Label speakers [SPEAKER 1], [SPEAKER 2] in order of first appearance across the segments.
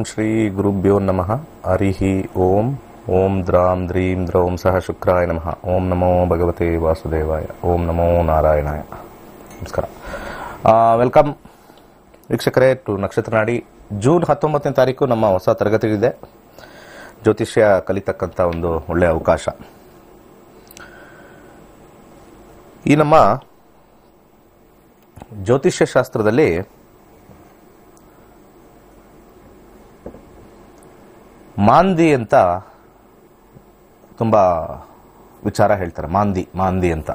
[SPEAKER 1] ಶ್ರೀ ಗುರುಭ್ಯೋ ನಮಃ ಹರಿಃ ಓಂ ಓಂ ದ್ರಾಂ ದ್ರೀಂ ದ್ರೌಂ ಸಹ ಶುಕ್ರಾಯ ನಮಃ ಓಂ ನಮೋ ಭಗವತೆ ವಾಸುದೇವಾಯ ಓಂ ನಮೋ ನಾರಾಯಣಾಯ ನಮಸ್ಕಾರ ವೆಲ್ಕಮ್ ವೀಕ್ಷಕರೇ ಟು ನಕ್ಷತ್ರ ನಾಡಿ ಜೂನ್ ಹತ್ತೊಂಬತ್ತನೇ ತಾರೀಕು ನಮ್ಮ ಹೊಸ ತರಗತಿಗಳಿದೆ ಜ್ಯೋತಿಷ್ಯ ಕಲಿತಕ್ಕಂಥ ಒಂದು ಒಳ್ಳೆಯ ಅವಕಾಶ ಈ ನಮ್ಮ ಜ್ಯೋತಿಷ್ಯ ಶಾಸ್ತ್ರದಲ್ಲಿ ಮಾಂದಿ ಅಂತ ತುಂಬ ವಿಚಾರ ಹೇಳ್ತಾರೆ ಮಾಂದಿ ಮಾಂದಿ ಅಂತ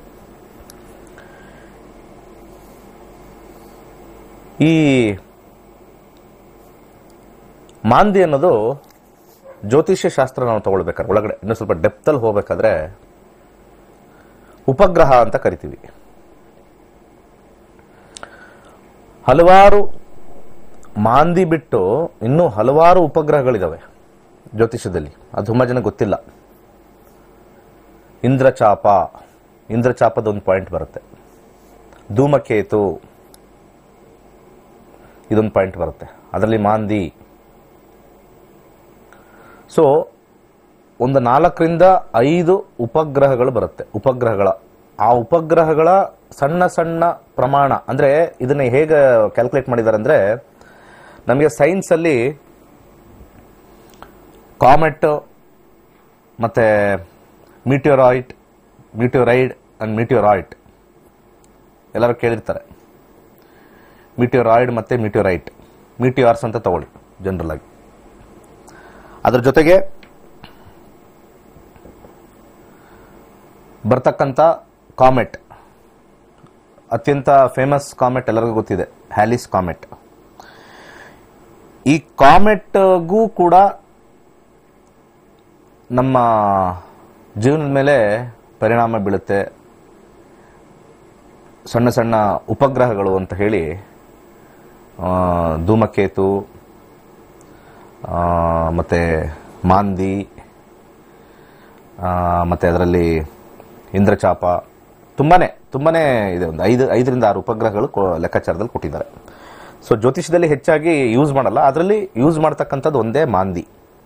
[SPEAKER 1] ಈ ಮಾಂದಿ ಅನ್ನೋದು ಜ್ಯೋತಿಷ್ಯ ಶಾಸ್ತ್ರ ನಾವು ತಗೊಳ್ಬೇಕಾದ್ರೆ ಒಳಗಡೆ ಇನ್ನೂ ಸ್ವಲ್ಪ ಡೆಪ್ತಲ್ಲಿ ಹೋಗ್ಬೇಕಾದ್ರೆ ಉಪಗ್ರಹ ಅಂತ ಕರಿತೀವಿ ಹಲವಾರು ಮಾಂದಿ ಬಿಟ್ಟು ಇನ್ನೂ ಹಲವಾರು ಉಪಗ್ರಹಗಳಿದಾವೆ ಜ್ಯೋತಿಷದಲ್ಲಿ ಅದು ತುಂಬ ಜನ ಗೊತ್ತಿಲ್ಲ ಇಂದ್ರಚಾಪ ಇಂದ್ರಚಾಪದ ಒಂದು ಪಾಯಿಂಟ್ ಬರುತ್ತೆ ಧೂಮಕೇತು ಇದೊಂದು ಪಾಯಿಂಟ್ ಬರುತ್ತೆ ಅದರಲ್ಲಿ ಮಾಂದಿ ಸೊ ಒಂದು ನಾಲ್ಕರಿಂದ ಐದು ಉಪಗ್ರಹಗಳು ಬರುತ್ತೆ ಉಪಗ್ರಹಗಳ ಆ ಉಪಗ್ರಹಗಳ ಸಣ್ಣ ಸಣ್ಣ ಪ್ರಮಾಣ ಅಂದರೆ ಇದನ್ನ ಹೇಗೆ ಕ್ಯಾಲ್ಕುಲೇಟ್ ಮಾಡಿದ್ದಾರೆ ಅಂದರೆ ನಮಗೆ ಸೈನ್ಸಲ್ಲಿ ಕಾಮೆಟ್ ಮತ್ತು ಮೀಟಿಯೋರಾಯ್ಟ್ ಮೀಟಿಯೋರೈಡ್ ಆ್ಯಂಡ್ ಮೀಟಿಯೋರಾಯ್ಟ್ ಎಲ್ಲರೂ ಕೇಳಿರ್ತಾರೆ ಮೀಟಿಯೋರಾಯ್ಡ್ ಮತ್ತು ಮೀಟಿಯೋರೈಟ್ ಮೀಟಿಯಾರ್ಸ್ ಅಂತ ತಗೊಳ್ಳಿ ಜನರಲ್ ಆಗಿ ಅದ್ರ ಜೊತೆಗೆ ಬರ್ತಕ್ಕಂಥ ಕಾಮೆಟ್ ಅತ್ಯಂತ ಫೇಮಸ್ ಕಾಮೆಟ್ ಎಲ್ಲರಿಗೂ ಗೊತ್ತಿದೆ ಹ್ಯಾಲಿಸ್ ಕಾಮೆಟ್ ಈ ಕಾಮೆಟ್ಗೂ ಕೂಡ ನಮ್ಮ ಜೀವನದ ಮೇಲೆ ಪರಿಣಾಮ ಬೀಳುತ್ತೆ ಸಣ್ಣ ಸಣ್ಣ ಉಪಗ್ರಹಗಳು ಅಂತ ಹೇಳಿ ಆ, ಧೂಮಕೇತು ಆ, ಮತ್ತೆ ಮಾಂದಿ ಆ, ಮತ್ತೆ ಅದರಲ್ಲಿ ಇಂದ್ರಚಾಪ ತುಂಬಾನೇ ತುಂಬಾನೇ ಇದೆ ಒಂದು ಐದು ಐದರಿಂದ ಆರು ಉಪಗ್ರಹಗಳು ಕೊ- ಲೆಕ್ಕಾಚಾರದಲ್ಲಿ ಕೊಟ್ಟಿದ್ದಾರೆ ಸೊ ಜ್ಯೋತಿಷದಲ್ಲಿ ಹೆಚ್ಚಾಗಿ ಯೂಸ್ ಮಾಡಲ್ಲ ಅದರಲ್ಲಿ ಯೂಸ್ ಮಾಡ್ತಕ್ಕಂಥದ್ದು ಒಂದೇ ಮಾಂದಿ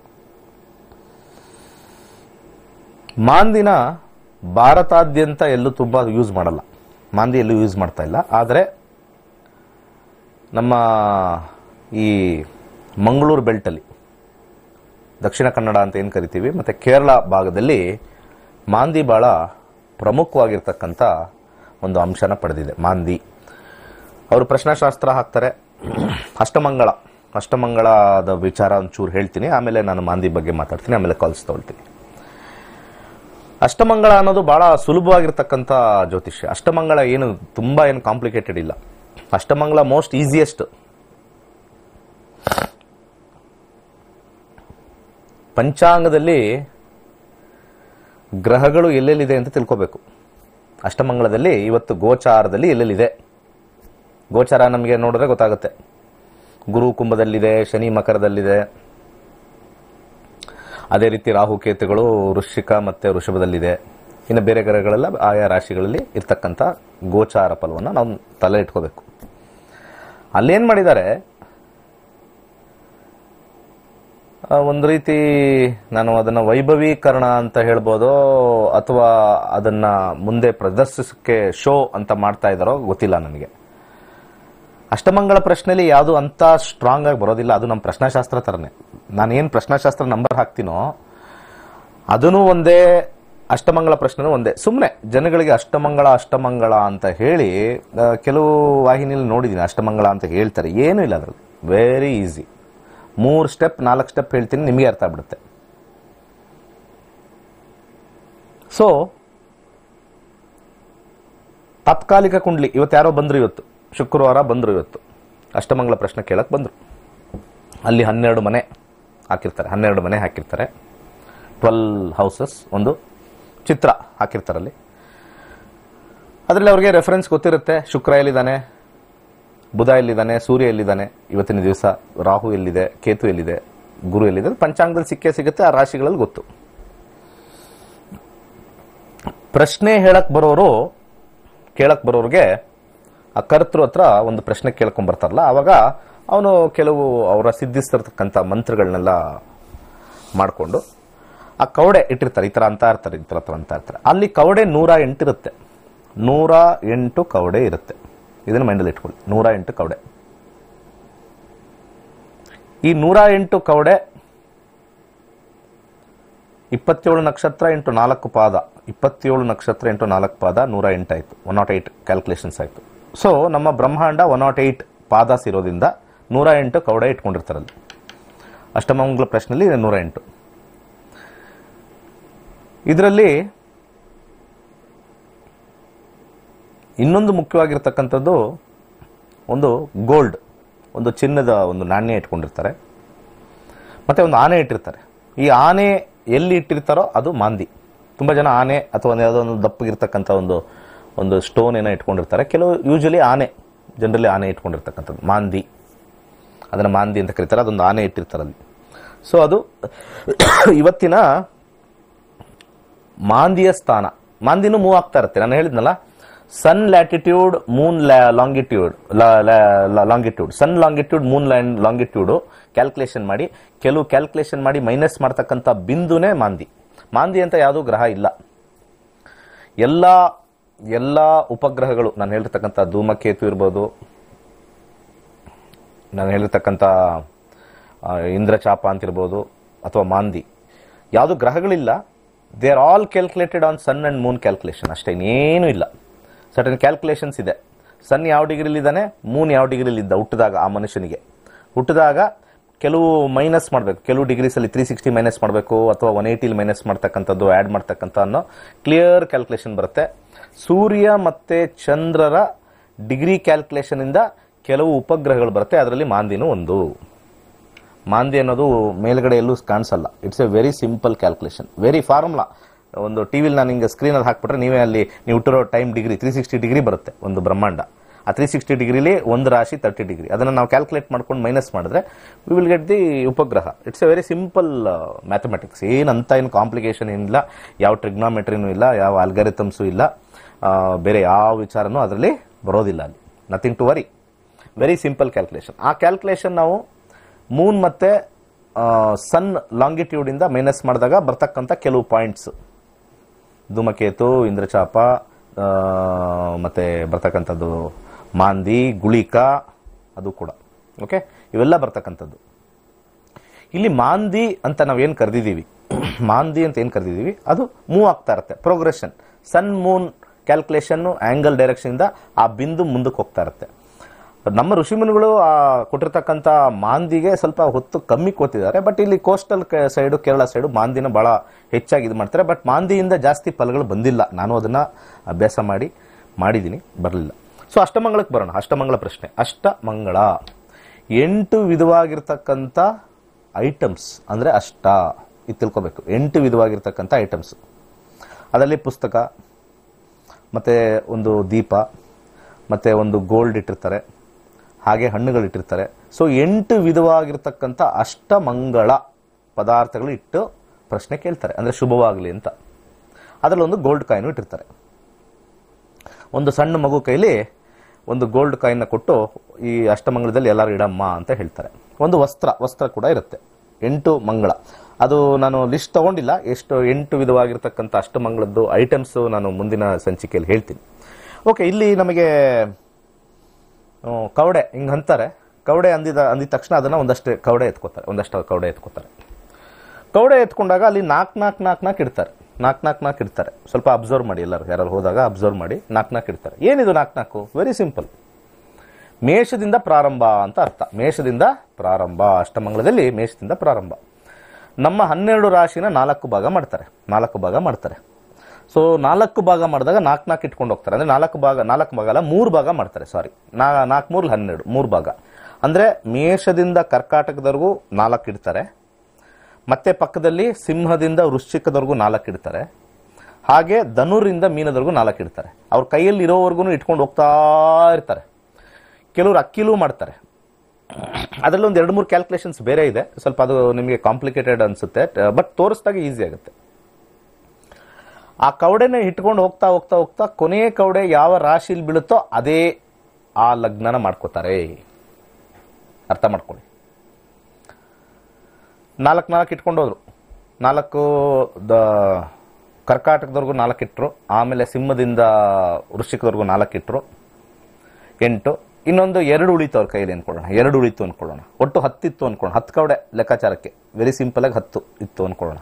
[SPEAKER 1] ಮಾಂದಿನ ಭಾರತಾದ್ಯಂತ ಎಲ್ಲೂ ತುಂಬ ಯೂಸ್ ಮಾಡಲ್ಲ ಮಾಂದಿ ಎಲ್ಲೂ ಯೂಸ್ ಮಾಡ್ತಾ ಇಲ್ಲ ಆದರೆ ನಮ್ಮ ಈ ಮಂಗಳೂರು ಬೆಲ್ಟಲ್ಲಿ ದಕ್ಷಿಣ ಕನ್ನಡ ಅಂತ ಏನು ಕರಿತೀವಿ ಮತ್ತು ಕೇರಳ ಭಾಗದಲ್ಲಿ ಮಾಂದಿ ಭಾಳ ಪ್ರಮುಖವಾಗಿರ್ತಕ್ಕಂಥ ಒಂದು ಅಂಶನ ಪಡೆದಿದೆ ಮಾಂದಿ ಅವರು ಪ್ರಶ್ನಾಶಾಸ್ತ್ರ ಹಾಕ್ತಾರೆ ಅಷ್ಟಮಂಗಳ ಅಷ್ಟಮಂಗಳದ ವಿಚಾರ ಒಂಚೂರು ಹೇಳ್ತೀನಿ ಆಮೇಲೆ ನಾನು ಮಾಂದಿ ಬಗ್ಗೆ ಮಾತಾಡ್ತೀನಿ ಆಮೇಲೆ ಕಾಲ್ಸ್ ತಗೊಳ್ತೀನಿ ಅಷ್ಟಮಂಗಳ ಅನ್ನೋದು ಬಹಳ ಸುಲಭವಾಗಿರ್ತಕ್ಕಂಥ ಜ್ಯೋತಿಷ್ಯ ಅಷ್ಟಮಂಗಳ ಏನು ತುಂಬಾ ಏನು ಕಾಂಪ್ಲಿಕೇಟೆಡ್ ಇಲ್ಲ ಅಷ್ಟಮಂಗಳ ಮೋಸ್ಟ್ ಈಸಿಯೆಸ್ಟ್ ಪಂಚಾಂಗದಲ್ಲಿ ಗ್ರಹಗಳು ಎಲ್ಲೆಲ್ಲಿದೆ ಅಂತ ತಿಳ್ಕೋಬೇಕು ಅಷ್ಟಮಂಗಳದಲ್ಲಿ ಇವತ್ತು ಗೋಚಾರದಲ್ಲಿ ಎಲ್ಲೆಲ್ಲಿದೆ ಗೋಚಾರ ನಮಗೆ ನೋಡಿದ್ರೆ ಗೊತ್ತಾಗುತ್ತೆ ಗುರು ಕುಂಭದಲ್ಲಿದೆ ಶನಿ ಮಕರದಲ್ಲಿದೆ ಅದೇ ರೀತಿ ರಾಹುಕೇತುಗಳು ವೃಶ್ಚಿಕ ಮತ್ತೆ ವೃಷಭದಲ್ಲಿದೆ ಇನ್ನು ಬೇರೆ ಗ್ರಹಗಳೆಲ್ಲ ಆಯಾ ರಾಶಿಗಳಲ್ಲಿ ಇರ್ತಕ್ಕಂಥ ಗೋಚಾರ ಫಲವನ್ನು ನಾವು ತಲೆ ಇಟ್ಕೋಬೇಕು ಅಲ್ಲೇನು ಮಾಡಿದ್ದಾರೆ ಆ, ಒಂದು ರೀತಿ ನಾನು ಅದನ್ನ ವೈಭವೀಕರಣ ಅಂತ ಹೇಳ್ಬೋದೋ ಅಥವಾ ಅದನ್ನ ಮುಂದೆ ಪ್ರದರ್ಶಿಸಕ್ಕೆ ಶೋ ಅಂತ ಮಾಡ್ತಾ ಇದ್ದಾರೋ ಗೊತ್ತಿಲ್ಲ ನನಗೆ ಅಷ್ಟಮಂಗಳ ಪ್ರಶ್ನೆಯಲ್ಲಿ ಯಾವುದು ಅಂತ ಸ್ಟ್ರಾಂಗ್ ಆಗಿ ಬರೋದಿಲ್ಲ ಅದು ನಮ್ಮ ಪ್ರಶ್ನಾಶಾಸ್ತ್ರ ಥರನೇ ನಾನು ಏನು ಪ್ರಶ್ನಾಶಾಸ್ತ್ರ ನಂಬರ್ ಹಾಕ್ತೀನೋ ಅದೂ ಒಂದೇ ಅಷ್ಟಮಂಗಳ ಪ್ರಶ್ನೆನೂ ಒಂದೇ ಸುಮ್ಮನೆ ಜನಗಳಿಗೆ ಅಷ್ಟಮಂಗಳ ಅಷ್ಟಮಂಗಳ ಅಂತ ಹೇಳಿ ಆ, ಕೆಲವು ವಾಹಿನಿಯಲ್ಲಿ ನೋಡಿದ್ದೀನಿ ಅಷ್ಟಮಂಗಳ ಅಂತ ಹೇಳ್ತಾರೆ ಏನೂ ಇಲ್ಲ ಅದ್ರಲ್ಲಿ ವೆರಿ ಈಸಿ ಮೂರು ಸ್ಟೆಪ್ ನಾಲ್ಕು ಸ್ಟೆಪ್ ಹೇಳ್ತೀನಿ ನಿಮಗೆ ಅರ್ಥ ಆಗ್ಬಿಡುತ್ತೆ ಸೊ ತಾತ್ಕಾಲಿಕ ಕುಂಡ್ಲಿ ಇವತ್ತು ಯಾರೋ ಬಂದ್ರು ಇವತ್ತು ಶುಕ್ರವಾರ ಬಂದ್ರು ಇವತ್ತು ಅಷ್ಟಮಂಗಲ ಪ್ರಶ್ನೆ ಕೇಳಕ್ ಬಂದ್ರು ಅಲ್ಲಿ ಹನ್ನೆರಡು ಮನೆ ಹಾಕಿರ್ತಾರೆ ಹನ್ನೆರಡು ಮನೆ ಹಾಕಿರ್ತಾರೆ ಟ್ವೆಲ್ ಹೌಸಸ್ ಒಂದು ಚಿತ್ರ ಹಾಕಿರ್ತಾರೆ ಅಲ್ಲಿ ಅದರಲ್ಲಿ ಅವ್ರಿಗೆ ರೆಫರೆನ್ಸ್ ಗೊತ್ತಿರುತ್ತೆ ಶುಕ್ರ ಎಲ್ಲಿದ್ದಾನೆ ಬುಧ ಎಲ್ಲಿದ್ದಾನೆ ಸೂರ್ಯ ಎಲ್ಲಿದ್ದಾನೆ ಇವತ್ತಿನ ದಿವಸ ರಾಹು ಎಲ್ಲಿದೆ ಕೇತು ಎಲ್ಲಿದೆ ಗುರು ಎಲ್ಲಿದೆ ಅದು ಪಂಚಾಂಗದಲ್ಲಿ ಸಿಕ್ಕೇ ಸಿಗುತ್ತೆ ಆ ರಾಶಿಗಳಲ್ಲಿ ಗೊತ್ತು ಪ್ರಶ್ನೆ ಹೇಳಕ್ ಬರೋರು ಕೇಳಕ್ ಬರೋರಿಗೆ ಆ ಕರ್ತೃ ಹತ್ರ ಒಂದು ಪ್ರಶ್ನೆ ಕೇಳ್ಕೊಂಡ್ ಬರ್ತಾರಲ್ಲ ಅವಾಗ ಅವನು ಕೆಲವು ಅವರ ಸಿದ್ಧಿಸ್ತಿರ್ತಕ್ಕಂಥ ಮಂತ್ರಗಳನ್ನೆಲ್ಲ ಮಾಡಿಕೊಂಡು ಆ ಕವಡೆ ಇಟ್ಟಿರ್ತಾರೆ ಈ ಥರ ಅಂತ ಇರ್ತಾರೆ ಈ ಥರ ಥರ ಅಂತ ಇರ್ತಾರೆ ಅಲ್ಲಿ ಕವಡೆ ನೂರ ಎಂಟು ಇರುತ್ತೆ ನೂರ ಎಂಟು ಕವಡೆ ಇರುತ್ತೆ ಇದನ್ನು ಮೈಂಡಲ್ಲಿ ಇಟ್ಕೊಳ್ಳಿ ನೂರ ಎಂಟು ಕವಡೆ ಈ ನೂರ ಎಂಟು ಕವಡೆ ಇಪ್ಪತ್ತೇಳು ನಕ್ಷತ್ರ ಇಂಟು ನಾಲ್ಕು ಪಾದ ಇಪ್ಪತ್ತೇಳು ನಕ್ಷತ್ರ ಇಂಟು ನಾಲ್ಕು ಪಾದ ನೂರ ಎಂಟಾಯಿತು ಒನ್ ನಾಟ್ ಏಯ್ಟ್ ಕ್ಯಾಲ್ಕುಲೇಷನ್ಸ್ ಆಯಿತು ಸೊ ನಮ್ಮ ಬ್ರಹ್ಮಾಂಡ ಒನ್ ನಾಟ್ ಏಯ್ಟ್ ಪಾದಾಸ್ ಇರೋದ್ರಿಂದ ನೂರ ಎಂಟು ಕವಡೆ ಇಟ್ಕೊಂಡಿರ್ತಾರಲ್ಲಿ ಅಷ್ಟಮಂಗಲ ಪ್ರಶ್ನೆಯಲ್ಲಿ ನೂರ ಎಂಟು ಇದರಲ್ಲಿ ಇನ್ನೊಂದು ಮುಖ್ಯವಾಗಿರ್ತಕ್ಕಂಥದ್ದು ಒಂದು ಗೋಲ್ಡ್ ಒಂದು ಚಿನ್ನದ ಒಂದು ನಾಣ್ಯ ಇಟ್ಕೊಂಡಿರ್ತಾರೆ ಮತ್ತೆ ಒಂದು ಆನೆ ಇಟ್ಟಿರ್ತಾರೆ ಈ ಆನೆ ಎಲ್ಲಿ ಇಟ್ಟಿರ್ತಾರೋ ಅದು ಮಾಂದಿ ತುಂಬ ಜನ ಆನೆ ಅಥವಾ ಒಂದು ಯಾವುದೋ ಒಂದು ದಪ್ಪಗಿರ್ತಕ್ಕಂಥ ಒಂದು ಒಂದು ಸ್ಟೋನ್ ಏನೋ ಇಟ್ಕೊಂಡಿರ್ತಾರೆ ಕೆಲವು ಯೂಶಲಿ ಆನೆ ಜನರಲಿ ಆನೆ ಇಟ್ಕೊಂಡಿರ್ತಕ್ಕಂಥದ್ದು ಮಾಂದಿ ಅದನ್ನು ಮಾಂದಿ ಅಂತ ಕರೀತಾರೆ ಅದೊಂದು ಆನೆ ಇಟ್ಟಿರ್ತಾರೆ ಅಲ್ಲಿ ಸೊ ಅದು ಇವತ್ತಿನ ಮಾಂದಿಯ ಸ್ಥಾನ ಮಾಂದಿನೂ ಮೂವ್ ಆಗ್ತಾ ಇರುತ್ತೆ ನಾನು ಹೇಳಿದ್ನಲ್ಲ sun latitude moon longitude longitude sun longitude moon longitude calculation ಮಾಡಿ ಕೆಲವು ಕ್ಯಾಲ್ಕುಲೇಷನ್ ಮಾಡಿ ಮೈನಸ್ ಮಾಡ್ತಕ್ಕಂಥ ಬಿಂದುನೇ ಮಾಂದಿ ಮಾಂದಿ ಅಂತ ಯಾವುದೂ ಗ್ರಹ ಇಲ್ಲ ಎಲ್ಲ ಎಲ್ಲ ಉಪಗ್ರಹಗಳು ನಾನು ಹೇಳಿರ್ತಕ್ಕಂಥ ಧೂಮಕೇತು ಇರ್ಬೋದು ನಾನು ಹೇಳಿರ್ತಕ್ಕಂಥ ಆ, ಇಂದ್ರಚಾಪ ಅಂತಿರ್ಬೋದು ಅಥವಾ ಮಾಂದಿ ಯಾವುದು ಗ್ರಹಗಳಿಲ್ಲ they are all calculated on sun and moon calculation ಅಷ್ಟೇ ಇನ್ನೇನು ಇಲ್ಲ ಸರ್ಟನ್ ಕ್ಯಾಲ್ಕುಲೇಷನ್ಸ್ ಇದೆ ಸನ್ ಯಾವ ಡಿಗ್ರಿಲಿದ್ದಾನೆ ಮೂನ್ ಯಾವ ಡಿಗ್ರಿಲಿದ್ದ ಹುಟ್ಟಿದಾಗ ಆ ಮನುಷ್ಯನಿಗೆ ಹುಟ್ಟಿದಾಗ ಕೆಲವು ಮೈನಸ್ ಮಾಡಬೇಕು ಕೆಲವು ಡಿಗ್ರೀಸಲ್ಲಿ ತ್ರೀ ಸಿಕ್ಸ್ಟಿ ಮೈನಸ್ ಮಾಡಬೇಕು ಅಥವಾ ಒನ್ ಏಯ್ಟಿಲಿ ಮೈನಸ್ ಮಾಡ್ತಕ್ಕಂಥದ್ದು ಆ್ಯಡ್ ಮಾಡ್ತಕ್ಕಂಥ ಅನ್ನೋ ಕ್ಲಿಯರ್ ಕ್ಯಾಲ್ಕುಲೇಷನ್ ಬರುತ್ತೆ ಸೂರ್ಯ ಮತ್ತು ಚಂದ್ರರ ಡಿಗ್ರಿ ಕ್ಯಾಲ್ಕುಲೇಷನಿಂದ ಕೆಲವು ಉಪಗ್ರಹಗಳು ಬರುತ್ತೆ ಅದರಲ್ಲಿ ಮಾಂದಿನೂ ಒಂದು ಮಾಂದಿ ಅನ್ನೋದು ಮೇಲ್ಗಡೆ ಎಲ್ಲೂ ಕಾಣಿಸಲ್ಲ it's a very simple calculation very formula ಒಂದು ಟಿ ವಿಲಿ ನಾನು ಹಿಂಗೆ ಸ್ಕ್ರೀನಲ್ಲಿ ಹಾಕ್ಬಿಟ್ರೆ ನೀವೇ ಅಲ್ಲಿ ನೀವು ಹುಟ್ಟಿರೋ time degree three sixty degree ಬರುತ್ತೆ ಒಂದು ಬ್ರಹ್ಮಾಂಡ ಆ ತ್ರೀ ಸಿಕ್ಸ್ಟಿ ಡಿಗ್ರಿಲಿ ಒಂದು ರಾಶಿ ತರ್ಟಿ ಡಿಗ್ರಿ ಅದನ್ನು ನಾವು ಕ್ಯಾಲ್ಕುಲೇಟ್ ಮಾಡ್ಕೊಂಡು ಮೈನಸ್ ಮಾಡಿದ್ರೆ ವಿ ವಿಲ್ ಗೆಟ್ ದಿ ಉಪಗ್ರಹ it's a very simple mathematics ಏನಂತ ಏನು ಕಾಂಪ್ಲಿಕೇಶನ್ ಏನಿಲ್ಲ ಯಾವ ಟ್ರಿಗ್ನಾಮೆಟ್ರಿನೂ ಇಲ್ಲ ಯಾವ ಅಲ್ಗರಿಥಮ್ಸು ಇಲ್ಲ ಆ, ಬೇರೆ ಯಾವ ವಿಚಾರನೂ ಅದರಲ್ಲಿ ಬರೋದಿಲ್ಲ ಅಲ್ಲಿ nothing to worry very simple calculation ಆ ಕ್ಯಾಲ್ಕುಲೇಷನ್ ನಾವು ಮೂನ್ ಮತ್ತೆ ಸನ್ ಲಾಂಗಿಟ್ಯೂಡಿಂದ ಮೈನಸ್ ಮಾಡಿದಾಗ ಬರ್ತಕ್ಕಂಥ ಕೆಲವು ಪಾಯಿಂಟ್ಸ್ ಧೂಮಕೇತು ಇಂದ್ರಚಾಪ ಆ, ಮತ್ತೆ ಬರ್ತಕ್ಕಂಥದ್ದು ಮಾಂದಿ ಗುಳಿಕ ಅದು ಕೂಡ ಓಕೆ ಇವೆಲ್ಲ ಬರ್ತಕ್ಕಂಥದ್ದು ಇಲ್ಲಿ ಮಾಂದಿ ಅಂತ ನಾವೇನು ಕರೆದಿದ್ದೀವಿ ಮಾಂದಿ ಅಂತ ಏನು ಕರೆದಿದ್ದೀವಿ ಅದು ಮೂವ್ ಆಗ್ತಾ ಇರುತ್ತೆ ಪ್ರೋಗ್ರೆಷನ್ ಸನ್ ಮೂನ್ ಕ್ಯಾಲ್ಕುಲೇಷನ್ನು ಆಂಗಲ್ ಡೈರೆಕ್ಷನಿಂದ ಆ ಬಿಂದು ಮುಂದಕ್ಕೆ ಹೋಗ್ತಾ ಇರುತ್ತೆ ನಮ್ಮ ಋಷಿಮುನಿಗಳು ಆ ಕೊಟ್ಟಿರ್ತಕ್ಕಂಥ ಮಾಂದಿಗೆ ಸ್ವಲ್ಪ ಹೊತ್ತು ಕಮ್ಮಿ ಕೊಟ್ಟಿದ್ದಾರೆ ಬಟ್ ಇಲ್ಲಿ ಕೋಸ್ಟಲ್ ಸೈಡು ಕೇರಳ ಸೈಡು ಮಾಂದಿನ ಭಾಳ ಹೆಚ್ಚಾಗಿ ಇದು ಮಾಡ್ತಾರೆ ಬಟ್ ಮಾಂದಿಯಿಂದ ಜಾಸ್ತಿ ಫಲಗಳು ಬಂದಿಲ್ಲ ನಾನು ಅದನ್ನು ಅಭ್ಯಾಸ ಮಾಡಿ ಮಾಡಿದ್ದೀನಿ ಬರಲಿಲ್ಲ ಸೊ ಅಷ್ಟಮಂಗಳಕ್ಕೆ ಬರೋಣ ಅಷ್ಟಮಂಗಳ ಪ್ರಶ್ನೆ ಅಷ್ಟಮಂಗಳ ಎಂಟು ವಿಧವಾಗಿರ್ತಕ್ಕಂಥ ಐಟಮ್ಸ್ ಅಂದರೆ ಅಷ್ಟ ಇದು ತಿಳ್ಕೊಬೇಕು ಎಂಟು ವಿಧವಾಗಿರ್ತಕ್ಕಂಥ ಐಟಮ್ಸ್ ಅದರಲ್ಲಿ ಪುಸ್ತಕ ಮತ್ತು ಒಂದು ದೀಪ ಮತ್ತು ಒಂದು ಗೋಲ್ಡ್ ಇಟ್ಟಿರ್ತಾರೆ ಹಾಗೆ ಹಣ್ಣುಗಳು ಇಟ್ಟಿರ್ತಾರೆ ಸೊ ಎಂಟು ವಿಧವಾಗಿರ್ತಕ್ಕಂಥ ಅಷ್ಟಮಂಗಳ ಪದಾರ್ಥಗಳು ಇಟ್ಟು ಪ್ರಶ್ನೆ ಕೇಳ್ತಾರೆ ಅಂದರೆ ಶುಭವಾಗಲಿ ಅಂತ ಅದರಲ್ಲಿ ಒಂದು ಗೋಲ್ಡ್ ಕಾಯಿನು ಇಟ್ಟಿರ್ತಾರೆ ಒಂದು ಸಣ್ಣ ಮಗು ಕೈಲಿ ಒಂದು ಗೋಲ್ಡ್ ಕಾಯಿನ್ನ ಕೊಟ್ಟು ಈ ಅಷ್ಟಮಂಗಳದಲ್ಲಿ ಎಲ್ಲರೂ ಇಡಮ್ಮ ಅಂತ ಹೇಳ್ತಾರೆ ಒಂದು ವಸ್ತ್ರ ವಸ್ತ್ರ ಕೂಡ ಇರುತ್ತೆ ಎಂಟು ಮಂಗಳ ಅದು ನಾನು ಲಿಸ್ಟ್ ತಗೊಂಡಿಲ್ಲ ಎಷ್ಟು ಎಂಟು ವಿಧವಾಗಿರ್ತಕ್ಕಂಥ ಅಷ್ಟಮಂಗಳದ್ದು ಐಟಮ್ಸು ನಾನು ಮುಂದಿನ ಸಂಚಿಕೆಯಲ್ಲಿ ಹೇಳ್ತೀನಿ ಓಕೆ ಇಲ್ಲಿ ನಮಗೆ ಹ್ಮ್, ಕವಡೆ ಹಿಂಗೆ ಅಂತಾರೆ ಕವಡೆ ಅಂದಿದ ಅಂದಿದ ತಕ್ಷಣ ಅದನ್ನು ಒಂದಷ್ಟು ಕವಡೆ ಎತ್ಕೋತಾರೆ ಒಂದಷ್ಟು ಕವಡೆ ಎತ್ಕೋತಾರೆ ಕವಡೆ ಎತ್ಕೊಂಡಾಗ ಅಲ್ಲಿ ನಾಲ್ಕು ನಾಲ್ಕು ನಾಲ್ಕು ನಾಲ್ಕು ಇಡ್ತಾರೆ ನಾಲ್ಕು ನಾಲ್ಕು ನಾಲ್ಕು ಇಡ್ತಾರೆ ಸ್ವಲ್ಪ ಅಬ್ಸರ್ವ್ ಮಾಡಿ ಎಲ್ಲರೂ ಯಾರು ಹೋದಾಗ ಅಬ್ಸರ್ವ್ ಮಾಡಿ ನಾಲ್ಕು ನಾಲ್ಕು ಇಡ್ತಾರೆ ಏನಿದು ನಾಲ್ಕು ನಾಲ್ಕು ವೆರಿ ಸಿಂಪಲ್ ಮೇಷದಿಂದ ಪ್ರಾರಂಭ ಅಂತ ಅರ್ಥ ಮೇಷದಿಂದ ಪ್ರಾರಂಭ ಅಷ್ಟಮಂಗಳದಲ್ಲಿ ಮೇಷದಿಂದ ಪ್ರಾರಂಭ ನಮ್ಮ ಹನ್ನೆರಡು ರಾಶಿನ ನಾಲ್ಕು ಭಾಗ ಮಾಡ್ತಾರೆ ನಾಲ್ಕು ಭಾಗ ಮಾಡ್ತಾರೆ ಸೊ ನಾಲ್ಕು ಭಾಗ ಮಾಡಿದಾಗ ನಾಲ್ಕು ನಾಲ್ಕು ಇಟ್ಕೊಂಡು ಹೋಗ್ತಾರೆ ಅಂದರೆ ನಾಲ್ಕು ಭಾಗ ನಾಲ್ಕು ಭಾಗ ಅಲ್ಲ ಮೂರು ಭಾಗ ಮಾಡ್ತಾರೆ ಸಾರಿ ನಾ ನಾಲ್ಕು ಮೂರು ಹನ್ನೆರಡು ಮೂರು ಭಾಗ ಅಂದರೆ ಮೇಷದಿಂದ ಕರ್ಕಾಟಕದವರೆಗೂ ನಾಲ್ಕು ಇಡ್ತಾರೆ ಮತ್ತೆ ಪಕ್ಕದಲ್ಲಿ ಸಿಂಹದಿಂದ ವೃಶ್ಚಿಕದವರೆಗೂ ನಾಲ್ಕು ಇಡ್ತಾರೆ ಹಾಗೆ ಧನುರಿಂದ ಮೀನದವರೆಗೂ ನಾಲ್ಕು ಇಡ್ತಾರೆ ಅವ್ರ ಕೈಯಲ್ಲಿ ಇರೋವರೆಗೂ ಇಟ್ಕೊಂಡು ಹೋಗ್ತಾ ಇರ್ತಾರೆ ಕೆಲವರು ಅಕ್ಕಿಲೂ ಮಾಡ್ತಾರೆ ಅದರಲ್ಲಿ ಒಂದು ಎರಡು ಮೂರು ಕ್ಯಾಲ್ಕುಲೇಷನ್ಸ್ ಬೇರೆ ಇದೆ ಸ್ವಲ್ಪ ಅದು ನಿಮಗೆ ಕಾಂಪ್ಲಿಕೇಟೆಡ್ ಅನ್ಸುತ್ತೆ ಬಟ್ ತೋರಿಸಿದಾಗ ಈಸಿ ಆಗುತ್ತೆ ಆ ಕವಡೆನ ಇಟ್ಕೊಂಡು ಹೋಗ್ತಾ ಹೋಗ್ತಾ ಹೋಗ್ತಾ ಕೊನೆಯ ಕವಡೆ ಯಾವ ರಾಶಿಲಿ ಬೀಳುತ್ತೋ ಅದೇ ಆ ಲಗ್ನನ ಮಾಡ್ಕೋತಾರೆ ಅರ್ಥ ಮಾಡ್ಕೊಳ್ಳಿ ನಾಲ್ಕು ನಾಲ್ಕು ಇಟ್ಕೊಂಡು ಹೋದ್ರು ನಾಲ್ಕು ದ ಕರ್ಕಾಟಕದವರೆಗೂ ನಾಲ್ಕು ಇಟ್ಟರು ಆಮೇಲೆ ಸಿಂಹದಿಂದ ವೃಶ್ಚಿಕದವರೆಗೂ ನಾಲ್ಕು ಇಟ್ಟರು ಎಂಟು ಇನ್ನೊಂದು ಎರಡು ಉಳಿತು ಅವ್ರ ಕೈಯಲ್ಲಿ ಅನ್ಕೊಳ್ಳೋಣ ಎರಡು ಉಳಿತು ಅನ್ಕೊಳ್ಳೋಣ ಒಟ್ಟು ಹತ್ತಿತ್ತು ಅನ್ಕೊಳ್ಳೋಣ ಹತ್ತು ಕವಡೆ ಲೆಕ್ಕಾಚಾರಕ್ಕೆ ವೆರಿ ಸಿಂಪಲ್ ಆಗಿ ಹತ್ತು ಇತ್ತು ಅನ್ಕೊಳ್ಳೋಣ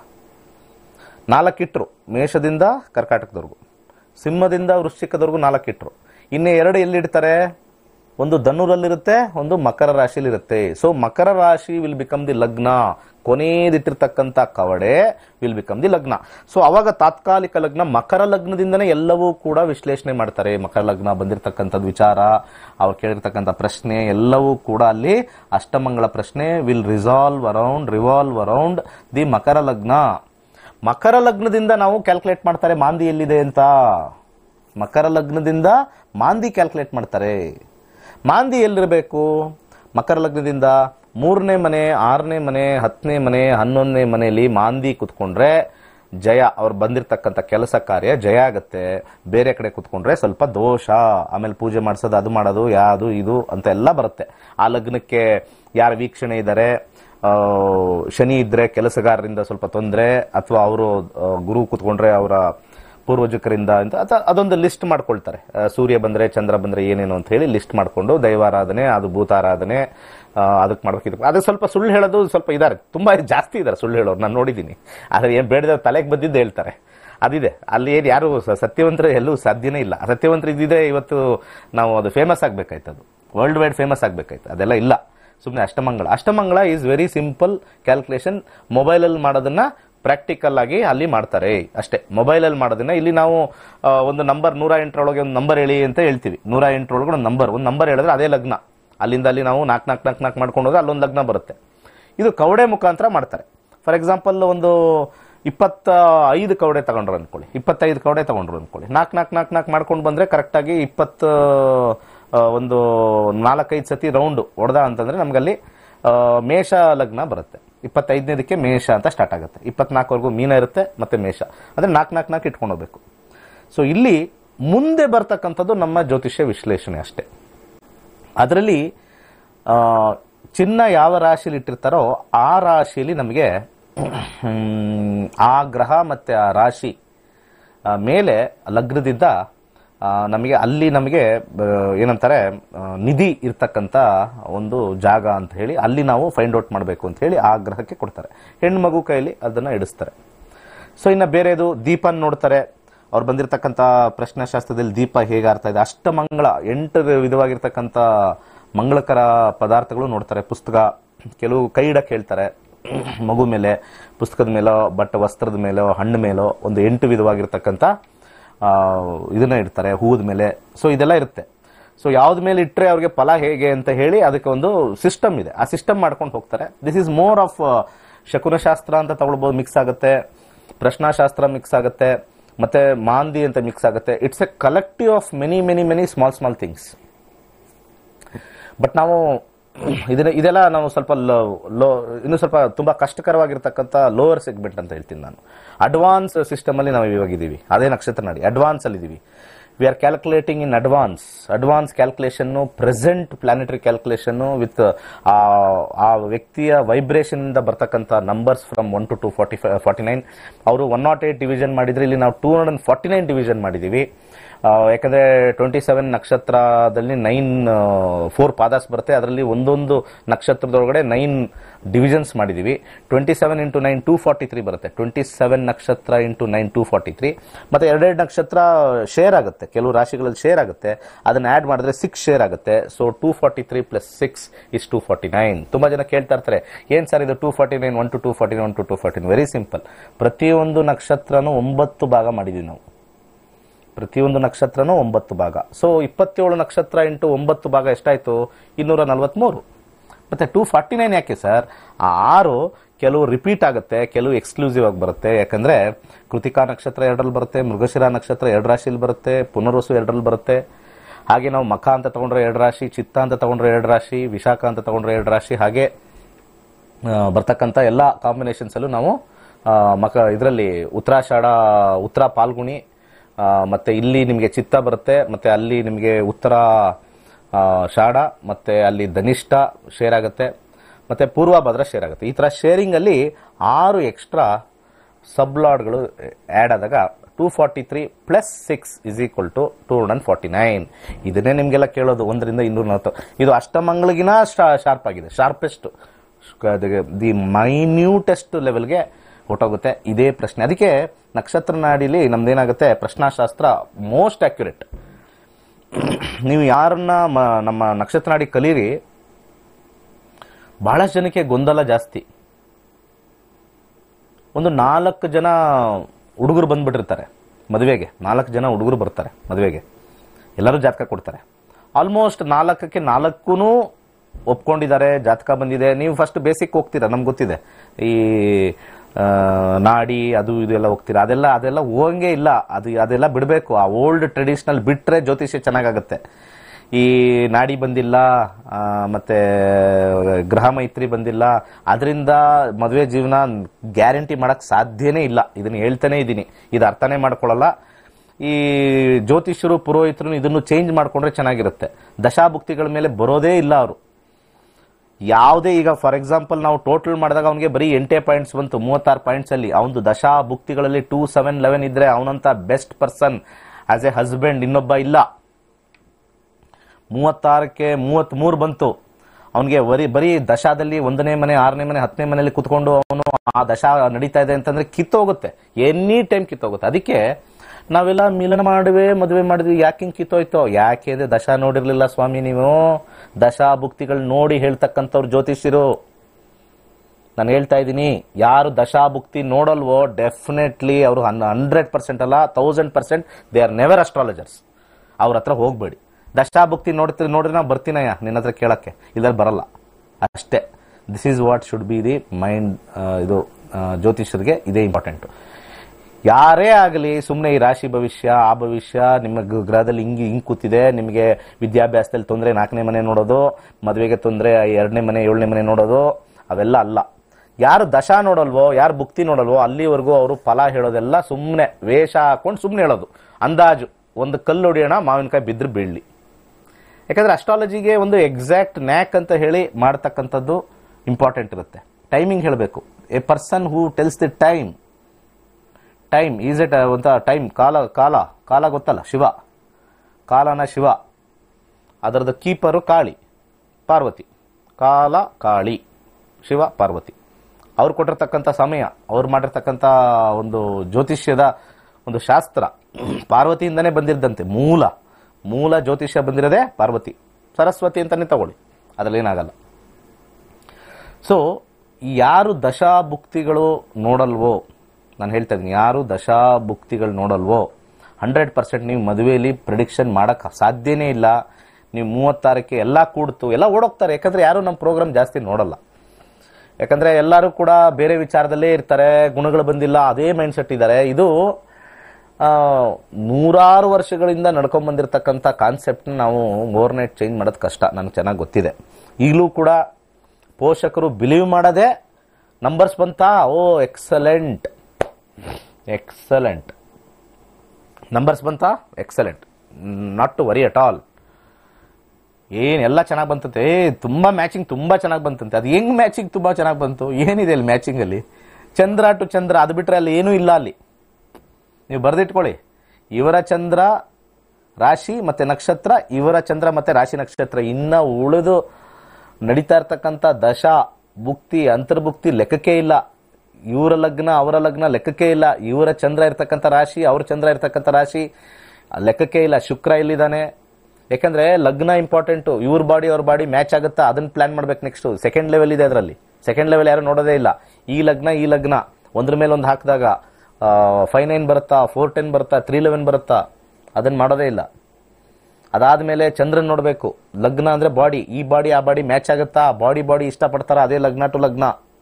[SPEAKER 1] ನಾಲ್ಕು ಇಟ್ರು ಮೇಷದಿಂದ ಕರ್ಕಾಟಕದವರೆಗೂ ಸಿಂಹದಿಂದ ವೃಶ್ಚಿಕದವರೆಗೂ ನಾಲ್ಕು ಇಟ್ರು ಇನ್ನು ಎರಡು ಎಲ್ಲಿಡ್ತಾರೆ ಒಂದು ಧನುರಲ್ಲಿರುತ್ತೆ ಒಂದು ಮಕರ ರಾಶಿಲಿರುತ್ತೆ ಸೊ ಮಕರ ರಾಶಿ ವಿಲ್ ಬಿಕಮ್ ದಿ ಲಗ್ನ ಕೊನೆಯದಿಟ್ಟಿರ್ತಕ್ಕಂಥ ಕವಡೆ will become the lagna so ಅವಾಗ ತಾತ್ಕಾಲಿಕ ಲಗ್ನ ಮಕರ ಲಗ್ನದಿಂದನೇ ಎಲ್ಲವೂ ಕೂಡ ವಿಶ್ಲೇಷಣೆ ಮಾಡ್ತಾರೆ ಮಕರ ಲಗ್ನ ಬಂದಿರತಕ್ಕಂಥದ್ದು ವಿಚಾರ ಅವ್ರು ಕೇಳಿರ್ತಕ್ಕಂಥ ಪ್ರಶ್ನೆ ಎಲ್ಲವೂ ಕೂಡ ಅಲ್ಲಿ ಅಷ್ಟಮಂಗಳ ಪ್ರಶ್ನೆ will resolve around revolve around the Makara lagna Makara ಲಗ್ನದಿಂದ ನಾವು ಕ್ಯಾಲ್ಕುಲೇಟ್ ಮಾಡ್ತಾರೆ ಮಾಂದಿ ಎಲ್ಲಿದೆ ಅಂತ ಮಕರ ಲಗ್ನದಿಂದ ಮಾಂದಿ ಕ್ಯಾಲ್ಕುಲೇಟ್ ಮಾಡ್ತಾರೆ ಮಾಂದಿ ಎಲ್ಲಿರಬೇಕು ಮಕರ ಲಗ್ನದಿಂದ ಮೂರನೇ ಮನೆ ಆರನೇ ಮನೆ ಹತ್ತನೇ ಮನೆ ಹನ್ನೊಂದನೇ ಮನೆಯಲ್ಲಿ ಮಾಂದಿ ಕುತ್ಕೊಂಡ್ರೆ ಜಯ ಅವ್ರು ಬಂದಿರತಕ್ಕಂಥ ಕೆಲಸ ಕಾರ್ಯ ಜಯ ಆಗತ್ತೆ ಬೇರೆ ಕಡೆ ಕುತ್ಕೊಂಡ್ರೆ ಸ್ವಲ್ಪ ದೋಷ ಆಮೇಲೆ ಪೂಜೆ ಮಾಡಿಸೋದು ಅದು ಮಾಡೋದು ಯಾವುದು ಇದು ಅಂತ ಎಲ್ಲ ಬರುತ್ತೆ ಆ ಲಗ್ನಕ್ಕೆ ಯಾರ ವೀಕ್ಷಣೆ ಇದ್ದಾರೆ ಆ, ಶನಿ ಇದ್ರೆ ಕೆಲಸಗಾರರಿಂದ ಸ್ವಲ್ಪ ತೊಂದರೆ ಅಥವಾ ಅವರು ಗುರು ಕುತ್ಕೊಂಡ್ರೆ ಅವರ ಪೂರ್ವಜಕರಿಂದ ಅಂತ ಅಥವಾ ಅದೊಂದು ಲಿಸ್ಟ್ ಮಾಡ್ಕೊಳ್ತಾರೆ ಆ, ಸೂರ್ಯ ಬಂದ್ರೆ ಚಂದ್ರ ಬಂದ್ರೆ ಏನೇನು ಅಂತ ಹೇಳಿ ಲಿಸ್ಟ್ ಮಾಡ್ಕೊಂಡು ದೈವಾರಾಧನೆ ಅದು ಭೂತಾರಾಧನೆ ಆ, ಅದಕ್ಕೆ ಮಾಡ್ಬೇಕು ಇದಕ್ಕೆ ಅದು ಸ್ವಲ್ಪ ಸುಳ್ಳು ಹೇಳೋದು ಸ್ವಲ್ಪ ಇದಾರೆ ತುಂಬಾ ಜಾಸ್ತಿ ಇದಾರೆ ಸುಳ್ಳು ಹೇಳೋರು ನಾನು ನೋಡಿದ್ದೀನಿ ಆದ್ರೆ ಏನ್ ಬೇಡದ ತಲೆಗೆ ಬಂದಿದ್ದು ಹೇಳ್ತಾರೆ ಅದಿದೆ ಅಲ್ಲಿ ಏನು ಯಾರು ಸ- ಸತ್ಯವಂತರು ಎಲ್ಲೂ ಸಾಧ್ಯನೇ ಇಲ್ಲ ಸತ್ಯವಂತರು ಇದ್ದಿದೆ ಇವತ್ತು ನಾವು ಅದು ಫೇಮಸ್ ಆಗ್ಬೇಕಾಯ್ತು ಅದು ವರ್ಲ್ಡ್ ವೈಡ್ ಫೇಮಸ್ ಆಗ್ಬೇಕಾಯ್ತು ಅದೆಲ್ಲ ಇಲ್ಲ ಸುಮ್ಮನೆ Ashtamangala Ashtamangala is very simple calculation ಮೊಬೈಲಲ್ಲಿ ಮಾಡೋದನ್ನ ಪ್ರಾಕ್ಟಿಕಲ್ ಆಗಿ ಅಲ್ಲಿ ಮಾಡ್ತಾರೆ ಅಷ್ಟೇ ಮೊಬೈಲಲ್ಲಿ ಮಾಡೋದನ್ನ ಇಲ್ಲಿ ನಾವು ಆ, ಒಂದು ನಂಬರ್ ನೂರ ಎಂಟರೊಳಗೆ ಒಂದು ನಂಬರ್ ಹೇಳಿ ಅಂತ ಹೇಳ್ತೀವಿ ನೂರ ಎಂಟರೊಳಗೆ ಒಂದು ನಂಬರ್ ಒಂದು ನಂಬರ್ ಹೇಳಿದ್ರೆ ಅದೇ ಲಗ್ನ ಅಲ್ಲಿಂದ ಅಲ್ಲಿ ನಾವು ನಾಲ್ಕು ನಾಲ್ಕು ನಾಲ್ಕು ನಾಲ್ಕು ಮಾಡ್ಕೊಂಡು ಹೋದ್ರೆ ಅಲ್ಲೊಂದು ಲಗ್ನ ಬರುತ್ತೆ ಇದು ಕವಡೆ ಮುಖಾಂತರ ಮಾಡ್ತಾರೆ ಫಾರ್ ಎಕ್ಸಾಂಪಲ್ ಒಂದು ಇಪ್ಪತ್ತ ಐದು ಕವಡೆ ತಗೊಂಡ್ರು ಅನ್ಕೊಳ್ಳಿ ಇಪ್ಪತ್ತೈದು ಕವಡೆ ತಗೊಂಡ್ರು ಅನ್ಕೊಳ್ಳಿ ನಾಲ್ಕು ನಾಲ್ಕು ನಾಲ್ಕು ನಾಲ್ಕು ಮಾಡ್ಕೊಂಡು ಬಂದ್ರೆ ಕರೆಕ್ಟಾಗಿ ಇಪ್ಪತ್ತು ಆ, ಒಂದು ನಾಲ್ಕೈದು ಸತಿ ರೌಂಡ್ ಹೊಡೆದ ಅಂತಂದ್ರೆ ನಮ್ಗಲ್ಲಿ ಆ, ಮೇಷ ಲಗ್ನ ಬರುತ್ತೆ ಇಪ್ಪತ್ತೈದನೇದಕ್ಕೆ ಮೇಷ ಅಂತ ಸ್ಟಾರ್ಟ್ ಆಗುತ್ತೆ ಇಪ್ಪತ್ನಾಲ್ಕವರೆಗೂ ಮೀನ ಇರುತ್ತೆ ಮತ್ತೆ ಮೇಷ ಅಂದ್ರೆ ನಾಲ್ಕು ನಾಲ್ಕು ನಾಲ್ಕು ಇಟ್ಕೊಂಡು ಹೋಗ್ಬೇಕು ಸೊ ಇಲ್ಲಿ ಮುಂದೆ ಬರ್ತಕ್ಕಂಥದ್ದು ನಮ್ಮ ಜ್ಯೋತಿಷ್ಯ ವಿಶ್ಲೇಷಣೆ ಅಷ್ಟೇ ಅದರಲ್ಲಿ ಆ, ಚಿನ್ನ ಯಾವ ರಾಶಿಯಲ್ಲಿ ಇಟ್ಟಿರ್ತಾರೋ ಆ ರಾಶಿಯಲ್ಲಿ ನಮಗೆ ಹ್ಮ್, ಆ ಗ್ರಹ ಮತ್ತೆ ಆ ರಾಶಿ ಆ, ಮೇಲೆ ಲಗ್ನದಿಂದ ಆ, ನಮಗೆ ಅಲ್ಲಿ ನಮಗೆ ಆ, ಏನಂತಾರೆ ಆ, ನಿಧಿ ಇರ್ತಕ್ಕಂಥ ಒಂದು ಜಾಗ ಅಂತ ಹೇಳಿ ಅಲ್ಲಿ ನಾವು ಫೈಂಡ್ ಔಟ್ ಮಾಡಬೇಕು ಅಂತ ಹೇಳಿ ಆ ಗ್ರಹಕ್ಕೆ ಕೊಡ್ತಾರೆ ಹೆಣ್ಣು ಮಗು ಕೈಯಲ್ಲಿ ಅದನ್ನ ಇಡಿಸ್ತಾರೆ ಸೊ ಇನ್ನು ಬೇರೆದು ದೀಪನ್ ನೋಡ್ತಾರೆ ಅವ್ರು ಬಂದಿರತಕ್ಕಂಥ ಪ್ರಶ್ನಾಶಾಸ್ತ್ರದಲ್ಲಿ ದೀಪ ಹೇಗೆ ಆರ್ತಾ ಇದೆ ಅಷ್ಟಮಂಗಳ ಎಂಟು ವಿಧವಾಗಿರ್ತಕ್ಕಂಥ ಮಂಗಳಕರ ಪದಾರ್ಥಗಳು ನೋಡ್ತಾರೆ ಪುಸ್ತಕ ಕೆಲವು ಕೈ ಇಡಕ್ಕೆ ಹೇಳ್ತಾರೆ ಮಗು ಮೇಲೆ ಪುಸ್ತಕದ ಮೇಲೋ ಬಟ್ ವಸ್ತ್ರದ ಮೇಲೋ ಹಣ್ಣು ಮೇಲೋ ಒಂದು ಎಂಟು ವಿಧವಾಗಿರ್ತಕ್ಕಂಥ ಆ, ಇದನ್ನ ಇಡ್ತಾರೆ ಹೂವದ ಮೇಲೆ ಸೊ ಇದೆಲ್ಲ ಇರುತ್ತೆ ಸೊ ಯಾವ್ದ ಮೇಲೆ ಇಟ್ಟರೆ ಅವ್ರಿಗೆ ಫಲ ಹೇಗೆ ಅಂತ ಹೇಳಿ ಅದಕ್ಕೆ ಒಂದು ಸಿಸ್ಟಮ್ ಇದೆ ಆ ಸಿಸ್ಟಮ್ ಮಾಡ್ಕೊಂಡು ಹೋಗ್ತಾರೆ ದಿಸ್ ಇಸ್ ಮೋರ್ ಆಫ್ ಶಕುನಶಾಸ್ತ್ರ ಅಂತ ತಗೊಳ್ಬೋದು ಮಿಕ್ಸ್ ಆಗುತ್ತೆ ಪ್ರಶ್ನಾಶಾಸ್ತ್ರ ಮಿಕ್ಸ್ ಆಗುತ್ತೆ ಮತ್ತೆ ಮಾಂದಿ ಅಂತ ಮಿಕ್ಸ್ ಆಗುತ್ತೆ it's a collective of many many many small small things but ನಾವು ಇದನ್ನ ಇದೆಲ್ಲ ನಾವು ಸ್ವಲ್ಪ ಲೋ ಇನ್ನು ಸ್ವಲ್ಪ ತುಂಬಾ ಕಷ್ಟಕರವಾಗಿರ್ತಕ್ಕಂಥ ಲೋವರ್ ಸೆಗ್ಮೆಂಟ್ ಅಂತ ಹೇಳ್ತೀನಿ ನಾನು ಅಡ್ವಾನ್ಸ್ ಸಿಸ್ಟಮ್ ಅಲ್ಲಿ ನಾವು ಇವಾಗ ಇದೀವಿ ಅದೇ ನಕ್ಷತ್ರ ನಾಡಿ ಅಡ್ವಾನ್ಸ್ ಅಲ್ಲಿ ಇದೀವಿ we are calculating in advance advance calculation present planetary calculation with ಆ ವ್ಯಕ್ತಿಯ ವೈಬ್ರೇಷನ್ ಇಂದ ಬರ್ತಕ್ಕಂಥ numbers from one to two forty forty nine ಅವರು ಒನ್ ನಾಟ್ ಏಟ್ ಡಿವಿಷನ್ ಮಾಡಿದ್ರೆ ಇಲ್ಲಿ ನಾವು two hundred forty nine division ಮಾಡಿದೀವಿ ಆ, ಯಾಕಂದ್ರೆ ಟ್ವೆಂಟಿ ಸೆವೆನ್ ನಕ್ಷತ್ರದಲ್ಲಿ ನೈನ್ ಫೋರ್ ಪಾದಾಸ್ ಬರುತ್ತೆ ಅದರಲ್ಲಿ ಒಂದೊಂದು ನಕ್ಷತ್ರದೊಳಗಡೆ ನೈನ್ ಡಿವಿಷನ್ಸ್ ಮಾಡಿದೀವಿ twenty seven into nine two forty three ಬರುತ್ತೆ ಟ್ವೆಂಟಿ ಸೆವೆನ್ ನಕ್ಷತ್ರ into nine two forty three ಮತ್ತೆ ಎರಡೆರಡು ನಕ್ಷತ್ರ ಶೇರ್ ಆಗುತ್ತೆ ಕೆಲವು ರಾಶಿಗಳಲ್ಲಿ ಶೇರ್ ಆಗುತ್ತೆ ಅದನ್ನ ಆಡ್ ಮಾಡಿದ್ರೆ ಸಿಕ್ಸ್ ಶೇರ್ ಆಗುತ್ತೆ so two forty three plus six is two forty nine ತುಂಬಾ ಜನ ಕೇಳ್ತಾ ಇರ್ತಾರೆ ಏನ್ ಸರ್ ಇದು two forty nine one to two forty one to two forty very simple ಪ್ರತಿಯೊಂದು ನಕ್ಷತ್ರನೂ ಒಂಬತ್ತು ಭಾಗ ಮಾಡಿದೀವಿ ನಾವು ಪ್ರತಿಯೊಂದು ನಕ್ಷತ್ರನೂ ಒಂಬತ್ತು ಭಾಗ ಸೊ ಇಪ್ಪತ್ತೇಳು ನಕ್ಷತ್ರ ಇಂಟು ಒಂಬತ್ತು ಭಾಗ ಎಷ್ಟಾಯ್ತು ಇನ್ನೂರ ನಲವತ್ಮೂರು ಮತ್ತೆ ಟೂ ಫಾರ್ಟಿ ನೈನ್ ಯಾಕೆ ಸರ್ ಆ ಆರು ಕೆಲವು ರಿಪೀಟ್ ಆಗುತ್ತೆ ಕೆಲವು ಎಕ್ಸ್ಕ್ಲೂಸಿವ್ ಆಗಿ ಬರುತ್ತೆ ಯಾಕಂದ್ರೆ ಕೃತಿಕಾ ನಕ್ಷತ್ರ ಎರಡರಲ್ಲಿ ಬರುತ್ತೆ ಮೃಗಶಿರ ನಕ್ಷತ್ರ ಎರಡು ರಾಶಿಯಲ್ಲಿ ಬರುತ್ತೆ ಪುನರ್ವಸು ಎರಡರಲ್ಲಿ ಬರುತ್ತೆ ಹಾಗೆ ನಾವು ಮಖ ಅಂತ ತಗೊಂಡ್ರೆ ಎರಡು ರಾಶಿ ಚಿತ್ತ ಅಂತ ತಗೊಂಡ್ರೆ ಎರಡು ರಾಶಿ ವಿಶಾಖ ಅಂತ ತಗೊಂಡ್ರೆ ಎರಡು ರಾಶಿ ಹಾಗೆ ಆ, ಬರ್ತಕ್ಕಂಥ ಎಲ್ಲ ಕಾಂಬಿನೇಷನ್ಸ್ ಅಲ್ಲೂ ನಾವು ಆ, ಮಕ ಇದರಲ್ಲಿ ಉತ್ತರಾಷಾಢ ಉತ್ತರ ಪಾಲ್ಗುಣಿ ಆ, ಮತ್ತೆ ಇಲ್ಲಿ ನಿಮಗೆ ಚಿತ್ತ ಬರುತ್ತೆ ಮತ್ತೆ ಅಲ್ಲಿ ನಿಮಗೆ ಉತ್ತರ ಆ, ಶಾಡ ಮತ್ತೆ ಅಲ್ಲಿ ಧನಿಷ್ಠ ಶೇರ್ ಆಗುತ್ತೆ ಮತ್ತೆ ಪೂರ್ವಭದ್ರ ಶೇರ್ ಆಗುತ್ತೆ ಈ ತರ ಶೇರಿಂಗ್ ಅಲ್ಲಿ ಆರು ಎಕ್ಸ್ಟ್ರಾ ಸಬ್ಲಾಡ್ಗಳು ಆ್ಯಡ್ ಆದಾಗ two forty three plus six is equal to two hundred forty nine ಇದನ್ನೇ ನಿಮಗೆಲ್ಲ ಕೇಳೋದು ಒಂದರಿಂದ ಇನ್ನೂರ ನಲವತ್ತು ಇದು ಅಷ್ಟಮಂಗಳಿಗಿನ ಶಾರ್ಪ್ ಆಗಿದೆ ಶಾರ್ಪೆಸ್ಟ್ ದಿ ಮೈನ್ಯೂಟೆಸ್ಟ್ ಲೆವೆಲ್ಗೆ ಹೊಟ್ಟೋಗುತ್ತೆ ಇದೇ ಪ್ರಶ್ನೆ ಅದಕ್ಕೆ ನಕ್ಷತ್ರ ನಾಡಿಲಿ ನಮ್ದೇನಾಗುತ್ತೆ ಪ್ರಶ್ನಾಶಾಸ್ತ್ರ ಮೋಸ್ಟ್ ಅಕ್ಯುರೇಟ್ ನೀವು ಯಾರನ್ನ ಮ- ನಮ್ಮ ನಕ್ಷತ್ರ ನಾಡಿ ಕಲೀರಿ ಬಹಳಷ್ಟು ಜನಕ್ಕೆ ಗೊಂದಲ ಜಾಸ್ತಿ ಒಂದು ನಾಲ್ಕು ಜನ ಹುಡುಗರು ಬಂದ್ಬಿಟ್ಟಿರ್ತಾರೆ ಮದುವೆಗೆ ನಾಲ್ಕು ಜನ ಹುಡುಗರು ಬರ್ತಾರೆ ಮದುವೆಗೆ ಎಲ್ಲರೂ ಜಾತಕ ಕೊಡ್ತಾರೆ ಆಲ್ಮೋಸ್ಟ್ ನಾಲ್ಕಕ್ಕೆ ನಾಲ್ಕು ಒಪ್ಕೊಂಡಿದ್ದಾರೆ ಜಾತಕ ಬಂದಿದೆ ನೀವು ಫಸ್ಟ್ ಬೇಸಿಕ್ ಹೋಗ್ತೀರಾ ನಮ್ಗೆ ಗೊತ್ತಿದೆ ಈ ಆ, ನಾಡಿ ಅದು ಇದು ಎಲ್ಲ ಹೋಗ್ತೀರಾ ಅದೆಲ್ಲ ಅದೆಲ್ಲ ಹೋಗಂಗೆ ಇಲ್ಲ ಅದು ಅದೆಲ್ಲ ಬಿಡಬೇಕು ಆ ಓಲ್ಡ್ ಟ್ರೆಡಿಷನಲ್ ಬಿಟ್ರೆ ಜ್ಯೋತಿಷ್ಯ ಚೆನ್ನಾಗಾಗುತ್ತೆ ಈ ನಾಡಿ ಬಂದಿಲ್ಲ ಆ, ಮತ್ತೆ ಗ್ರಹ ಮೈತ್ರಿ ಬಂದಿಲ್ಲ ಅದರಿಂದ ಮದುವೆ ಜೀವನ ಗ್ಯಾರಂಟಿ ಮಾಡಕ್ ಸಾಧ್ಯನೇ ಇಲ್ಲ ಇದನ್ನ ಹೇಳ್ತಾನೆ ಇದ್ದೀನಿ ಇದು ಅರ್ಥನೇ ಮಾಡ್ಕೊಳ್ಳಲ್ಲ ಈ ಜ್ಯೋತಿಷ್ಯರು ಪುರೋಹಿತರು ಇದನ್ನು ಚೇಂಜ್ ಮಾಡ್ಕೊಂಡ್ರೆ ಚೆನ್ನಾಗಿರುತ್ತೆ ದಶಾಭುಕ್ತಿಗಳ ಮೇಲೆ ಬರೋದೇ ಇಲ್ಲ ಅವರು ಯಾವುದೇ ಈಗ ಫಾರ್ ಎಕ್ಸಾಂಪಲ್ ನಾವು ಟೋಟಲ್ ಮಾಡಿದಾಗ ಅವನಿಗೆ ಬರೀ ಎಂಟೇ ಪಾಯಿಂಟ್ಸ್ ಬಂತು ಮೂವತ್ತಾರು ಪಾಯಿಂಟ್ಸ್ ಅಲ್ಲಿ ಅವನು ದಶಾ ಭುಕ್ತಿಗಳಲ್ಲಿ ಟೂ ಸೆವೆನ್ ಲೆವೆನ್ ಇದ್ರೆ ಅವನಂತ best person as a husband ಇನ್ನೊಬ್ಬ ಇಲ್ಲ ಮೂವತ್ತಾರಕ್ಕೆ ಮೂವತ್ತ್ ಮೂರು ಬಂತು ಅವನಿಗೆ ಬರೀ ಬರೀ ದಶಾದಲ್ಲಿ ಒಂದನೇ ಮನೆ ಆರನೇ ಮನೆ ಹತ್ತನೇ ಮನೆಯಲ್ಲಿ ಕುತ್ಕೊಂಡು ಅವನು ಆ ದಶಾ ನಡೀತಾ ಇದೆ ಅಂತಂದ್ರೆ ಕಿತ್ತೋಗುತ್ತೆ ಎನಿ ಟೈಮ್ ಕಿತ್ತೋಗುತ್ತೆ ಅದಕ್ಕೆ ನಾವೆಲ್ಲ ಮಿಲನ ಮಾಡುವೆ ಮದುವೆ ಮಾಡಿದ್ವಿ ಯಾಕೆ ಹಿಂಗ್ ಕಿತ್ತೋಯ್ತೋ ಯಾಕೆ ಇದೆ ದಶಾ ನೋಡಿರ್ಲಿಲ್ಲ ಸ್ವಾಮಿ ನೀವು ದಶಾ ಭುಕ್ತಿಗಳು ನೋಡಿ ಹೇಳ್ತಕ್ಕಂಥವ್ರು ಜ್ಯೋತಿಷ್ಯರು ನಾನು ಹೇಳ್ತಾ ಇದ್ದೀನಿ ಯಾರು ದಶಾಭುಕ್ತಿ ನೋಡಲ್ವೋ ಡೆಫಿನೆಟ್ಲಿ ಅವರು ಹಂಡ್ರೆಡ್ ಪರ್ಸೆಂಟ್ ಅಲ್ಲ thousand percent they are never astrologers ಅವ್ರ ಹತ್ರ ಹೋಗ್ಬೇಡಿ ದಶಾಭುಕ್ತಿ ನೋಡ್ತೀರಿ ನೋಡಿದ್ರೆ ನಾವು ಬರ್ತೀನಯ್ಯ ನಿನ್ನ ಹತ್ರ ಕೇಳಕ್ಕೆ ಇದ್ರಲ್ಲಿ ಬರಲ್ಲ ಅಷ್ಟೇ this is what should be the mind ಇದು ಆ, ಜ್ಯೋತಿಷ್ಯರಿಗೆ ಇದೇ ಇಂಪಾರ್ಟೆಂಟ್ ಯಾರೇ ಆಗಲಿ ಸುಮ್ಮನೆ ಈ ರಾಶಿ ಭವಿಷ್ಯ ಆ ಭವಿಷ್ಯ ನಿಮ್ಮ ಗ- ಗ್ರಹದಲ್ಲಿ ಹಿಂಗೆ ಹಿಂಗ್ ಕೂತಿದೆ ನಿಮಗೆ ವಿದ್ಯಾಭ್ಯಾಸದಲ್ಲಿ ತೊಂದರೆ ನಾಲ್ಕನೇ ಮನೆ ನೋಡೋದು ಮದುವೆಗೆ ತೊಂದರೆ ಎರಡನೇ ಮನೆ ಏಳನೇ ಮನೆ ನೋಡೋದು ಅವೆಲ್ಲ ಅಲ್ಲ ಯಾರು ದಶಾ ನೋಡಲ್ವೋ ಯಾರು ಭುಕ್ತಿ ನೋಡಲ್ವೋ ಅಲ್ಲಿವರೆಗೂ ಅವರು ಫಲ ಹೇಳೋದೆಲ್ಲ ಸುಮ್ಮನೆ ವೇಷ ಹಾಕೊಂಡು ಸುಮ್ಮನೆ ಹೇಳೋದು ಅಂದಾಜು ಒಂದು ಕಲ್ಲು ಹೊಡಿಯೋಣ ಮಾವಿನಕಾಯಿ ಬಿದ್ದರೆ ಬೀಳಲಿ ಯಾಕಂದ್ರೆ ಅಸ್ಟ್ರಾಲಜಿಗೆ ಒಂದು ಎಕ್ಸಾಕ್ಟ್ ನ್ಯಾಕ್ ಅಂತ ಹೇಳಿ ಮಾಡ್ತಕ್ಕಂಥದ್ದು ಇಂಪಾರ್ಟೆಂಟ್ ಇರುತ್ತೆ ಟೈಮಿಂಗ್ ಹೇಳಬೇಕು a person who tells the time time is it ಅಂತ ಟೈಮ್ ಕಾಲ ಕಾಲ ಕಾಲ ಗೊತ್ತಲ್ಲ ಶಿವ ಕಾಲನ ಶಿವ ಅದರದ್ದು ಕೀಪರು ಕಾಳಿ ಪಾರ್ವತಿ ಕಾಲ ಕಾಳಿ ಶಿವ ಪಾರ್ವತಿ ಅವ್ರು ಕೊಟ್ಟಿರ್ತಕ್ಕಂಥ ಸಮಯ ಅವ್ರು ಮಾಡಿರ್ತಕ್ಕಂಥ ಒಂದು ಜ್ಯೋತಿಷ್ಯದ ಒಂದು ಶಾಸ್ತ್ರ ಪಾರ್ವತಿಯಿಂದನೇ ಬಂದಿರದಂತೆ ಮೂಲ ಮೂಲ ಜ್ಯೋತಿಷ್ಯ ಬಂದಿರೋದೇ ಪಾರ್ವತಿ ಸರಸ್ವತಿ ಅಂತಾನೆ ತಗೊಳ್ಳಿ ಅದ್ರಲ್ಲಿ ಏನಾಗಲ್ಲ ಸೊ ಯಾರು ದಶಾಭುಕ್ತಿಗಳು ನೋಡಲ್ವೋ ನಾನು ಹೇಳ್ತಾ ಇದ್ದೀನಿ ಯಾರು ದಶಾಭುಕ್ತಿಗಳು ನೋಡಲ್ವೋ ಹಂಡ್ರೆಡ್ ಪರ್ಸೆಂಟ್ ನೀವು ಮದುವೆಯಲ್ಲಿ ಪ್ರಿಡಿಕ್ಷನ್ ಮಾಡಕ್ಕೆ ಸಾಧ್ಯನೇ ಇಲ್ಲ ನೀವು ಮೂವತ್ತಾರಕ್ಕೆ ಎಲ್ಲ ಕೂಡ್ತು ಎಲ್ಲ ಓಡೋಗ್ತಾರೆ ಯಾಕಂದ್ರೆ ಯಾರು ನಮ್ಮ ಪ್ರೋಗ್ರಾಮ್ ಜಾಸ್ತಿ ನೋಡಲ್ಲ ಯಾಕಂದ್ರೆ ಎಲ್ಲರೂ ಕೂಡ ಬೇರೆ ವಿಚಾರದಲ್ಲೇ ಇರ್ತಾರೆ ಗುಣಗಳು ಬಂದಿಲ್ಲ ಅದೇ ಮೈಂಡ್ ಸೆಟ್ ಇದ್ದಾರೆ ಇದು ಆ, ನೂರಾರು ವರ್ಷಗಳಿಂದ ನಡ್ಕೊಂಡ್ ಬಂದಿರತಕ್ಕಂಥ ಕಾನ್ಸೆಪ್ಟ್ ನಾವು ಓವರ್ನೈಟ್ ಚೇಂಜ್ ಮಾಡೋದು ಕಷ್ಟ ನನಗೆ ಚೆನ್ನಾಗಿ ಗೊತ್ತಿದೆ ಈಗಲೂ ಕೂಡ ಪೋಷಕರು ಬಿಲೀವ್ ಮಾಡದೆ ನಂಬರ್ಸ್ ಬಂತಾ ಓ ಎಕ್ಸಲೆಂಟ್ ಎಕ್ಸಲೆಂಟ್ ನಂಬರ್ಸ್ ಬಂತಾ excellent not to worry at all ಏನ್ ಎಲ್ಲ ಚೆನ್ನಾಗಿ ಬಂತಂತೆ ಏ ತುಂಬಾ ಮ್ಯಾಚಿಂಗ್ ತುಂಬಾ ಚೆನ್ನಾಗಿ ಬಂತಂತೆ ಅದು ಹೆಂಗ್ ಮ್ಯಾಚಿಂಗ್ ತುಂಬಾ ಚೆನ್ನಾಗಿ ಬಂತು ಏನಿದೆ ಅಲ್ಲಿ ಮ್ಯಾಚಿಂಗ್ ಅಲ್ಲಿ ಚಂದ್ರ ಟು ಚಂದ್ರ ಅದು ಬಿಟ್ರೆ ಅಲ್ಲಿ ಏನೂ ಇಲ್ಲ ಅಲ್ಲಿ ನೀವು ಬರೆದಿಟ್ಕೊಳ್ಳಿ ಇವರ ಚಂದ್ರ ರಾಶಿ ಮತ್ತೆ ನಕ್ಷತ್ರ ಇವರ ಚಂದ್ರ ಮತ್ತೆ ರಾಶಿ ನಕ್ಷತ್ರ ಇನ್ನ ಉಳಿದು ನಡೀತಾ ಇರ್ತಕ್ಕಂಥ ದಶಾ ಭುಕ್ತಿ ಅಂತರ್ಭುಕ್ತಿ ಲೆಕ್ಕಕ್ಕೆ ಇಲ್ಲ ಇವರ ಲಗ್ನ ಅವರ ಲಗ್ನ ಲೆಕ್ಕಕ್ಕೆ ಇಲ್ಲ ಇವರ ಚಂದ್ರ ಇರ್ತಕ್ಕಂಥ ರಾಶಿ ಅವ್ರ ಚಂದ್ರ ಇರ್ತಕ್ಕಂಥ ರಾಶಿ ಲೆಕ್ಕಕ್ಕೆ ಇಲ್ಲ ಶುಕ್ರ ಇಲ್ಲಿದ್ದಾನೆ ಯಾಕಂದ್ರೆ ಲಗ್ನ ಇಂಪಾರ್ಟೆಂಟು ಇವ್ರ ಬಾಡಿ ಅವ್ರ ಬಾಡಿ ಮ್ಯಾಚ್ ಆಗುತ್ತಾ ಅದನ್ನ ಪ್ಲಾನ್ ಮಾಡ್ಬೇಕು ನೆಕ್ಸ್ಟ್ ಸೆಕೆಂಡ್ ಲೆವೆಲ್ ಇದೆ ಅದರಲ್ಲಿ ಸೆಕೆಂಡ್ ಲೆವೆಲ್ ಯಾರು ನೋಡೋದೇ ಇಲ್ಲ ಈ ಲಗ್ನ ಈ ಲಗ್ನ ಒಂದ್ರ ಮೇಲೆ ಒಂದು ಹಾಕಿದಾಗ ಫೈವ್ ನೈನ್ ಬರುತ್ತಾ ಫೋರ್ ಟೆನ್ ಬರುತ್ತಾ ತ್ರೀ ಲೆವೆನ್ ಬರುತ್ತಾ ಅದನ್ನ ಮಾಡೋದೇ ಇಲ್ಲ ಅದಾದ್ಮೇಲೆ ಚಂದ್ರನ್ ನೋಡಬೇಕು ಲಗ್ನ ಅಂದ್ರೆ ಬಾಡಿ ಈ ಬಾಡಿ ಆ ಬಾಡಿ ಮ್ಯಾಚ್ ಆಗುತ್ತಾ ಬಾಡಿ ಬಾಡಿ ಇಷ್ಟಪಡ್ತಾರ ಅದೇ ಲಗ್ನ ಟು ಲಗ್ನ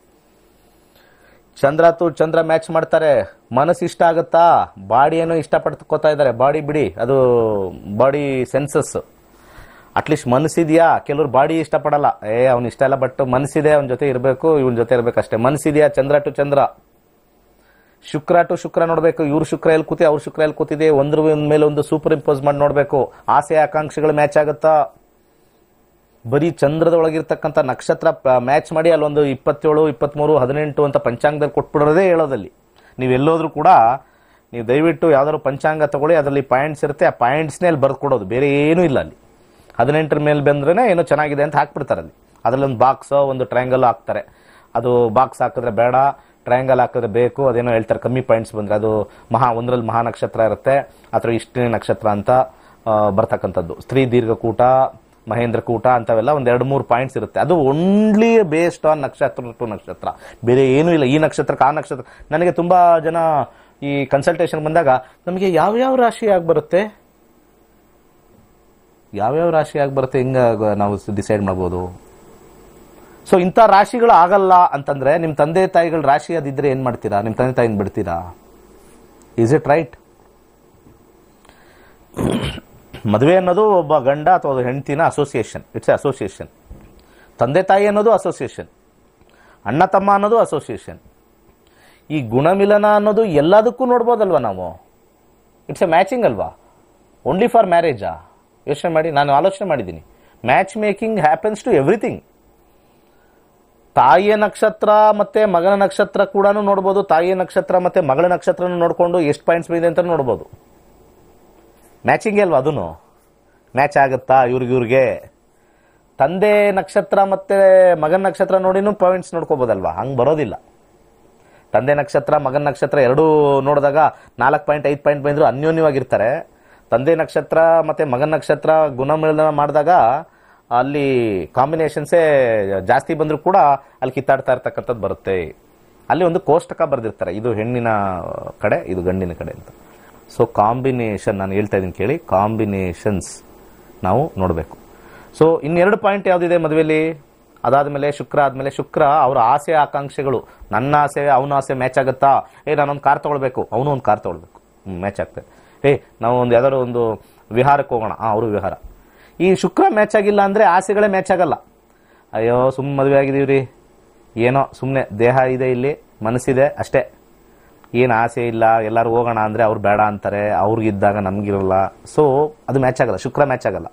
[SPEAKER 1] ಚಂದ್ರ ತು ಚಂದ್ರ ಮ್ಯಾಚ್ ಮಾಡ್ತಾರೆ ಮನಸ್ಸು ಇಷ್ಟ ಆಗುತ್ತಾ ಬಾಡಿ ಏನೋ ಇಷ್ಟಪಡ್ಕೋತಾ ಇದ್ದಾರೆ ಬಾಡಿ ಬಿಡಿ ಅದು ಬಾಡಿ ಸೆನ್ಸಸ್ ಅಟ್ಲೀಸ್ಟ್ ಮನಸ್ಸಿದ್ಯಾ ಕೆಲವ್ರು ಬಾಡಿ ಇಷ್ಟಪಡಲ್ಲ ಏ ಅವ್ನು ಇಷ್ಟ ಇಲ್ಲ ಬಟ್ ಮನಸ್ಸಿದೆ ಅವನ ಜೊತೆ ಇರಬೇಕು ಇವನ್ ಜೊತೆ ಇರ್ಬೇಕು ಅಷ್ಟೇ ಮನಸ್ಸಿದ್ಯಾ ಚಂದ್ರ ಟು ಚಂದ್ರ ಶುಕ್ರ ಟು ಶುಕ್ರ ನೋಡ್ಬೇಕು ಇವ್ರ ಶುಕ್ರ ಎಲ್ಲಿ ಕೂತಿ ಅವ್ರ ಶುಕ್ರ ಎಲ್ಲಿ ಕೂತಿದೆ ಒಂದ್ರ ಮೇಲೆ ಒಂದು ಸೂಪರ್ ಇಂಪೋಸ್ ಮಾಡಿ ನೋಡ್ಬೇಕು ಆಸೆ ಆಕಾಂಕ್ಷೆಗಳು ಮ್ಯಾಚ್ ಆಗುತ್ತಾ ಬರೀ ಚಂದ್ರದ ಒಳಗಿರ್ತಕ್ಕಂಥ ನಕ್ಷತ್ರ ಮ್ಯಾಚ್ ಮಾಡಿ ಅಲ್ಲೊಂದು ಇಪ್ಪತ್ತೇಳು ಇಪ್ಪತ್ತ್ಮೂರು ಹದಿನೆಂಟು ಅಂತ ಪಂಚಾಂಗದಲ್ಲಿ ಕೊಟ್ಬಿಡೋದೇ ಹೇಳೋದಲ್ಲಿ ನೀವು ಎಲ್ಲೋದ್ರೂ ಕೂಡ ನೀವು ದಯವಿಟ್ಟು ಯಾವ್ದಾದ್ರು ಪಂಚಾಂಗ ತಗೊಳ್ಳಿ ಅದರಲ್ಲಿ ಪಾಯಿಂಟ್ಸ್ ಇರುತ್ತೆ ಆ ಪಾಯಿಂಟ್ಸ್ನೇ ಅಲ್ಲಿ ಬರ್ದು ಕೊಡೋದು ಬೇರೆ ಏನೂ ಇಲ್ಲ ಅಲ್ಲಿ ಹದಿನೆಂಟರ ಮೇಲೆ ಬಂದ್ರೇ ಏನೋ ಚೆನ್ನಾಗಿದೆ ಅಂತ ಹಾಕ್ಬಿಡ್ತಾರೆ ಅಲ್ಲಿ ಅದರಲ್ಲಿ ಒಂದು ಬಾಕ್ಸ್ ಒಂದು ಟ್ರಯಾಂಗಲ್ ಹಾಕ್ತಾರೆ ಅದು ಬಾಕ್ಸ್ ಹಾಕಿದ್ರೆ ಬೇಡ ಟ್ರಯಾಂಗಲ್ ಹಾಕಿದ್ರೆ ಬೇಕು ಅದೇನೋ ಹೇಳ್ತಾರೆ ಕಮ್ಮಿ ಪಾಯಿಂಟ್ಸ್ ಬಂದ್ರೆ ಅದು ಮಹಾ ಒಂದರಲ್ಲಿ ಮಹಾ ನಕ್ಷತ್ರ ಇರುತ್ತೆ ಅಥವಾ ಇಷ್ಟನೇ ನಕ್ಷತ್ರ ಅಂತ ಆ, ಬರ್ತಕ್ಕಂಥದ್ದು ಸ್ತ್ರೀ ದೀರ್ಘಕೂಟ ಮಹೇಂದ್ರ ಕೂಟ ಅಂತವೆಲ್ಲ ಒಂದ್ ಎರಡು ಮೂರು ಪಾಯಿಂಟ್ಸ್ ಇರುತ್ತೆ ಅದು ಓನ್ಲಿ ಬೇಸ್ಡ್ ಆನ್ ನಕ್ಷತ್ರ ಟು ನಕ್ಷತ್ರ ಬೇರೆ ಏನೂ ಇಲ್ಲ ಈ ನಕ್ಷತ್ರಕ್ಕೆ ಆ ನಕ್ಷತ್ರ ನನಗೆ ತುಂಬಾ ಜನ ಈ ಕನ್ಸಲ್ಟೇಷನ್ ಬಂದಾಗ ನಮಗೆ ಯಾವ್ಯಾವ ರಾಶಿ ಆಗಿ ಬರುತ್ತೆ ಯಾವ್ಯಾವ ರಾಶಿ ಆಗಿ ಬರುತ್ತೆ ಹಿಂಗ ನಾವು ಡಿಸೈಡ್ ಮಾಡ್ಬೋದು ಸೊ ಇಂಥ ರಾಶಿಗಳು ಆಗಲ್ಲ ಅಂತಂದ್ರೆ ನಿಮ್ಮ ತಂದೆ ತಾಯಿಗಳ ರಾಶಿ ಅದಿದ್ರೆ ಏನ್ ಮಾಡ್ತೀರಾ ನಿಮ್ಮ ತಂದೆ ತಾಯಿನ ಬಿಡ್ತೀರಾ ಇಸ್ ಇಟ್ ರೈಟ್ ಮದುವೆ ಅನ್ನೋದು ಒಬ್ಬ ಗಂಡ ಅಥವಾ ಒಂದು ಹೆಂಡತಿನ ಅಸೋಸಿಯೇಷನ್ ಇಟ್ಸ್ ಅಸೋಸಿಯೇಷನ್ ತಂದೆ ತಾಯಿ ಅನ್ನೋದು ಅಸೋಸಿಯೇಷನ್ ಅಣ್ಣ ತಮ್ಮ ಅನ್ನೋದು ಅಸೋಸಿಯೇಷನ್ ಈ ಗುಣಮಿಲನ ಅನ್ನೋದು ಎಲ್ಲದಕ್ಕೂ ನೋಡ್ಬೋದಲ್ವಾ ನಾವು ಇಟ್ಸ್ ಎ ಮ್ಯಾಚಿಂಗ್ ಅಲ್ವಾ ಓನ್ಲಿ ಫಾರ್ ಮ್ಯಾರೇಜಾ ಯೋಚನೆ ಮಾಡಿ ನಾನು ಆಲೋಚನೆ ಮಾಡಿದ್ದೀನಿ match making happens to everything ತಾಯಿಯ ನಕ್ಷತ್ರ ಮತ್ತೆ ಮಗನ ನಕ್ಷತ್ರ ಕೂಡ ನೋಡ್ಬೋದು ತಾಯಿಯ ನಕ್ಷತ್ರ ಮತ್ತೆ ಮಗಳ ನಕ್ಷತ್ರನ ನೋಡ್ಕೊಂಡು ಎಷ್ಟು ಪಾಯಿಂಟ್ಸ್ ಬಂದಿದೆ ಅಂತ ನೋಡ್ಬೋದು ಮ್ಯಾಚಿಂಗ್ ಅಲ್ವಾ ಅದನ್ನು ಮ್ಯಾಚ್ ಆಗುತ್ತಾ ಇವ್ರಿಗೆ ಇವ್ರಿಗೆ ತಂದೆ ನಕ್ಷತ್ರ ಮತ್ತೆ ಮಗನ ನಕ್ಷತ್ರ ನೋಡಿನೂ ಪಾಯಿಂಟ್ಸ್ ನೋಡ್ಕೋಬೋದಲ್ವಾ ಹಂಗೆ ಬರೋದಿಲ್ಲ ತಂದೆ ನಕ್ಷತ್ರ ಮಗನ ನಕ್ಷತ್ರ ಎರಡೂ ನೋಡಿದಾಗ ನಾಲ್ಕು ಪಾಯಿಂಟ್ ಐದು ಪಾಯಿಂಟ್ ಬಂದ್ರು ಅನ್ಯೋನ್ಯವಾಗಿರ್ತಾರೆ ತಂದೆ ನಕ್ಷತ್ರ ಮತ್ತೆ ಮಗನ ನಕ್ಷತ್ರ ಗುಣಮಿಲನ ಮಾಡಿದಾಗ ಅಲ್ಲಿ ಕಾಂಬಿನೇಷನ್ಸೇ ಜಾಸ್ತಿ ಬಂದರೂ ಕೂಡ ಅಲ್ಲಿ ಕಿತ್ತಾಡ್ತಾ ಇರ್ತಕ್ಕಂಥದ್ದು ಬರುತ್ತೆ ಅಲ್ಲಿ ಒಂದು ಕೋಷ್ಟಕ ಬರೆದಿರ್ತಾರೆ ಇದು ಹೆಣ್ಣಿನ ಕಡೆ ಇದು ಗಂಡಿನ ಕಡೆ ಅಂತ ಸೊ ಕಾಂಬಿನೇಷನ್ ನಾನು ಹೇಳ್ತಾ ಇದ್ದೀನಿ ಕೇಳಿ ಕಾಂಬಿನೇಷನ್ಸ್ ನಾವು ನೋಡಬೇಕು ಸೊ ಇನ್ನೆರಡು ಪಾಯಿಂಟ್ ಯಾವ್ದಿದೆ ಮದುವೆಯಲ್ಲಿ ಅದಾದ್ಮೇಲೆ ಶುಕ್ರ ಆದ್ಮೇಲೆ ಶುಕ್ರ ಅವರ ಆಸೆ ಆಕಾಂಕ್ಷೆಗಳು ನನ್ನ ಆಸೆ ಅವನ ಆಸೆ ಮ್ಯಾಚ್ ಆಗುತ್ತಾ ಏ ನಾನೊಂದು ಕಾರ್ ತಗೊಳ್ಬೇಕು ಅವನು ಒಂದು ಕಾರ್ ತಗೊಳ್ಬೇಕು ಮ್ಯಾಚ್ ಆಗ್ತದೆ ಏ ನಾವು ಒಂದು ಯಾವ್ದಾದ್ರು ಒಂದು ವಿಹಾರಕ್ಕೆ ಹೋಗೋಣ ಆ ಅವರು ವಿಹಾರ ಈ ಶುಕ್ರ ಮ್ಯಾಚ್ ಆಗಿಲ್ಲ ಅಂದ್ರೆ ಆಸೆಗಳೇ ಮ್ಯಾಚ್ ಆಗಲ್ಲ ಅಯ್ಯೋ ಸುಮ್ಮನೆ ಮದುವೆ ಆಗಿದೀವ್ರಿ ಏನೋ ಸುಮ್ಮನೆ ದೇಹ ಇದೆ ಇಲ್ಲಿ ಮನಸ್ಸಿದೆ ಅಷ್ಟೇ ಏನು ಆಸೆ ಇಲ್ಲ ಎಲ್ಲರೂ ಹೋಗೋಣ ಅಂದ್ರೆ ಅವ್ರು ಬೇಡ ಅಂತಾರೆ ಅವ್ರಿಗಿದ್ದಾಗ ನಮಗಿರಲ್ಲ ಸೊ ಅದು ಮ್ಯಾಚ್ ಆಗಲ್ಲ ಶುಕ್ರ ಮ್ಯಾಚ್ ಆಗಲ್ಲ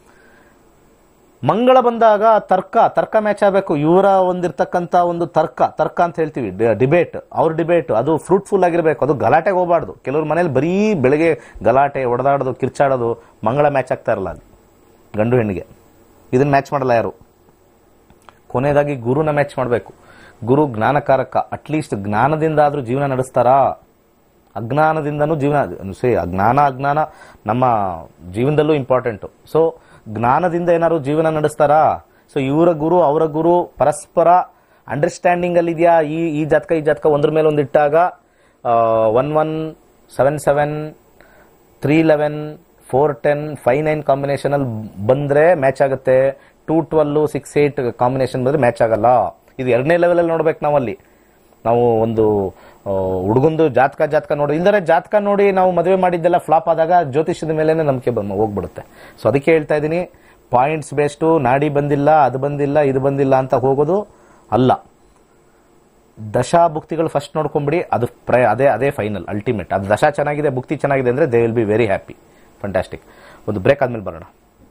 [SPEAKER 1] ಮಂಗಳ ಬಂದಾಗ ತರ್ಕ ತರ್ಕ ಮ್ಯಾಚ್ ಆಗಬೇಕು ಇವರ ಒಂದಿರ್ತಕ್ಕಂಥ ಒಂದು ತರ್ಕ ತರ್ಕ ಅಂತ ಹೇಳ್ತೀವಿ ಡಿಬೇಟ್ ಅವ್ರ ಡಿಬೇಟ್ ಅದು ಫ್ರೂಟ್ಫುಲ್ ಆಗಿರಬೇಕು ಅದು ಗಲಾಟೆಗೆ ಹೋಗಬಾರ್ದು ಕೆಲವ್ರ ಮನೇಲಿ ಬರೀ ಬೆಳಗ್ಗೆ ಗಲಾಟೆ ಹೊಡೆದಾಡೋದು ಕಿರ್ಚಾಡೋದು ಮಂಗಳ ಮ್ಯಾಚ್ ಆಗ್ತಾ ಇರಲ್ಲ ಅಲ್ಲಿ ಗಂಡು ಹೆಣ್ಣಿಗೆ ಇದನ್ನ ಮ್ಯಾಚ್ ಮಾಡಲ್ಲ ಯಾರು ಕೊನೆಯದಾಗಿ ಗುರುನ ಮ್ಯಾಚ್ ಮಾಡಬೇಕು ಗುರು ಜ್ಞಾನಕಾರಕ ಅಟ್ಲೀಸ್ಟ್ ಜ್ಞಾನದಿಂದ ಆದ್ರೂ ಜೀವನ ನಡೆಸ್ತಾರಾ ಅಜ್ಞಾನದಿಂದನೂ ಜೀವನ ಸೇ ಅಜ್ಞಾನ ಅಜ್ಞಾನ ನಮ್ಮ ಜೀವನದಲ್ಲೂ ಇಂಪಾರ್ಟೆಂಟು ಸೊ ಜ್ಞಾನದಿಂದ ಏನಾದ್ರು ಜೀವನ ನಡೆಸ್ತಾರಾ ಸೊ ಇವರ ಗುರು ಅವರ ಗುರು ಪರಸ್ಪರ ಅಂಡರ್ಸ್ಟ್ಯಾಂಡಿಂಗ್ ಅಲ್ಲಿ ಇದೆಯಾ ಈ ಈ ಜಾತಕ ಈ ಜಾತಕ ಒಂದ್ರ ಮೇಲೆ ಒಂದು ಇಟ್ಟಾಗ one one seven seven three eleven four ten five nine combination ಅಲ್ಲಿ ಬಂದ್ರೆ ಮ್ಯಾಚ್ ಆಗುತ್ತೆ two twelve six eight combination ಬಂದ್ರೆ ಮ್ಯಾಚ್ ಆಗಲ್ಲ ಇದು ಎರಡನೇ ಲೆವೆಲ್ ಅಲ್ಲಿ ನೋಡ್ಬೇಕು ನಾವು ಅಲ್ಲಿ ನಾವು ಒಂದು ಹುಡುಗಂದು ಜಾತಕ ಜಾತಕ ನೋಡಿ ಇಲ್ದರೆ ಜಾತಕ ನೋಡಿ ನಾವು ಮದುವೆ ಮಾಡಿದ್ದೆಲ್ಲ ಫ್ಲಾಪ್ ಆದಾಗ ಜ್ಯೋತಿಷ್ಯದ ಮೇಲೇನೆ ನಂಬಿಕೆ ಬಂದು ಹೋಗ್ಬಿಡುತ್ತೆ ಸೊ ಅದಕ್ಕೆ ಹೇಳ್ತಾ ಇದ್ದೀನಿ ಪಾಯಿಂಟ್ಸ್ ಬೇಸ್ಟು ನಾಡಿ ಬಂದಿಲ್ಲ ಅದು ಬಂದಿಲ್ಲ ಇದು ಬಂದಿಲ್ಲ ಅಂತ ಹೋಗೋದು ಅಲ್ಲ ದಶಾ ಭುಕ್ತಿಗಳು ಫಸ್ಟ್ ನೋಡ್ಕೊಂಬಿಡಿ ಅದು ಪ್ರಯ ಅದೇ ಅದೇ ಫೈನಲ್ ಅಲ್ಟಿಮೇಟ್ ಅದು ದಶಾ ಚೆನ್ನಾಗಿದೆ ಭುಕ್ತಿ ಚೆನ್ನಾಗಿದೆ ಅಂದ್ರೆ they will be very happy fantastic ಒಂದು ಬ್ರೇಕ್ ಆದ್ಮೇಲೆ ಬರೋಣ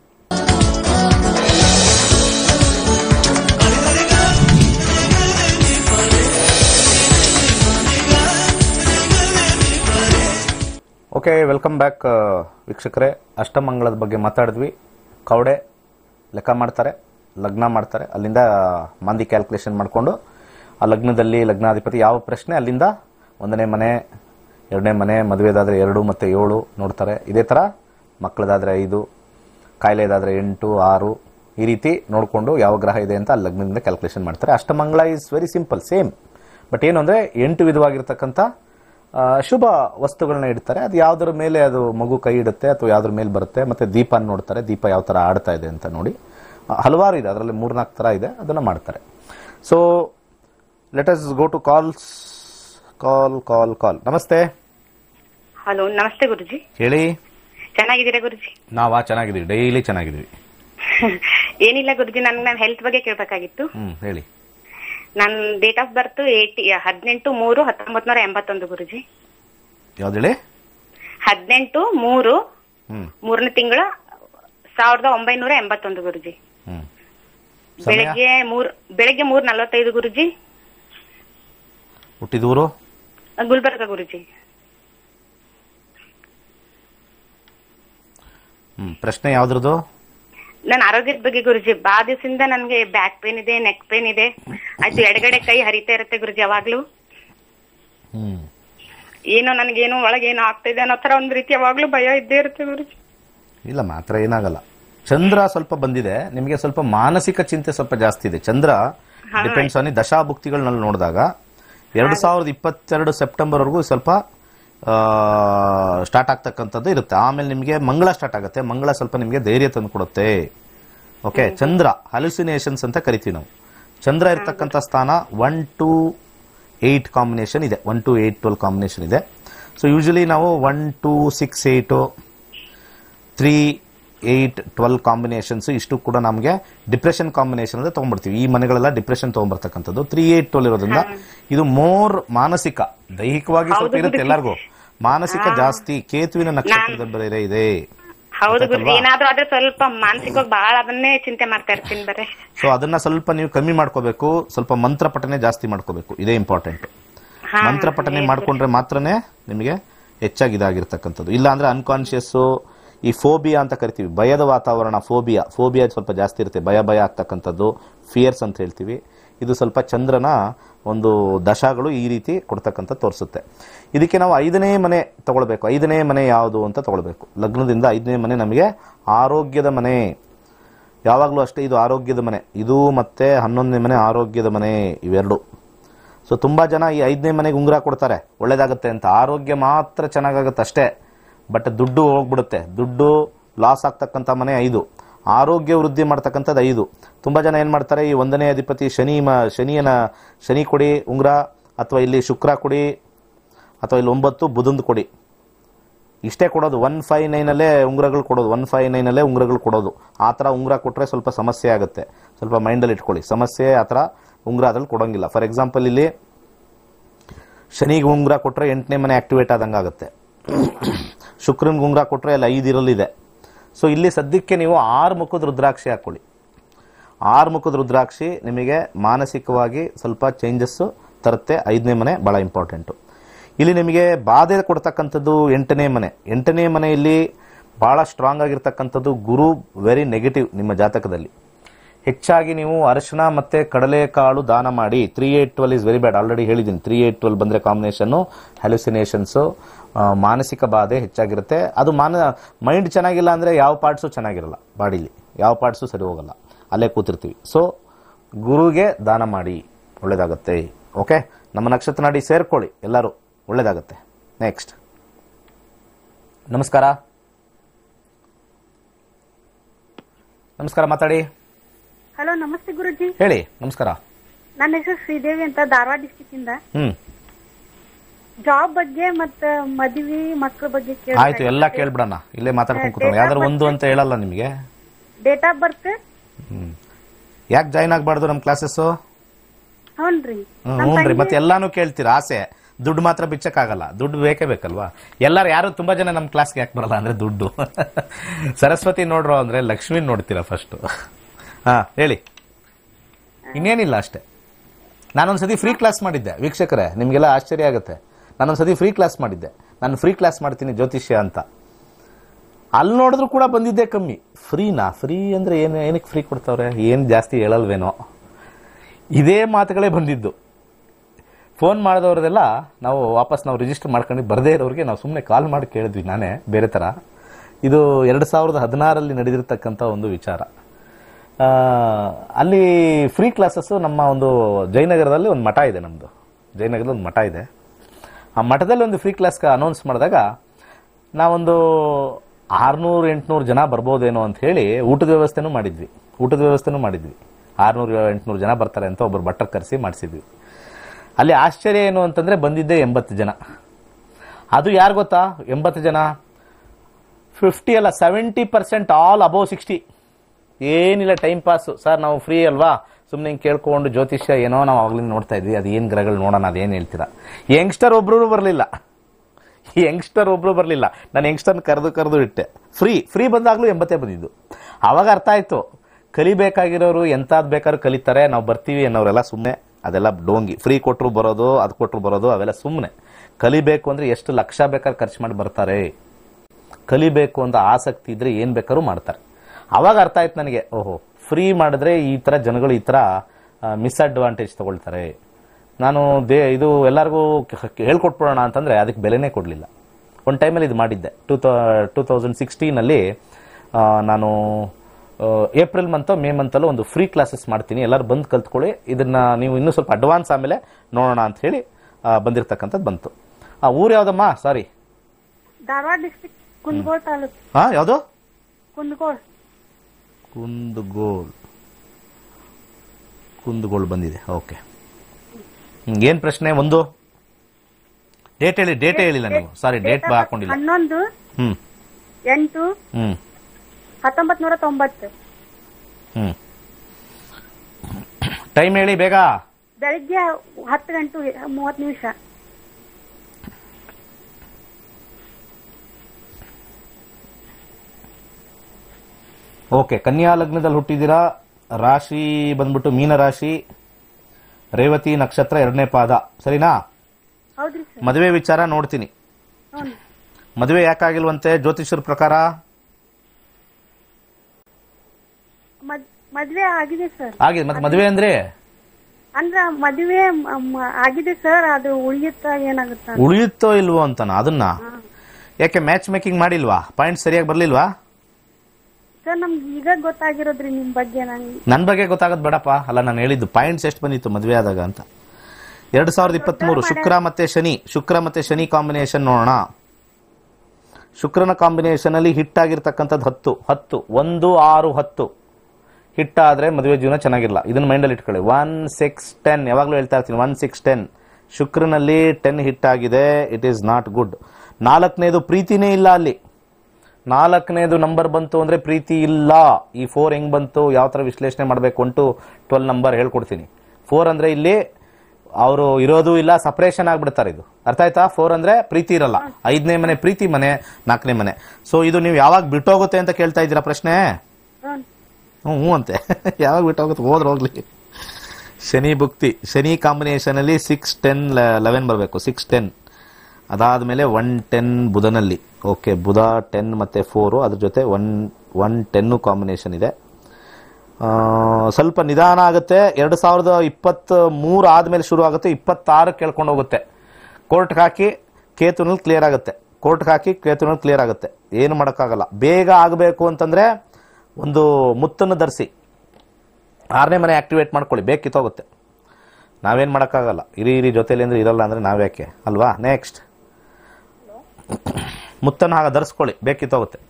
[SPEAKER 1] ಓಕೆ ವೆಲ್ಕಮ್ ಬ್ಯಾಕ್ ವೀಕ್ಷಕರೇ ಅಷ್ಟಮಂಗಳದ ಬಗ್ಗೆ ಮಾತಾಡಿದ್ವಿ ಕವಡೆ ಲೆಕ್ಕ ಮಾಡ್ತಾರೆ ಲಗ್ನ ಮಾಡ್ತಾರೆ ಅಲ್ಲಿಂದ ಮಂದಿ ಕ್ಯಾಲ್ಕುಲೇಷನ್ ಮಾಡಿಕೊಂಡು ಆ ಲಗ್ನದಲ್ಲಿ ಲಗ್ನಾಧಿಪತಿ ಯಾವ ಪ್ರಶ್ನೆ ಅಲ್ಲಿಂದ ಒಂದನೇ ಮನೆ ಎರಡನೇ ಮನೆ ಮದುವೆದಾದರೆ ಎರಡು ಮತ್ತು ಏಳು ನೋಡ್ತಾರೆ ಇದೇ ಥರ ಮಕ್ಕಳದಾದರೆ ಐದು ಕಾಯಿಲೆದಾದರೆ ಎಂಟು ಆರು ಈ ರೀತಿ ನೋಡಿಕೊಂಡು ಯಾವ ಗ್ರಹ ಇದೆ ಅಂತ ಆ ಲಗ್ನದಿಂದ ಕ್ಯಾಲ್ಕುಲೇಷನ್ ಮಾಡ್ತಾರೆ ಅಷ್ಟಮಂಗಳ is very simple same but ಏನು ಅಂದರೆ ಎಂಟು ವಿಧವಾಗಿರ್ತಕ್ಕಂಥ ಆ, ಶುಭ ವಸ್ತುಗಳನ್ನ ಇಡ್ತಾರೆ ಅದು ಯಾವ್ದ್ರ ಮೇಲೆ ಅದು ಮಗು ಕೈ ಇಡುತ್ತೆ ಅಥವಾ ಯಾವ್ದ್ರ ಮೇಲೆ ಬರುತ್ತೆ ಮತ್ತೆ ದೀಪ ನೋಡ್ತಾರೆ ದೀಪ ಯಾವ ಥರ ಆಡ್ತಾ ಇದೆ ಅಂತ ನೋಡಿ ಆ, ಹಲವಾರು ಇದೆ ಅದರಲ್ಲಿ ಮೂರ್ನಾಲ್ಕು ಥರ ಇದೆ ಅದನ್ನು ಮಾಡ್ತಾರೆ so let us go to calls call call call ನಮಸ್ತೆ
[SPEAKER 2] ಹಲೋ ನಮಸ್ತೆ ಗುರುಜಿ
[SPEAKER 1] ಹೇಳಿ
[SPEAKER 2] ಚೆನ್ನಾಗಿದ್ದೀರಾ ಗುರುಜಿ
[SPEAKER 1] ನಾವಾ ಚೆನ್ನಾಗಿದ್ದೀವಿ ಡೈಲಿ ಚೆನ್ನಾಗಿದ್ದೀವಿ
[SPEAKER 2] ಏನಿಲ್ಲ ಗುರುಜಿ ನನ್ಗೆ ನನ್ನ ಹೆಲ್ತ್ ಬಗ್ಗೆ ಕೇಳ್ಬೇಕಾಗಿತ್ತು
[SPEAKER 1] ಹ್ಮ್ ಹೇಳಿ
[SPEAKER 2] ನನ್ನ ಡೇಟ್ ಆಫ್ ಬರ್ತ್ ಏಟಿ ಹದಿನೆಂಟು ಮೂರು ಹತ್ತೊಂಬತ್ ನೂರ ಎಂಬತ್ತೊಂದು ಗುರುಜಿ
[SPEAKER 1] ಯಾವ್ದು ಹೇಳಿ
[SPEAKER 2] ಹದಿನೆಂಟು ಮೂರು
[SPEAKER 1] ಹ್ಮ್
[SPEAKER 2] ಮೂರನೇ ತಿಂಗಳ ಸಾವಿರದ ಒಂಬೈನೂರ ಎಂಬತ್ತೊಂದು ಗುರುಜಿ
[SPEAKER 1] ಹ್ಮ್ ಸಮಯ?
[SPEAKER 2] ಬೆಳಗ್ಗೆ ಮೂರ್ ಬೆಳಗ್ಗೆ ಮೂರ್ ನಲ್ವತ್ತೈದು ಗುರುಜಿ
[SPEAKER 1] ಹುಟ್ಟಿದೂರು
[SPEAKER 2] ಗುಲ್ಬರ್ಗ ಗುರುಜಿ
[SPEAKER 1] ಹ್ಮ್ ಪ್ರಶ್ನೆ ಯಾವ್ದ್ರದ್ದು
[SPEAKER 2] ನನ್ನ ಆರೋಗ್ಯದ ಬಗ್ಗೆ ಗುರುಜಿ ಬಾ ದಿವಸದಿಂದ ನನ್ಗೆ ಬ್ಯಾಕ್ ಪೇನ್ ಇದೆ ನೆಕ್ ಪೇನ್ ಇದೆ ಆಯ್ತು ಎಡಗಡೆ ಕೈ ಹರಿತಾ ಇರುತ್ತೆ ಗುರುಜಿ ಯಾವಾಗ್ಲೂ
[SPEAKER 1] ಹ್ಮ್
[SPEAKER 2] ಏನೋ ನನ್ಗೇನೋ ಒಳಗೇನೋ ಆಗ್ತಾ ಇದೆ ಅನ್ನೋ ತರ ಒಂದ್ ರೀತಿ ಯಾವಾಗ್ಲೂ ಭಯ ಇದ್ದೇ ಇರುತ್ತೆ ಗುರುಜಿ
[SPEAKER 1] ಇಲ್ಲ ಮಾತ್ರ ಏನಾಗಲ್ಲ ಚಂದ್ರ ಸ್ವಲ್ಪ ಬಂದಿದೆ ನಿಮಗೆ ಸ್ವಲ್ಪ ಮಾನಸಿಕ ಚಿಂತೆ ಸ್ವಲ್ಪ ಜಾಸ್ತಿ ಇದೆ ಚಂದ್ರ ಡಿಪೆಂಡ್ಸ್ ಆನ್ ದಶಾಭುಕ್ತಿಗಳನ್ನಲ್ಲಿ ನೋಡಿದಾಗ ಎರಡು ಸಾವಿರದ ಇಪ್ಪತ್ತೆರಡು ಸೆಪ್ಟೆಂಬರ್ ವರೆಗೂ ಸ್ವಲ್ಪ ಸ್ಟಾರ್ಟ್ ಆಗ್ತಕ್ಕಂಥದ್ದು ಇರುತ್ತೆ ಆಮೇಲೆ ನಿಮಗೆ ಮಂಗಳ ಸ್ಟಾರ್ಟ್ ಆಗುತ್ತೆ ಮಂಗಳ ಸ್ವಲ್ಪ ನಿಮಗೆ ಧೈರ್ಯ ತಂದು ಕೊಡುತ್ತೆ ಓಕೆ ಚಂದ್ರ ಹಲುಸಿನೇಷನ್ಸ್ ಅಂತ ಕರಿತೀವಿ ನಾವು ಚಂದ್ರ ಇರ್ತಕ್ಕಂಥ ಸ್ಥಾನ ಒನ್ ಟು ಏಯ್ಟ್ ಕಾಂಬಿನೇಷನ್ ಇದೆ one two eight twelve combination ಇದೆ ಸೊ ಯೂಶಲಿ ನಾವು one two six eight three eight twelve combinations ಇಷ್ಟು ಕೂಡ ನಮಗೆ ಡಿಪ್ರೆಷನ್ ಕಾಂಬಿನೇಷನ್ ಅಂತ ತೊಗೊಂಡ್ಬಿಡ್ತೀವಿ ಈ ಮನೆಗಳೆಲ್ಲ ಡಿಪ್ರೆಷನ್ ತೊಗೊಂಡ್ಬರ್ತಕ್ಕಂಥದ್ದು ತ್ರೀ ಏಯ್ಟ್ ಟ್ವೆಲ್ ಇರೋದ್ರಿಂದ ಇದು ಮೋರ್ ಮಾನಸಿಕ ದೈಹಿಕವಾಗಿ ಸ್ವಲ್ಪ ಇರುತ್ತೆ ಎಲ್ಲರಿಗೂ ಮಾನಸಿಕ ಜಾಸ್ತಿ ಕೇತುವಿನ ನಕ್ಷತ್ರದ ಬೇರೆ ಇದೆ
[SPEAKER 2] ಹೌದು ಗುರುಜಿ ಏನಾದ್ರೂ ಆದ್ರೆ ಸ್ವಲ್ಪ ಮಾನಸಿಕವಾಗಿ ಬಹಳ ಅದನ್ನೇ ಚಿಂತೆ ಮಾಡ್ತಾ ಇರ್ತೀನಿ ಬರೇ
[SPEAKER 1] ಸೊ ಅದನ್ನ ಸ್ವಲ್ಪ ನೀವು ಕಮ್ಮಿ ಮಾಡ್ಕೋಬೇಕು ಸ್ವಲ್ಪ ಮಂತ್ರ ಪಠನೆ ಜಾಸ್ತಿ ಮಾಡ್ಕೋಬೇಕು ಇದೇ ಇಂಪಾರ್ಟೆಂಟ್
[SPEAKER 2] ಹಾ,
[SPEAKER 1] ಮಂತ್ರ ಪಠನೆ ಮಾಡ್ಕೊಂಡ್ರೆ ಮಾತ್ರನೇ ನಿಮಗೆ ಹೆಚ್ಚಾಗಿ ಇದಾಗಿರ್ತಕ್ಕಂಥದ್ದು ಇಲ್ಲ ಅಂದ್ರೆ ಅನ್ಕಾನ್ಶಿಯಸ್ಸು ಈ ಫೋಬಿಯಾ ಅಂತ ಕರಿತೀವಿ ಭಯದ ವಾತಾವರಣ ಫೋಬಿಯಾ ಫೋಬಿಯಾ ಸ್ವಲ್ಪ ಜಾಸ್ತಿ ಇರುತ್ತೆ ಭಯ ಭಯ ಆಗ್ತಕ್ಕಂಥದ್ದು ಫಿಯರ್ಸ್ ಅಂತ ಹೇಳ್ತೀವಿ ಇದು ಸ್ವಲ್ಪ ಚಂದ್ರನ ಒಂದು ದಶಾಗಳು ಈ ರೀತಿ ಕೊಡ್ತಕ್ಕಂಥ ತೋರಿಸುತ್ತೆ ಇದಕ್ಕೆ ನಾವು ಐದನೇ ಮನೆ ತಗೊಳ್ಬೇಕು ಐದನೇ ಮನೆ ಯಾವುದು ಅಂತ ತಗೊಳ್ಬೇಕು ಲಗ್ನದಿಂದ ಐದನೇ ಮನೆ ನಮಗೆ ಆರೋಗ್ಯದ ಮನೆ ಯಾವಾಗಲೂ ಅಷ್ಟೇ ಇದು ಆರೋಗ್ಯದ ಮನೆ ಇದು ಮತ್ತೆ ಹನ್ನೊಂದನೇ ಮನೆ ಆರೋಗ್ಯದ ಮನೆ ಇವೆರಡು ಸೊ ತುಂಬಾ ಜನ ಈ ಐದನೇ ಮನೆಗೆ ಉಂಗುರ ಕೊಡ್ತಾರೆ ಒಳ್ಳೇದಾಗುತ್ತೆ ಅಂತ ಆರೋಗ್ಯ ಮಾತ್ರ ಚೆನ್ನಾಗಾಗುತ್ತೆ ಅಷ್ಟೇ ಬಟ್ ದುಡ್ಡು ಹೋಗ್ಬಿಡುತ್ತೆ ದುಡ್ಡು ಲಾಸ್ ಆಗ್ತಕ್ಕಂಥ ಮನೆ ಐದು ಆರೋಗ್ಯ ವೃದ್ಧಿ ಮಾಡ್ತಕ್ಕಂಥದ್ದು ಐದು ತುಂಬಾ ಜನ ಏನ್ ಮಾಡ್ತಾರೆ ಈ ಒಂದನೇ ಅಧಿಪತಿ ಶನಿ ಮ ಶನಿಯನ ಶನಿ ಕೊಡಿ ಉಂಗುರ ಅಥವಾ ಇಲ್ಲಿ ಶುಕ್ರ ಕೊಡಿ ಅಥವಾ ಇಲ್ಲಿ ಒಂಬತ್ತು ಬುಧಂದು ಕೊಡಿ ಇಷ್ಟೇ ಕೊಡೋದು ಒನ್ ಫೈ ನೈನಲ್ಲೇ ಉಂಗುರಗಳು ಕೊಡೋದು ಒನ್ ಫೈ ನೈನಲ್ಲೇ ಉಂಗುರಗಳು ಕೊಡೋದು ಆ ಥರ ಉಂಗುರ ಕೊಟ್ಟರೆ ಸ್ವಲ್ಪ ಸಮಸ್ಯೆ ಆಗುತ್ತೆ ಸ್ವಲ್ಪ ಮೈಂಡಲ್ಲಿ ಇಟ್ಕೊಳ್ಳಿ ಸಮಸ್ಯೆ ಆ ಥರ ಉಂಗುರ ಅದ್ರಲ್ಲಿ ಕೊಡೋಂಗಿಲ್ಲ ಫಾರ್ ಎಕ್ಸಾಂಪಲ್ ಇಲ್ಲಿ ಶನಿಗೆ ಉಂಗುರ ಕೊಟ್ಟರೆ ಎಂಟನೇ ಮನೆ ಆಕ್ಟಿವೇಟ್ ಆದಂಗೆ ಆಗುತ್ತೆ ಶುಕ್ರನ್ಗೆ ಉಂಗುರ ಕೊಟ್ಟರೆ ಅಲ್ಲಿ ಐದು ಇರಲಿದೆ ಸೊ ಇಲ್ಲಿ ಸದ್ಯಕ್ಕೆ ನೀವು ಆರು ಮುಖದ ರುದ್ರಾಕ್ಷಿ ಹಾಕ್ಕೊಳ್ಳಿ ಆರು ಮುಖದ ರುದ್ರಾಕ್ಷಿ ನಿಮಗೆ ಮಾನಸಿಕವಾಗಿ ಸ್ವಲ್ಪ ಚೇಂಜಸ್ಸು ತರುತ್ತೆ ಐದನೇ ಮನೆ ಭಾಳ ಇಂಪಾರ್ಟೆಂಟು ಇಲ್ಲಿ ನಿಮಗೆ ಬಾಧೆ ಕೊಡ್ತಕ್ಕಂಥದ್ದು ಎಂಟನೇ ಮನೆ ಎಂಟನೇ ಮನೆಯಲ್ಲಿ ಭಾಳ ಸ್ಟ್ರಾಂಗ್ ಆಗಿರ್ತಕ್ಕಂಥದ್ದು ಗುರು ವೆರಿ ನೆಗೆಟಿವ್ ನಿಮ್ಮ ಜಾತಕದಲ್ಲಿ ಹೆಚ್ಚಾಗಿ ನೀವು ಅರಿಶಿನ ಮತ್ತೆ ಕಡಲೆಕಾಳು ದಾನ ಮಾಡಿ three eight twelve is very bad already ಹೇಳಿದ್ದೀನಿ ತ್ರೀ ಏಟ್ ಟ್ವೆಲ್ ಬಂದರೆ ಕಾಂಬಿನೇಷನ್ನು ಹ್ಯಾಲುಸಿನೇಷನ್ಸು ಮಾನಸಿಕ ಬಾಧೆ ಹೆಚ್ಚಾಗಿರುತ್ತೆ ಅದು ಮಾನ ಮೈಂಡ್ ಚೆನ್ನಾಗಿಲ್ಲ ಅಂದರೆ ಯಾವ ಪಾರ್ಟ್ಸು ಚೆನ್ನಾಗಿರಲ್ಲ ಬಾಡಿಲಿ ಯಾವ ಪಾರ್ಟ್ಸು ಸರಿ ಹೋಗಲ್ಲ ಅಲ್ಲೇ ಕೂತಿರ್ತೀವಿ ಸೊ ಗುರುಗೆ ದಾನ ಮಾಡಿ ಒಳ್ಳೇದಾಗತ್ತೆ ಓಕೆ ನಮ್ಮ ನಕ್ಷತ್ರ ನಾಡಿ ಸೇರ್ಕೊಳ್ಳಿ ಎಲ್ಲರೂ ಒಳ್ಳೇದಾಗತ್ತೆ ನೆಕ್ಸ್ಟ್ ನಮಸ್ಕಾರ ನಮಸ್ಕಾರ ಮಾತಾಡಿ
[SPEAKER 3] ಹಲೋ ನಮಸ್ತೆ ಗುರುಜಿ
[SPEAKER 1] ಹೇಳಿ ನಮಸ್ಕಾರ
[SPEAKER 3] ನನ್ನ ಹೆಸರು ಶ್ರೀದೇವಿ ಅಂತ ಧಾರವಾಡ ಡಿಸ್ಟಿಕ್ ಇಂದ
[SPEAKER 1] ಹ್ಮ್
[SPEAKER 3] ಜಾಬ್ ಬಗ್ಗೆ ಮತ್ತ ಮದ್ವಿ ಮಕ್ಳ ಬಗ್ಗೆ
[SPEAKER 1] ಆಯ್ತು ಎಲ್ಲ ಕೇಳ್ಬಿಡೋಣ ಇಲ್ಲೇ ಮಾತಾಡ್ಕೊಂಡು ಕೂತ್ಕೊಳ್ಳೋಣ ಯಾವ್ದಾರು ಒಂದು ಅಂತ ಹೇಳಲ್ಲ ನಿಮಗೆ
[SPEAKER 3] ಡೇಟ್ ಆಫ್ ಬರ್ತ್
[SPEAKER 1] ಹ್ಮ್ ಯಾಕೆ ಜಾಯ್ನ್ ಆಗ್ಬಾರ್ದು ನಮ್ಮ ಕ್ಲಾಸಸ್ಸು
[SPEAKER 3] ಹ್ಞೂನ್ರಿ
[SPEAKER 1] ಹ್ಞೂ ರೀ ಮತ್ತೆ ಎಲ್ಲಾನು ಕೇಳ್ತೀರಾ ಆಸೆ ದುಡ್ಡು ಮಾತ್ರ ಬಿಚ್ಚಕ್ಕಾಗಲ್ಲ ದುಡ್ಡು ಬೇಕೇ ಬೇಕಲ್ವಾ ಎಲ್ಲರೂ ಯಾರು ತುಂಬಾ ಜನ ನಮ್ಮ ಕ್ಲಾಸ್ಗೆ ಯಾಕೆ ಬರಲ್ಲ ಅಂದ್ರೆ ದುಡ್ಡು ಸರಸ್ವತಿ ನೋಡ್ರೋ ಅಂದ್ರೆ ಲಕ್ಷ್ಮಿ ನೋಡ್ತೀರಾ ಫಸ್ಟ್ ಹಾ ಹೇಳಿ ಇನ್ನೇನಿಲ್ಲ ಅಷ್ಟೇ ನಾನೊಂದ್ಸತಿ ಫ್ರೀ ಕ್ಲಾಸ್ ಮಾಡಿದ್ದೆ ವೀಕ್ಷಕರೇ ನಿಮಗೆಲ್ಲ ಆಶ್ಚರ್ಯ ಆಗುತ್ತೆ ನಾನೊಂದ್ಸತಿ ಫ್ರೀ ಕ್ಲಾಸ್ ಮಾಡಿದ್ದೆ ನಾನು ಫ್ರೀ ಕ್ಲಾಸ್ ಮಾಡ್ತೀನಿ ಜ್ಯೋತಿಷ್ಯ ಅಂತ ಅಲ್ಲಿ ನೋಡಿದ್ರು ಕೂಡ ಬಂದಿದ್ದೆ ಕಮ್ಮಿ ಫ್ರೀನಾ ಫ್ರೀ ಅಂದ್ರೆ ಏನು ಏನಕ್ಕೆ ಫ್ರೀ ಕೊಡ್ತಾವ್ರೆ ಏನು ಜಾಸ್ತಿ ಹೇಳಲ್ವೇನೋ ಇದೇ ಮಾತುಗಳೇ ಬಂದಿದ್ದು ಫೋನ್ ಮಾಡಿದವ್ರದೆಲ್ಲ ನಾವು ವಾಪಸ್ ನಾವು ರಿಜಿಸ್ಟರ್ ಮಾಡ್ಕೊಂಡು ಬರದೇ ಇರೋರಿಗೆ ನಾವು ಸುಮ್ಮನೆ ಕಾಲ್ ಮಾಡಿ ಕೇಳಿದ್ವಿ ನಾನೇ ಬೇರೆ ಥರ ಇದು ಎರಡು ಸಾವಿರದ ಹದಿನಾರಲ್ಲಿ ನಡೆದಿರ್ತಕ್ಕಂಥ ಒಂದು ವಿಚಾರ ಆ, ಅಲ್ಲಿ ಫ್ರೀ ಕ್ಲಾಸಸ್ಸು ನಮ್ಮ ಒಂದು ಜಯನಗರದಲ್ಲಿ ಒಂದು ಮಠ ಇದೆ ನಮ್ಮದು ಜಯನಗರದಲ್ಲಿ ಒಂದು ಮಠ ಇದೆ ಆ ಮಠದಲ್ಲಿ ಒಂದು ಫ್ರೀ ಕ್ಲಾಸ್ಗೆ ಅನೌನ್ಸ್ ಮಾಡಿದಾಗ ನಾವೊಂದು ಆರುನೂರು ಎಂಟುನೂರು ಜನ ಬರ್ಬೋದೇನೋ ಅಂತ ಹೇಳಿ ಊಟದ ವ್ಯವಸ್ಥೆನೂ ಮಾಡಿದ್ವಿ ಊಟದ ವ್ಯವಸ್ಥೆನೂ ಮಾಡಿದ್ವಿ ಆರುನೂರು ಎಂಟುನೂರು ಜನ ಬರ್ತಾರೆ ಅಂತ ಒಬ್ಬರು ಬಟ್ಟರ್ ಕರೆಸಿ ಮಾಡಿಸಿದ್ವಿ ಅಲ್ಲಿ ಆಶ್ಚರ್ಯ ಏನು ಅಂತಂದ್ರೆ ಬಂದಿದ್ದೆ ಎಂಬತ್ತು ಜನ ಅದು ಯಾರು ಗೊತ್ತಾ ಎಂಬತ್ತು ಜನ ಫಿಫ್ಟಿ ಅಲ್ಲ seventy percent all above sixty ಏನಿಲ್ಲ ಟೈಮ್ ಪಾಸು ಸರ್ ನಾವು ಫ್ರೀ ಅಲ್ವಾ ಸುಮ್ಮನೆ ಹಿಂಗೆ ಕೇಳ್ಕೊಂಡು ಜ್ಯೋತಿಷ್ಯ ಏನೋ ನಾವು ಆಗ್ಲಿಂದ ನೋಡ್ತಾ ಇದ್ವಿ ಅದು ಏನು ಗ್ರಹಗಳು ನೋಡೋಣ ಅದೇನು ಹೇಳ್ತೀರಾ ಯಂಗ್ಸ್ಟರ್ ಒಬ್ರು ಬರಲಿಲ್ಲ ಯಂಗ್ಸ್ಟರ್ ಒಬ್ರು ಬರಲಿಲ್ಲ ನಾನು ಯಂಗ್ಸ್ಟರ್ನ ಕರೆದು ಕರೆದು ಇಟ್ಟೆ ಫ್ರೀ ಫ್ರೀ ಬಂದಾಗಲೂ ಎಂಬತ್ತೇ ಬಂದಿದ್ದು ಆವಾಗ ಅರ್ಥ ಆಯ್ತು ಕಲಿಬೇಕಾಗಿರೋರು ಎಂತಾದ್ ಬೇಕಾದ್ರೂ ಕಲಿತಾರೆ ನಾವು ಬರ್ತೀವಿ ಅನ್ನೋರೆಲ್ಲ ಸುಮ್ಮನೆ ಅದೆಲ್ಲ ಡೋಂಗಿ ಫ್ರೀ ಕೊಟ್ಟರು ಬರೋದು ಅದು ಕೊಟ್ಟರು ಬರೋದು ಅವೆಲ್ಲ ಸುಮ್ಮನೆ ಕಲಿಬೇಕು ಅಂದ್ರೆ ಎಷ್ಟು ಲಕ್ಷ ಬೇಕಾದ್ರೆ ಖರ್ಚು ಮಾಡಿ ಬರ್ತಾರೆ ಕಲಿಬೇಕು ಅಂತ ಆಸಕ್ತಿ ಇದ್ರೆ ಏನ್ ಬೇಕಾದ್ರೂ ಮಾಡ್ತಾರೆ ಅವಾಗ ಅರ್ಥ ಆಯ್ತು ನನಗೆ ಓಹೋ ಫ್ರೀ ಮಾಡಿದ್ರೆ ಈ ತರ ಜನಗಳು ಈ ತರ ಮಿಸ್ಅಡ್ವಾಂಟೇಜ್ ತಗೊಳ್ತಾರೆ ನಾನು ದೇ ಇದು ಎಲ್ಲರಿಗೂ ಹೇಳ್ಕೊಟ್ಬಿಡೋಣ ಅಂತಂದ್ರೆ ಅದಕ್ಕೆ ಬೆಲೆನೇ ಕೊಡಲಿಲ್ಲ ಒಂದು ಟೈಮಲ್ಲಿ ಇದು ಮಾಡಿದ್ದೆ ಟೂ ತೌ ಟೂ ತೌಸಂಡ್ ಸಿಕ್ಸ್ಟೀನಲ್ಲಿ ನಾನು ಏಪ್ರಿಲ್ ಮಂತೋ ಮೇ ಮಂತಲ್ಲೂ ಒಂದು ಫ್ರೀ ಕ್ಲಾಸಸ್ ಮಾಡ್ತೀನಿ ಎಲ್ಲರೂ ಬಂದು ಕಲ್ತ್ಕೊಳ್ಳಿ ಇದನ್ನ ನೀವು ಇನ್ನೂ ಸ್ವಲ್ಪ ಅಡ್ವಾನ್ಸ್ ಆಮೇಲೆ ನೋಡೋಣ ಅಂತ ಹೇಳಿ ಆ, ಬಂದಿರತಕ್ಕಂಥದ್ದು ಬಂತು ಆ ಊರು ಯಾವ್ದಮ್ಮ ಸಾರಿ
[SPEAKER 3] ಧಾರವಾಡ ಡಿಸ್ಟ್ರಿಕ್ಟ್ ಕುಂದಗೋಳ ತಾಲೂಕ್
[SPEAKER 1] ಹಾ ಯಾವುದು
[SPEAKER 3] ಕುಂದಗೋಳ
[SPEAKER 1] ಕುಂದಗೋಳ್ ಕುಂದಗೋಳ್ ಬಂದಿದೆ ಓಕೆ ಏನು ಪ್ರಶ್ನೆ ಒಂದು ಡೇಟ್ ಹೇಳಿ ಡೇಟ್ ಹೇಳಿಲ್ಲ ನೀವು ಸಾರಿ ಡೇಟ್ ಹಾಕೊಂಡಿಲ್ಲ
[SPEAKER 3] ಹನ್ನೊಂದು
[SPEAKER 1] ಹ್ಮ್
[SPEAKER 3] ಎಂಟು
[SPEAKER 1] ಹ್ಮ್
[SPEAKER 3] ಹತ್ತೊಂಬತ್ ನೂರ ತೊಂಬತ್ತು
[SPEAKER 1] ಹ್ಮ್ ಟೈಮ್ ಹೇಳಿ ಬೇಗ
[SPEAKER 3] ಬೆಳಿಗ್ಗೆ ಹತ್ತು ಗಂಟು ಮೂವತ್ತು ನಿಮಿಷ
[SPEAKER 1] ಓಕೆ ಕನ್ಯಾ ಲಗ್ನದಲ್ಲಿ ಹುಟ್ಟಿದ್ದೀರಾ ರಾಶಿ ಬಂದ್ಬಿಟ್ಟು ಮೀನ ರಾಶಿ ರೇವತಿ ನಕ್ಷತ್ರ ಎರಡನೇ ಪಾದ ಸರಿನಾ
[SPEAKER 3] ಹೌದ್ರಿ ಸರ್
[SPEAKER 1] ಮದುವೆ ವಿಚಾರ ನೋಡ್ತೀನಿ
[SPEAKER 3] ಹ್ಞೂ
[SPEAKER 1] ಮದುವೆ ಯಾಕಾಗಿಲ್ವಂತೆ ಜ್ಯೋತಿಷ್ಯರ ಪ್ರಕಾರ
[SPEAKER 3] ಮದ್ ಮದ್ವೆ ಆಗಿದೆ ಸರ್
[SPEAKER 1] ಆಗಿದೆ ಮತ್ತೆ ಮದುವೆ ಅಂದ್ರೆ
[SPEAKER 3] ಅಂದ್ರ ಮದುವೆ ಮ- ಮ- ಆಗಿದೆ ಸರ್ ಅದು ಉಳಿಯುತ್ತಾ ಏನಾಗುತ್ತ
[SPEAKER 1] ಉಳಿಯುತ್ತೋ ಇಲ್ವೋ ಅಂತನ ಅದನ್ನ ಯಾಕೆ ಮ್ಯಾಚ್ ಮೇಕಿಂಗ್ ಮಾಡಿಲ್ವಾ ಪಾಯಿಂಟ್ ಸರಿಯಾಗಿ ಬರ್ಲಿಲ್ವಾ
[SPEAKER 3] ಸರ್ ನಮ್ಗೆ ಈಗ ಗೊತ್ತಾಗಿರೋದ್ರಿ ನಿಮ್ ಬಗ್ಗೆ ನಂಗೆ
[SPEAKER 1] ನನ್ನ ಬಗ್ಗೆ ಗೊತ್ತಾಗೋದು ಬೇಡಪ್ಪ ಅಲ್ಲ ನಾನು ಹೇಳಿದ್ದು ಪಾಯಿಂಟ್ಸ್ ಎಷ್ಟು ಬಂದಿತ್ತು ಮದುವೆ ಆದಾಗ ಅಂತ ಎರಡು ಸಾವಿರದ ಇಪ್ಪತ್ಮೂರು ಶುಕ್ರ ಮತ್ತೆ ಶನಿ ಶುಕ್ರ ಮತ್ತೆ ಶನಿ ಕಾಂಬಿನೇಷನ್ ನೋಡೋಣ ಶುಕ್ರನ ಕಾಂಬಿನೇಷನ್ ಅಲ್ಲಿ ಹಿಟ್ ಆಗಿರ್ತಕ್ಕಂಥದ್ದು ಹತ್ತು ಹತ್ತು ಒಂದು ಆರು ಹತ್ತು ಹಿಟ್ ಆದ್ರೆ ಮದುವೆ ಜೀವನ ಚೆನ್ನಾಗಿಲ್ಲ ಇದನ್ನ ಮೈಂಡಲ್ಲಿ ಇಟ್ಕೊಳ್ಳಿ ಒನ್ ಸಿಕ್ಸ್ ಟೆನ್ ಯಾವಾಗಲೂ ಹೇಳ್ತಾ ಇರ್ತೀನಿ ಒನ್ ಸಿಕ್ಸ್ ಟೆನ್ ಶುಕ್ರನಲ್ಲಿ ಟೆನ್ ಹಿಟ್ ಆಗಿದೆ ಇಟ್ ಈಸ್ ನಾಟ್ ಗುಡ್ ನಾಲ್ಕನೇದು ಪ್ರೀತಿನೇ ಇಲ್ಲ ಅಲ್ಲಿ ನಾಲ್ಕನೇದು ನಂಬರ್ ಬಂತು ಅಂದ್ರೆ ಪ್ರೀತಿ ಇಲ್ಲ ಈ ಫೋರ್ ಹೆಂಗ್ ಬಂತು ಯಾವ ತರ ವಿಶ್ಲೇಷಣೆ ಮಾಡಬೇಕು ಅಂಟು ಟ್ವೆಲ್ ನಂಬರ್ ಹೇಳ್ಕೊಡ್ತೀನಿ ಫೋರ್ ಅಂದ್ರೆ ಇಲ್ಲಿ ಅವರು ಇರೋದು ಇಲ್ಲ ಸಪರೇಷನ್ ಆಗ್ಬಿಡ್ತಾರೆ ಇದು ಅರ್ಥ ಆಯ್ತಾ ಫೋರ್ ಅಂದ್ರೆ ಪ್ರೀತಿ ಇರಲ್ಲ ಐದನೇ ಮನೆ ಪ್ರೀತಿ ಮನೆ ನಾಲ್ಕನೇ ಮನೆ ಸೊ ಇದು ನೀವು ಯಾವಾಗ ಬಿಟ್ಟೋಗುತ್ತೆ ಅಂತ ಕೇಳ್ತಾ ಇದ್ದೀರಾ ಪ್ರಶ್ನೆ
[SPEAKER 3] ಹ್ಞೂ
[SPEAKER 1] ಹ್ಞೂ ಹ್ಞೂ ಅಂತೆ ಯಾವಾಗ ಬಿಟ್ಟೋಗುತ್ತೆ ಹೋದ್ರೆ ಹೋಗ್ಲಿ ಶನಿ ಭುಕ್ತಿ ಶನಿ ಕಾಂಬಿನೇಷನ್ ಅಲ್ಲಿ ಸಿಕ್ಸ್ ಟೆನ್ ಲೆವೆನ್ ಬರಬೇಕು ಸಿಕ್ಸ್ ಟೆನ್ ಅದಾದಮೇಲೆ ಒನ್ ಟೆನ್ ಬುಧನಲ್ಲಿ ಓಕೆ ಬುಧ ಟೆನ್ ಮತ್ತೆ ಫೋರು ಅದ್ರ ಜೊತೆ ಒನ್ ಒನ್ ಟೆನ್ನು ಕಾಂಬಿನೇಷನ್ ಇದೆ ಆ, ಸ್ವಲ್ಪ ನಿಧಾನ ಆಗುತ್ತೆ ಎರಡು ಸಾವಿರದ ಇಪ್ಪತ್ತ್ ಮೂರು ಆದಮೇಲೆ ಶುರು ಆಗುತ್ತೆ ಇಪ್ಪತ್ತಾರು ಕೇಳ್ಕೊಂಡು ಹೋಗುತ್ತೆ ಕೋರ್ಟ್ಗೆ ಹಾಕಿ ಕೇತುನಲ್ಲಿ ಕ್ಲಿಯರ್ ಆಗುತ್ತೆ ಕೋರ್ಟ್ಗೆ ಹಾಕಿ ಕೇತುನಲ್ಲಿ ಕ್ಲಿಯರ್ ಆಗುತ್ತೆ ಏನು ಮಾಡೋಕ್ಕಾಗಲ್ಲ ಬೇಗ ಆಗಬೇಕು ಅಂತಂದ್ರೆ ಒಂದು ಮುತ್ತನ್ನು ಧರಿಸಿ ಆರನೇ ಮನೆ ಆಕ್ಟಿವೇಟ್ ಮಾಡ್ಕೊಳ್ಳಿ ಬೇಗ ಕಿತ್ತೋಗುತ್ತೆ ನಾವೇನು ಮಾಡೋಕ್ಕಾಗಲ್ಲ ಇರಿ ಇರಿ ಜೊತೆಲಿ ಅಂದ್ರೆ ಇರಲ್ಲ ಅಂದ್ರೆ ನಾವ್ಯಾಕೆ ಅಲ್ವಾ ನೆಕ್ಸ್ಟ್ ಮುತ್ತನ್ನು ಹಾಗೆ ಧರಿಸ್ಕೊಳ್ಳಿ ಬೇಗ ಕಿತ್ತೋಗುತ್ತೆ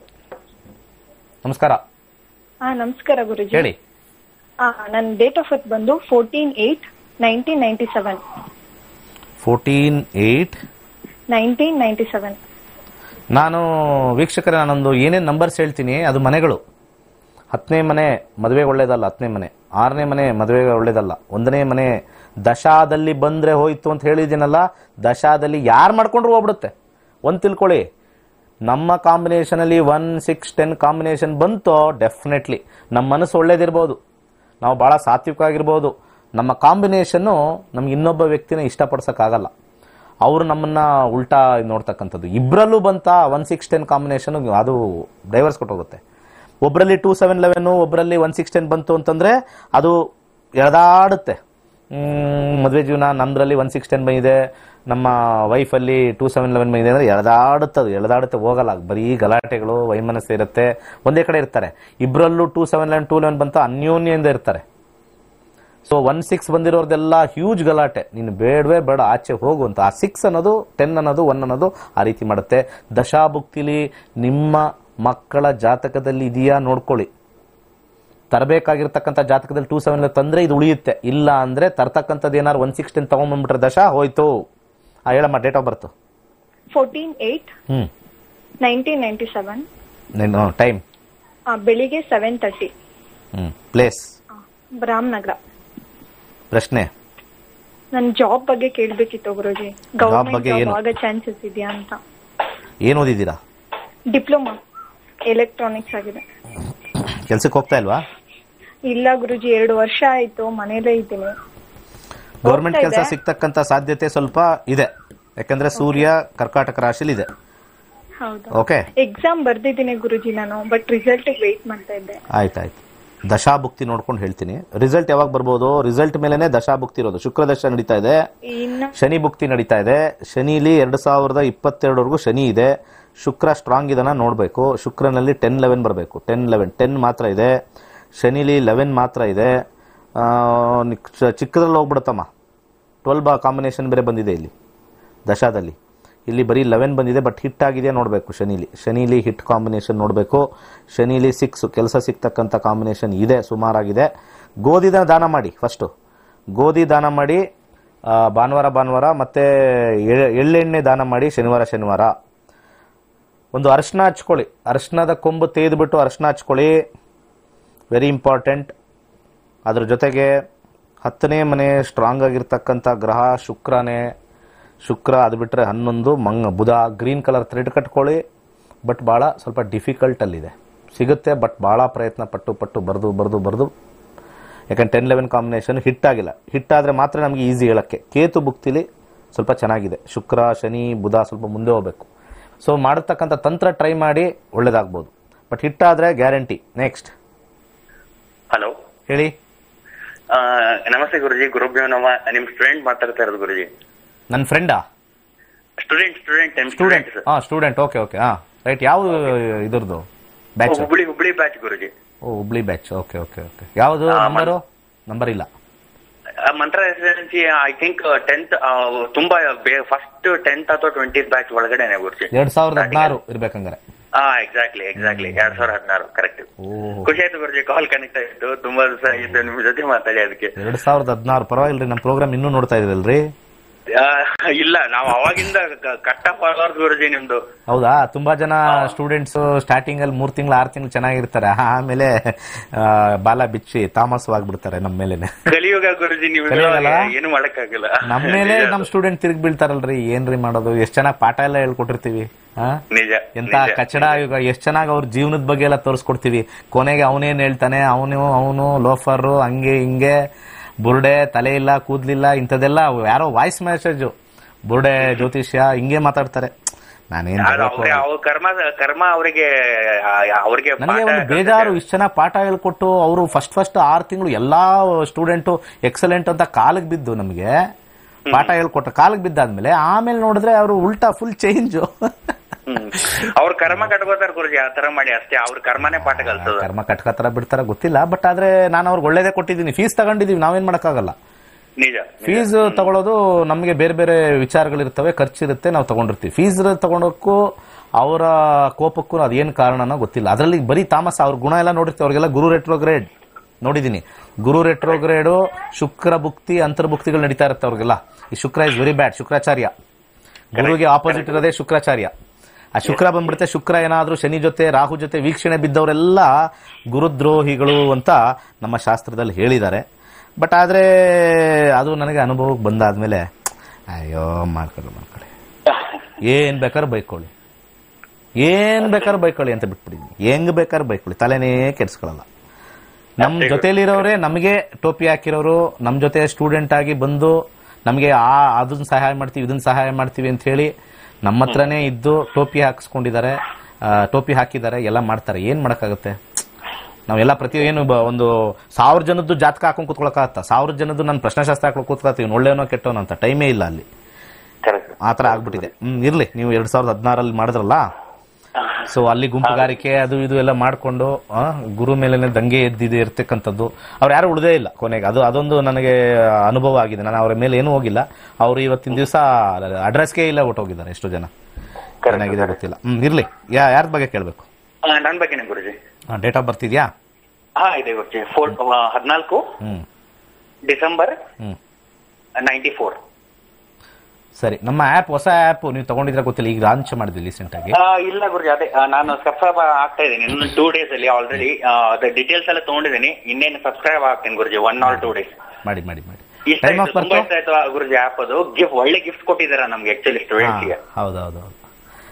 [SPEAKER 1] ನಮಸ್ಕಾರ
[SPEAKER 4] ಹಾ ನಮಸ್ಕಾರ ಗುರುಜಿ
[SPEAKER 1] ಹೇಳಿ
[SPEAKER 4] ಆ ನನ್ನ ಡೇಟ್ ಆಫ್ ಬರ್ತ್ ಬಂದು fourteen eight nineteen ninety seven
[SPEAKER 1] fourteen eight
[SPEAKER 4] nineteen ninety seven
[SPEAKER 1] ನಾನು ವೀಕ್ಷಕರೇ ನಾನೊಂದು ಏನೇನು ನಂಬರ್ಸ್ ಹೇಳ್ತೀನಿ ಅದು ಮನೆಗಳು ಹತ್ತನೇ ಮನೆ ಮದುವೆಗೆ ಒಳ್ಳೇದಲ್ಲ ಹತ್ತನೇ ಮನೆ ಆರನೇ ಮನೆ ಮದುವೆಗೆ ಒಳ್ಳೇದಲ್ಲ ಒಂದನೇ ಮನೆ ದಶಾದಲ್ಲಿ ಬಂದ್ರೆ ಹೋಯ್ತು ಅಂತ ಹೇಳಿದ್ದೀನಲ್ಲ ದಶಾದಲ್ಲಿ ಯಾರು ಮಾಡ್ಕೊಂಡ್ರು ಹೋಗ್ಬಿಡುತ್ತೆ ಒಂದು ತಿಳ್ಕೊಳ್ಳಿ ನಮ್ಮ ಕಾಂಬಿನೇಷನ್ ಅಲ್ಲಿ ಒನ್ ಸಿಕ್ಸ್ ಟೆನ್ ಕಾಂಬಿನೇಷನ್ ಬಂತೋ ಡೆಫಿನೆಟ್ಲಿ ನಮ್ಮ ಮನಸ್ಸು ಒಳ್ಳೇದಿರ್ಬೋದು ನಾವು ಬಹಳ ಸಾತ್ವಿಕ ಆಗಿರ್ಬೋದು ನಮ್ಮ ಕಾಂಬಿನೇಷನ್ನು ನಮ್ಗೆ ಇನ್ನೊಬ್ಬ ವ್ಯಕ್ತಿನ ಇಷ್ಟಪಡ್ಸಕ್ಕಾಗಲ್ಲ ಅವರು ನಮ್ಮನ್ನ ಉಲ್ಟಾ ನೋಡ್ತಕ್ಕಂಥದ್ದು ಇಬ್ಬರಲ್ಲೂ ಬಂತ ಒನ್ ಸಿಕ್ಸ್ ಟೆನ್ ಕಾಂಬಿನೇಷನ್ ಅದು ಡೈವರ್ಸ್ ಕೊಟ್ಟೋಗುತ್ತೆ ಒಬ್ಬರಲ್ಲಿ ಟೂ ಸೆವೆನ್ ಲೆವೆನ್ ಒಬ್ಬರಲ್ಲಿ ಒನ್ ಸಿಕ್ಸ್ ಟೆನ್ ಬಂತು ಅಂತಂದ್ರೆ ಅದು ಎಳೆದಾಡುತ್ತೆ ಮದುವೆ ಜೀವನ ನಮ್ದ್ರಲ್ಲಿ ಒನ್ ಸಿಕ್ಸ್ ಟೆನ್ ಬಂದಿದೆ ನಮ್ಮ ವೈಫಲ್ಲಿ ಟೂ ಸೆವೆನ್ ಲೆವೆನ್ ಬಂದಿದೆ ಅಂದ್ರೆ ಎಳೆದಾಡುತ್ತೆ ಅದು ಎಳೆದಾಡುತ್ತೆ ಹೋಗಲ್ಲ ಬರೀ ಗಲಾಟೆಗಳು ವೈಮನಸ್ಸು ಇರುತ್ತೆ ಒಂದೇ ಕಡೆ ಇರ್ತಾರೆ ಇಬ್ಬರಲ್ಲೂ two seven eleven two eleven ಬಂತ ಅನ್ಯೋನ್ಯದಿಂದ ಇರ್ತಾರೆ ಸೊ ಒನ್ ಸಿಕ್ಸ್ ಬಂದಿರೋರ್ದೆಲ್ಲ ಹ್ಯೂಜ್ ಗಲಾಟೆ ನೀನು ಬೇಡವೇ ಬೇಡ ಆಚೆ ಹೋಗು ಅಂತ ಆ ಸಿಕ್ಸ್ ಅನ್ನೋದು ಟೆನ್ ಅನ್ನೋದು ಒನ್ ಅನ್ನೋದು ಆ ರೀತಿ ಮಾಡುತ್ತೆ ದಶಾಭುಕ್ತಿಲಿ ನಿಮ್ಮ ಮಕ್ಕಳ ಜಾತಕದಲ್ಲಿ ಇದೆಯಾ ನೋಡ್ಕೊಳ್ಳಿ ತರಬೇಕಾಗಿರ್ತಕ್ಕಂಥ ಜಾತಕದಲ್ಲಿ ಟೂ ಸೆವೆನ್ ತಂದ್ರೆ ಇದು ಉಳಿಯುತ್ತೆ ಇಲ್ಲ ಅಂದ್ರೆ ತರ್ತಕ್ಕಂಥದ್ದು ಏನಾರು ಒನ್ ಸಿಕ್ಸ್ ಟೆನ್ ತಗೊಂಡ್ಬಂದ್ಬಿಟ್ರೆ ದಶ ಹೋಯ್ತು ಆ ಹೇಳಮ್ಮ date of birth
[SPEAKER 4] fourteen eight
[SPEAKER 1] hmm
[SPEAKER 4] nineteen ninety seven
[SPEAKER 1] ನೀನು ಟೈಮ್
[SPEAKER 4] ಬೆಳಿಗ್ಗೆ seven thirty
[SPEAKER 1] hmm place
[SPEAKER 4] Ramanagara
[SPEAKER 1] ಪ್ರಶ್ನೆ
[SPEAKER 4] ನನ್ನ ಜಾಬ್ ಬಗ್ಗೆ ಕೇಳ್ಬೇಕಿತ್ತು ಗುರುಜಿ ಗವರ್ಮೆಂಟ್
[SPEAKER 1] ಬಗ್ಗೆ
[SPEAKER 4] ಜಾಬ್
[SPEAKER 1] ಏನು?
[SPEAKER 4] ಆಗೋ ಚಾನ್ಸಸ್ ಇದೆಯಾ ಅಂತ
[SPEAKER 1] ಏನು ಓದಿದ್ದೀರಾ
[SPEAKER 4] ಡಿಪ್ಲೊಮಾ ಎಲೆಕ್ಟ್ರಾನಿಕ್ಸ್ ಆಗಿದೆ
[SPEAKER 1] ಕೆಲ್ಸಕ್ಕೆ ಹೋಗ್ತಾ ಇಲ್ವಾ
[SPEAKER 4] ಇಲ್ಲ ಗುರುಜಿ ಎರಡು ವರ್ಷ ಆಯ್ತು ಮನೇಲೇ ಇದ್ದೀನಿ
[SPEAKER 1] ಗೌರ್ಮೆಂಟ್
[SPEAKER 4] ಹೋಗ್ತಾ
[SPEAKER 1] ಕೆಲಸ
[SPEAKER 4] ಇದೆ.
[SPEAKER 1] ಸಿಗ್ತಕ್ಕಂಥ ಸಾಧ್ಯತೆ ಸ್ವಲ್ಪ ಇದೆ ಯಾಕಂದ್ರೆ ಸೂರ್ಯ ಕರ್ಕಾಟಕ ರಾಶಿಲಿ ಇದೆ
[SPEAKER 4] ಹೌದು
[SPEAKER 1] ಓಕೆ
[SPEAKER 4] ಎಕ್ಸಾಮ್ ಬರ್ದಿದ್ದೀನಿ ಗುರುಜಿ ನಾನು ಬಟ್ ರಿಸಲ್ಟ್ ವೇಟ್ ಮಾಡ್ತಾ ಇದ್ದೆ
[SPEAKER 1] ಆಯ್ತಾಯ್ತು ದಶಾಭುಕ್ತಿ ನೋಡ್ಕೊಂಡು ಹೇಳ್ತೀನಿ ರಿಸಲ್ಟ್ ಯಾವಾಗ ಬರ್ಬೋದು ರಿಸಲ್ಟ್ ಮೇಲೆನೆ ದಶಾಭುಕ್ತಿ ಇರೋದು ಶುಕ್ರ ದಶ ನಡೀತಾ ಇದೆ
[SPEAKER 4] ಇನ್ನು
[SPEAKER 1] ಶನಿ ಭುಕ್ತಿ ನಡೀತಾ ಇದೆ ಶನಿಲಿ ಎರಡು ಸಾವಿರದ ಇಪ್ಪತ್ತೆರಡವರೆಗೂ ಶನಿ ಇದೆ ಶುಕ್ರ ಸ್ಟ್ರಾಂಗ್ ಇದನ್ನ ನೋಡಬೇಕು ಶುಕ್ರನಲ್ಲಿ ಟೆನ್ ಲೆವೆನ್ ಬರಬೇಕು ಟೆನ್ ಲೆವೆನ್ ಟೆನ್ ಮಾತ್ರ ಇದೆ ಶನಿಲಿ ಲೆವೆನ್ ಮಾತ್ರ ಇದೆ ಆ, ನಿಕ್- ಚ- ಚಿಕ್ಕದ್ರಲ್ಲಿ ಹೋಗ್ಬಿಡುತ್ತಮ್ಮ ಟ್ವೆಲ್ ಬಾ ಕಾಂಬಿನೇಷನ್ ಬೇರೆ ಬಂದಿದೆ ಇಲ್ಲಿ ದಶಾದಲ್ಲಿ ಇಲ್ಲಿ ಬರೀ ಲೆವೆನ್ ಬಂದಿದೆ ಬಟ್ ಹಿಟ್ ಆಗಿದೆಯಾ ನೋಡಬೇಕು ಶನಿಲಿ ಶನಿಲಿ ಹಿಟ್ ಕಾಂಬಿನೇಷನ್ ನೋಡಬೇಕು ಶನಿಲಿ ಸಿಕ್ಸ್ ಕೆಲಸ ಸಿಗ್ತಕ್ಕಂಥ ಕಾಂಬಿನೇಷನ್ ಇದೆ ಸುಮಾರಾಗಿದೆ ಗೋಧಿನ ದಾನ ಮಾಡಿ ಫಸ್ಟು ಗೋಧಿ ದಾನ ಮಾಡಿ ಆ, ಭಾನುವಾರ ಭಾನುವಾರ ಮತ್ತು ಎಳ್ಳೆಣ್ಣೆ ದಾನ ಮಾಡಿ ಶನಿವಾರ ಶನಿವಾರ ಒಂದು ಅರಿಶಿನ ಹಚ್ಕೊಳ್ಳಿ ಅರಿಶಿನದ ಕೊಂಬು ತೆಗೆದುಬಿಟ್ಟು ಅರಿಶಿನ ಹಚ್ಕೊಳ್ಳಿ ವೆರಿ ಇಂಪಾರ್ಟೆಂಟ್ ಅದ್ರ ಜೊತೆಗೆ ಹತ್ತನೇ ಮನೆ ಸ್ಟ್ರಾಂಗ್ ಆಗಿರ್ತಕ್ಕಂಥ ಗ್ರಹ ಶುಕ್ರನೇ ಶುಕ್ರ ಅದು ಬಿಟ್ಟರೆ ಹನ್ನೊಂದು ಮಂಗ ಬುಧ ಗ್ರೀನ್ ಕಲರ್ ಥ್ರೆಡ್ ಕಟ್ಕೊಳ್ಳಿ ಬಟ್ ಭಾಳ ಸ್ವಲ್ಪ ಡಿಫಿಕಲ್ಟಲ್ಲಿದೆ ಸಿಗುತ್ತೆ ಬಟ್ ಭಾಳ ಪ್ರಯತ್ನ ಪಟ್ಟು ಪಟ್ಟು ಬರೆದು ಬರೆದು ಬರೆದು ಯಾಕಂದ್ರೆ ಟೆನ್ ಲೆವೆನ್ ಕಾಂಬಿನೇಷನ್ ಹಿಟ್ ಆಗಿಲ್ಲ ಹಿಟ್ ಆದರೆ ಮಾತ್ರ ನಮಗೆ ಈಸಿ ಹೇಳಕ್ಕೆ ಕೇತು ಭುಕ್ತಿಲಿ ಸ್ವಲ್ಪ ಚೆನ್ನಾಗಿದೆ ಶುಕ್ರ ಶನಿ ಬುಧ ಸ್ವಲ್ಪ ಮುಂದೆ ಹೋಗಬೇಕು ಸೊ ಮಾಡತಕ್ಕಂಥ ತಂತ್ರ ಟ್ರೈ ಮಾಡಿ ಒಳ್ಳೇದಾಗ್ಬೋದು ಬಟ್ ಹಿಟ್ಟಾದರೆ ಗ್ಯಾರಂಟಿ ನೆಕ್ಸ್ಟ್
[SPEAKER 5] ಹಲೋ
[SPEAKER 1] ಹೇಳಿ
[SPEAKER 5] ನಮಸ್ತೆ ಗುರುಜಿ ಗುರುಭ್ಯೋ ನಮ ನಿಮ್ ಸ್ಟೂಡೆಂಟ್ ಮಾತಾಡ್ತಾ ಇರೋದು ಗುರುಜಿ
[SPEAKER 1] ನನ್ನ ಫ್ರೆಂಡಾ
[SPEAKER 5] ಸ್ಟೂಡೆಂಟ್ ಸ್ಟೂಡೆಂಟ್ ನಿಮ್
[SPEAKER 1] ಸ್ಟೂಡೆಂಟ್
[SPEAKER 5] ಸ್ಟೂಡೆಂಟ್
[SPEAKER 1] ಹಾಂ ಸ್ಟೂಡೆಂಟ್ ಓಕೆ ಓಕೆ ಹಾಂ ರೈಟ್ ಯಾವ ಇದ್ರದ್ದು batch
[SPEAKER 5] Hubli Hubli batch Guruji
[SPEAKER 1] oh Hubli batch okay okay okay ಯಾವುದು
[SPEAKER 5] ಆ,
[SPEAKER 1] ನಂಬರು ನಂಬರ್ ಇಲ್ಲ
[SPEAKER 5] ಆ, Mantra residency I think tenth ತುಂಬಾ ಫಸ್ಟ್ ಟೆಂತ್ ಅಥವಾ ಟ್ವೆಂಟಿ ಬ್ಯಾಚ್ ಒಳಗಡೆನೆ ಗುರುಜಿ
[SPEAKER 1] ಎರಡ್ ಸಾವಿರದ ಹದಿನಾರು ಇರ್ಬೇಕಂಗಾರೆ
[SPEAKER 5] ಹಾ ಎಕ್ಸಾಕ್ಟ್ಲಿ ಎಕ್ಸಾಕ್ಟ್ಲಿ ಎರಡ್ ಸಾವಿರದ ಹದಿನಾರು ಕರೆಕ್ಟ್
[SPEAKER 1] ಓಹ್
[SPEAKER 5] ಖುಷಿ ಆಯ್ತು ಗುರುಜಿ ಕಾಲ್ ಕನೆಕ್ಟ್ ಆಯ್ತು ತುಂಬಾ ದಿವಸ ಆಯ್ತು ನಿಮ್ ಜೊತೆ ಮಾತಾಡಿ ಅದಕ್ಕೆ
[SPEAKER 1] ಎರಡ್ ಸಾವಿರದ ಹದಿನಾರು ಪರವಾಗಿಲ್ರಿ ನಮ್ಮ ಪ್ರೋಗ್ರಾಮ್ ಇನ್ನೂ ನೋಡ್ತಾ ಇದ್ರಲ್ರಿ
[SPEAKER 5] ಆ, ಇಲ್ಲ ನಾವು ಅವಾಗಿಂದ ಕಟ್ಟ ಫಾಲೋವರ್ಸ್ ಗುರುಜಿ ನಿಮ್ದು
[SPEAKER 1] ಹೌದಾ ತುಂಬಾ ಜನ ಸ್ಟೂಡೆಂಟ್ಸ್ ಸ್ಟಾರ್ಟಿಂಗ್ ಅಲ್ಲಿ ಮೂರ್ ತಿಂಗಳು ಆರು ತಿಂಗಳು ಚೆನ್ನಾಗಿರ್ತಾರೆ ಆಮೇಲೆ ಆ, ಬಾಲ ಬಿಚ್ಚಿ ತಾಮಸವಾಗ್ಬಿಡ್ತಾರೆ ನಮ್ಮ ಮೇಲೆನೆ
[SPEAKER 5] ಕಲಿಯುಗ ಗುರುಜಿ ನೀವು
[SPEAKER 1] ಕಲಿಯುಗಲ್ಲ?
[SPEAKER 5] ಏನು ಮಾಡಕ್ಕಾಗಲ್ಲ
[SPEAKER 1] ನಮ್ಮ ಮೇಲೆ ನಮ್ಮ ಸ್ಟೂಡೆಂಟ್ ತಿರುಗಿ ಬೀಳ್ತಾರಲ್ರಿ ಏನ್ರಿ ಮಾಡೋದು ಎಷ್ಟ್ ಚೆನ್ನಾಗಿ ಪಾಠ ಎಲ್ಲ ಹೇಳ್ಕೊಟ್ಟಿರ್ತೀವಿ ಹಾ
[SPEAKER 5] ನಿಜ
[SPEAKER 1] ಎಂತ
[SPEAKER 5] ನಿಜ.
[SPEAKER 1] ಕಚಡ ಈಗ ಎಷ್ಟ್ ಚೆನ್ನಾಗಿ ಅವ್ರ ಜೀವನದ ಬಗ್ಗೆ ಎಲ್ಲ ತೋರಿಸ್ಕೊಡ್ತೀವಿ ಕೊನೆಗೆ ಅವನೇನ್ ಹೇಳ್ತಾನೆ ಅವನು ಅವನು ಲೋಫರ್ ಹಂಗೆ ಹಿಂಗೆ ಬುರ್ಡೆ ತಲೆ ಇಲ್ಲ ಕೂದ್ಲಿಲ್ಲ ಇಂಥದ್ದೆಲ್ಲ ಯಾರೋ ವಾಯ್ಸ್ ಮೆಸೇಜು ಬುರ್ಡೆ ಜ್ಯೋತಿಷ್ಯ ಹಿಂಗೆ ಮಾತಾಡ್ತಾರೆ ನಾನೇನ್
[SPEAKER 5] ಅದು
[SPEAKER 1] ಬರೋಕು
[SPEAKER 5] ಅವ್ರೆ- ಅವ್ರ ಕರ್ಮ ಕರ್ಮ ಅವರಿಗೆ ಅವ್ರಿಗೆ
[SPEAKER 1] ನನಗೆ
[SPEAKER 5] ಪಾಠ
[SPEAKER 1] ಒಂದು ಬೇಜಾರು ಇಷ್ಟು ಚೆನ್ನಾಗಿ ಪಾಠ ಹೇಳ್ಕೊಟ್ಟು ಅವರು ಫಸ್ಟ್ ಫಸ್ಟ್ ಆರು ತಿಂಗಳು ಎಲ್ಲಾ ಸ್ಟೂಡೆಂಟು ಎಕ್ಸಲೆಂಟ್ ಅಂತ ಕಾಲಿಗೆ ಬಿದ್ದು ನಮಗೆ ಪಾಠ ಹೇಳ್ಕೊಟ್ರು ಕಾಲಿಗೆ ಬಿದ್ದಾದ್ಮೇಲೆ ಆಮೇಲೆ ನೋಡಿದ್ರೆ ಅವರು ಉಲ್ಟಾ ಫುಲ್ ಚೇಂಜು
[SPEAKER 5] ಹ್ಮ್. ಅವ್ರ ಕರ್ಮ ಕಟ್ಕೋತಾರ ಗುರುಜಿ ಆ ತರ ಮಾಡಿ ಅಷ್ಟೇ ಅವ್ರ ಕರ್ಮನೇ ಪಾಠ ಕಲ್ಸೋದು
[SPEAKER 1] ಕರ್ಮ ಕಟ್ಕತರ ಬಿಡ್ತಾರ ಗೊತ್ತಿಲ್ಲ ಬಟ್ ಆದ್ರೆ ನಾನು ಅವ್ರಿಗೆ ಒಳ್ಳೇದೇ ಕೊಟ್ಟಿದ್ದೀನಿ ಫೀಸ್ ತಗೊಂಡಿದೀವಿ ನಾವೇನ್ ಮಾಡಕ್ಕಾಗಲ್ಲ
[SPEAKER 5] ನಿಜ
[SPEAKER 1] ಫೀಸ್ ತಗೊಳ್ಳೋದು ನಮಗೆ ಬೇರೆ ಬೇರೆ ವಿಚಾರಗಳಿರ್ತವೆ ಖರ್ಚಿರುತ್ತೆ ನಾವು ತಗೊಂಡಿರ್ತೀವಿ ಫೀಸ್ ತಗೊಂಡೋಕ್ಕೂ ಅವರ ಕೋಪಕ್ಕೂ ಅದೇನು ಕಾರಣನೋ ಗೊತ್ತಿಲ್ಲ ಅದರಲ್ಲಿ ಬರೀ ತಾಮಸ ಅವ್ರ ಗುಣ ಎಲ್ಲ ನೋಡಿರ್ತೀವಿ ಅವ್ರಿಗೆಲ್ಲ ಗುರು ರೆಟ್ರೋಗ್ರೇಡ್ ನೋಡಿದ್ದೀನಿ ಗುರು ರೆಟ್ರೋಗ್ರೇಡು ಶುಕ್ರ ಭುಕ್ತಿ ಅಂತರ್ಭುಕ್ತಿಗಳು ನಡೀತಾ ಇರುತ್ತೆ ಅವ್ರಿಗೆಲ್ಲ ಈ Shukra is very bad Shukracharya ಗುರುಗೆ ಆಪೋಸಿಟ್ ಇರೋದೇ ಶುಕ್ರಾಚಾರ್ಯ ಆ ಶುಕ್ರ ಬಂದ್ಬಿಡುತ್ತೆ ಶುಕ್ರ ಏನಾದ್ರೂ ಶನಿ ಜೊತೆ ರಾಹು ಜೊತೆ ವೀಕ್ಷಣೆ ಬಿದ್ದವರೆಲ್ಲ ಗುರುದ್ರೋಹಿಗಳು ಅಂತ ನಮ್ಮ ಶಾಸ್ತ್ರದಲ್ಲಿ ಹೇಳಿದ್ದಾರೆ ಬಟ್ ಆದ್ರೆ ಅದು ನನಗೆ ಅನುಭವಕ್ಕೆ ಬಂದಾದ್ಮೇಲೆ ಅಯ್ಯೋ ಮಾಡ್ಕೊಳ್ಳಿ ಮಾಡ್ಕೊಳ್ಳಿ ಏನ್ ಬೇಕಾದ್ರೆ ಬೈಕೊಳ್ಳಿ ಏನ್ ಬೇಕಾದ್ರೆ ಬೈಕೊಳ್ಳಿ ಅಂತ ಬಿಟ್ಬಿಟ್ಟಿದ್ವಿ ಹೆಂಗ್ ಬೇಕಾದ್ರೆ ಬೈಕೊಳ್ಳಿ ತಲೆನೇ ಕೆಡ್ಸ್ಕೊಳ್ಳಲ್ಲ ನಮ್ ಜೊತೆಲಿರೋರೇ ನಮಗೆ ಟೋಪಿ ಹಾಕಿರೋರು ನಮ್ ಜೊತೆ ಸ್ಟೂಡೆಂಟ್ ಆಗಿ ಬಂದು ನಮಗೆ ಆ ಅದನ್ನ ಸಹಾಯ ಮಾಡ್ತೀವಿ ಇದನ್ನ ಸಹಾಯ ಮಾಡ್ತೀವಿ ಅಂತ ಹೇಳಿ ನಮ್ಮ ಹತ್ರನೇ ಇದ್ದು ಟೋಪಿ ಹಾಕಿಸ್ಕೊಂಡಿದ್ದಾರೆ ಆ, ಟೋಪಿ ಹಾಕಿದ್ದಾರೆ ಎಲ್ಲ ಮಾಡ್ತಾರೆ ಏನ್ ಮಾಡಕ್ಕಾಗುತ್ತೆ ನಾವೆಲ್ಲ ಪ್ರತಿ ಏನು ಬ- ಒಂದು ಸಾವಿರ ಜನದ್ದು ಜಾತಕ ಹಾಕೊಂಡು ಕೂತ್ಕೊಳಕಾಗತ್ತ ಸಾವಿರ ಜನದ್ದು ನಾನು ಪ್ರಶ್ನೆಶಾಸ್ತ್ರ ಹಾಕೊಂಡು ಕೂತ್ಕೊಳ್ತೀವಿ ಒಳ್ಳೆಯವನೋ ಕೆಟ್ಟವನೋ ಅಂತ ಟೈಮೇ ಇಲ್ಲ ಅಲ್ಲಿ
[SPEAKER 5] ಕರೆಕ್ಟ್
[SPEAKER 1] ಆ ಥರ ಆಗ್ಬಿಟ್ಟಿದೆ ಹ್ಮ್ ಇರ್ಲಿ ನೀವು ಎರಡ್ ಸಾವಿರದ ಹದಿನಾರಲ್ಲಿ ಮಾಡಿದ್ರಲ್ಲ ಸೊ ಅಲ್ಲಿ ಗುಂಪುಗಾರಿಕೆ ಅದು ಇದು ಎಲ್ಲ ಮಾಡ್ಕೊಂಡು ಆ, ಗುರು ಮೇಲೆನೆ ದಂಗೆ ಎದ್ದಿದೆ ಇರ್ತಕ್ಕಂಥದ್ದು ಅವ್ರು ಯಾರು ಉಳಿದೇ ಇಲ್ಲ ಕೊನೆಗೆ ಅದು ಅದೊಂದು ನನಗೆ ಅನುಭವ ಆಗಿದೆ ನಾನು ಅವರ ಮೇಲೆ ಏನೂ ಹೋಗಿಲ್ಲ ಅವರು ಇವತ್ತಿನ ದಿವಸ ಅಡ್ರೆಸ್ಗೆ ಇಲ್ಲ ಹೊಟ್ಟೋಗಿದ್ದಾರೆ ಎಷ್ಟು ಜನ ಏನಾಗಿದೆ ಗೊತ್ತಿಲ್ಲ ಹ್ಮ್ ಇರ್ಲಿ ಯಾ ಯಾರ ಬಗ್ಗೆ ಕೇಳಬೇಕು
[SPEAKER 5] ನನ್ ಬಗ್ಗೆನೆ ಗುರುಜಿ
[SPEAKER 1] ಡೇಟ್ ಆಫ್ ಬರ್ತ್ ಇದೆಯಾ
[SPEAKER 5] ಹಾ ಇದೆ ಗುರುಜಿ ಫೋರ್ ಹದಿನಾಲ್ಕು
[SPEAKER 1] hmm
[SPEAKER 5] December
[SPEAKER 1] hmm
[SPEAKER 5] ninety four
[SPEAKER 1] ಸರಿ ನಮ್ಮ ಆ್ಯಪ್ ಹೊಸ ಆ್ಯಪ್ ನೀವು ತಗೊಂಡಿದ್ರೆ ಗೊತ್ತಿಲ್ಲ ಈಗ ಲಾಂಚ್ ಮಾಡಿದ್ವಿ ರೀಸೆಂಟ್ ಆಗಿ
[SPEAKER 5] ಇಲ್ಲ ಗುರುಜಿ ಅದೇ ಆ, ನಾನು ಸಬ್ಸ್ಕ್ರೈಬ್ ಆಗ್ತಾ ಇದ್ದೀನಿ ಇನ್ನು ಟೂ ಡೇಸ್ ಅಲ್ಲಿ ಆಲ್ರೆಡಿ ಅದೇ ಡೀಟೇಲ್ಸ್ ಎಲ್ಲ ತಗೊಂಡಿದ್ದೀನಿ ಇನ್ನೇನು ಸಬ್ಸ್ಕ್ರೈಬ್ ಆಗ್ತೀನಿ Guruji one or two days
[SPEAKER 1] ಮಾಡಿ ಮಾಡಿ ಮಾಡಿ
[SPEAKER 5] ಇಷ್ಟ
[SPEAKER 1] ಟೈಮ್
[SPEAKER 5] ಆಯ್ತು
[SPEAKER 1] ಆಫ್
[SPEAKER 5] ತುಂಬಾ
[SPEAKER 1] ಬರ್ತು
[SPEAKER 5] ಇಷ್ಟ ಆಯ್ತು ಆ ಗುರುಜಿ ಆ್ಯಪ್ ಅದು ಗಿಫ್ಟ್ ಒಳ್ಳೆ ಗಿಫ್ಟ್ ಕೊಟ್ಟಿದ್ದಾರೆ ನಮ್ಗೆ ಆಕ್ಚುಲಿ ಸ್ಟೂಡೆಂಟ್ಸ್ಗೆ
[SPEAKER 1] ಹೌದು ಹೌದು ಹೌದು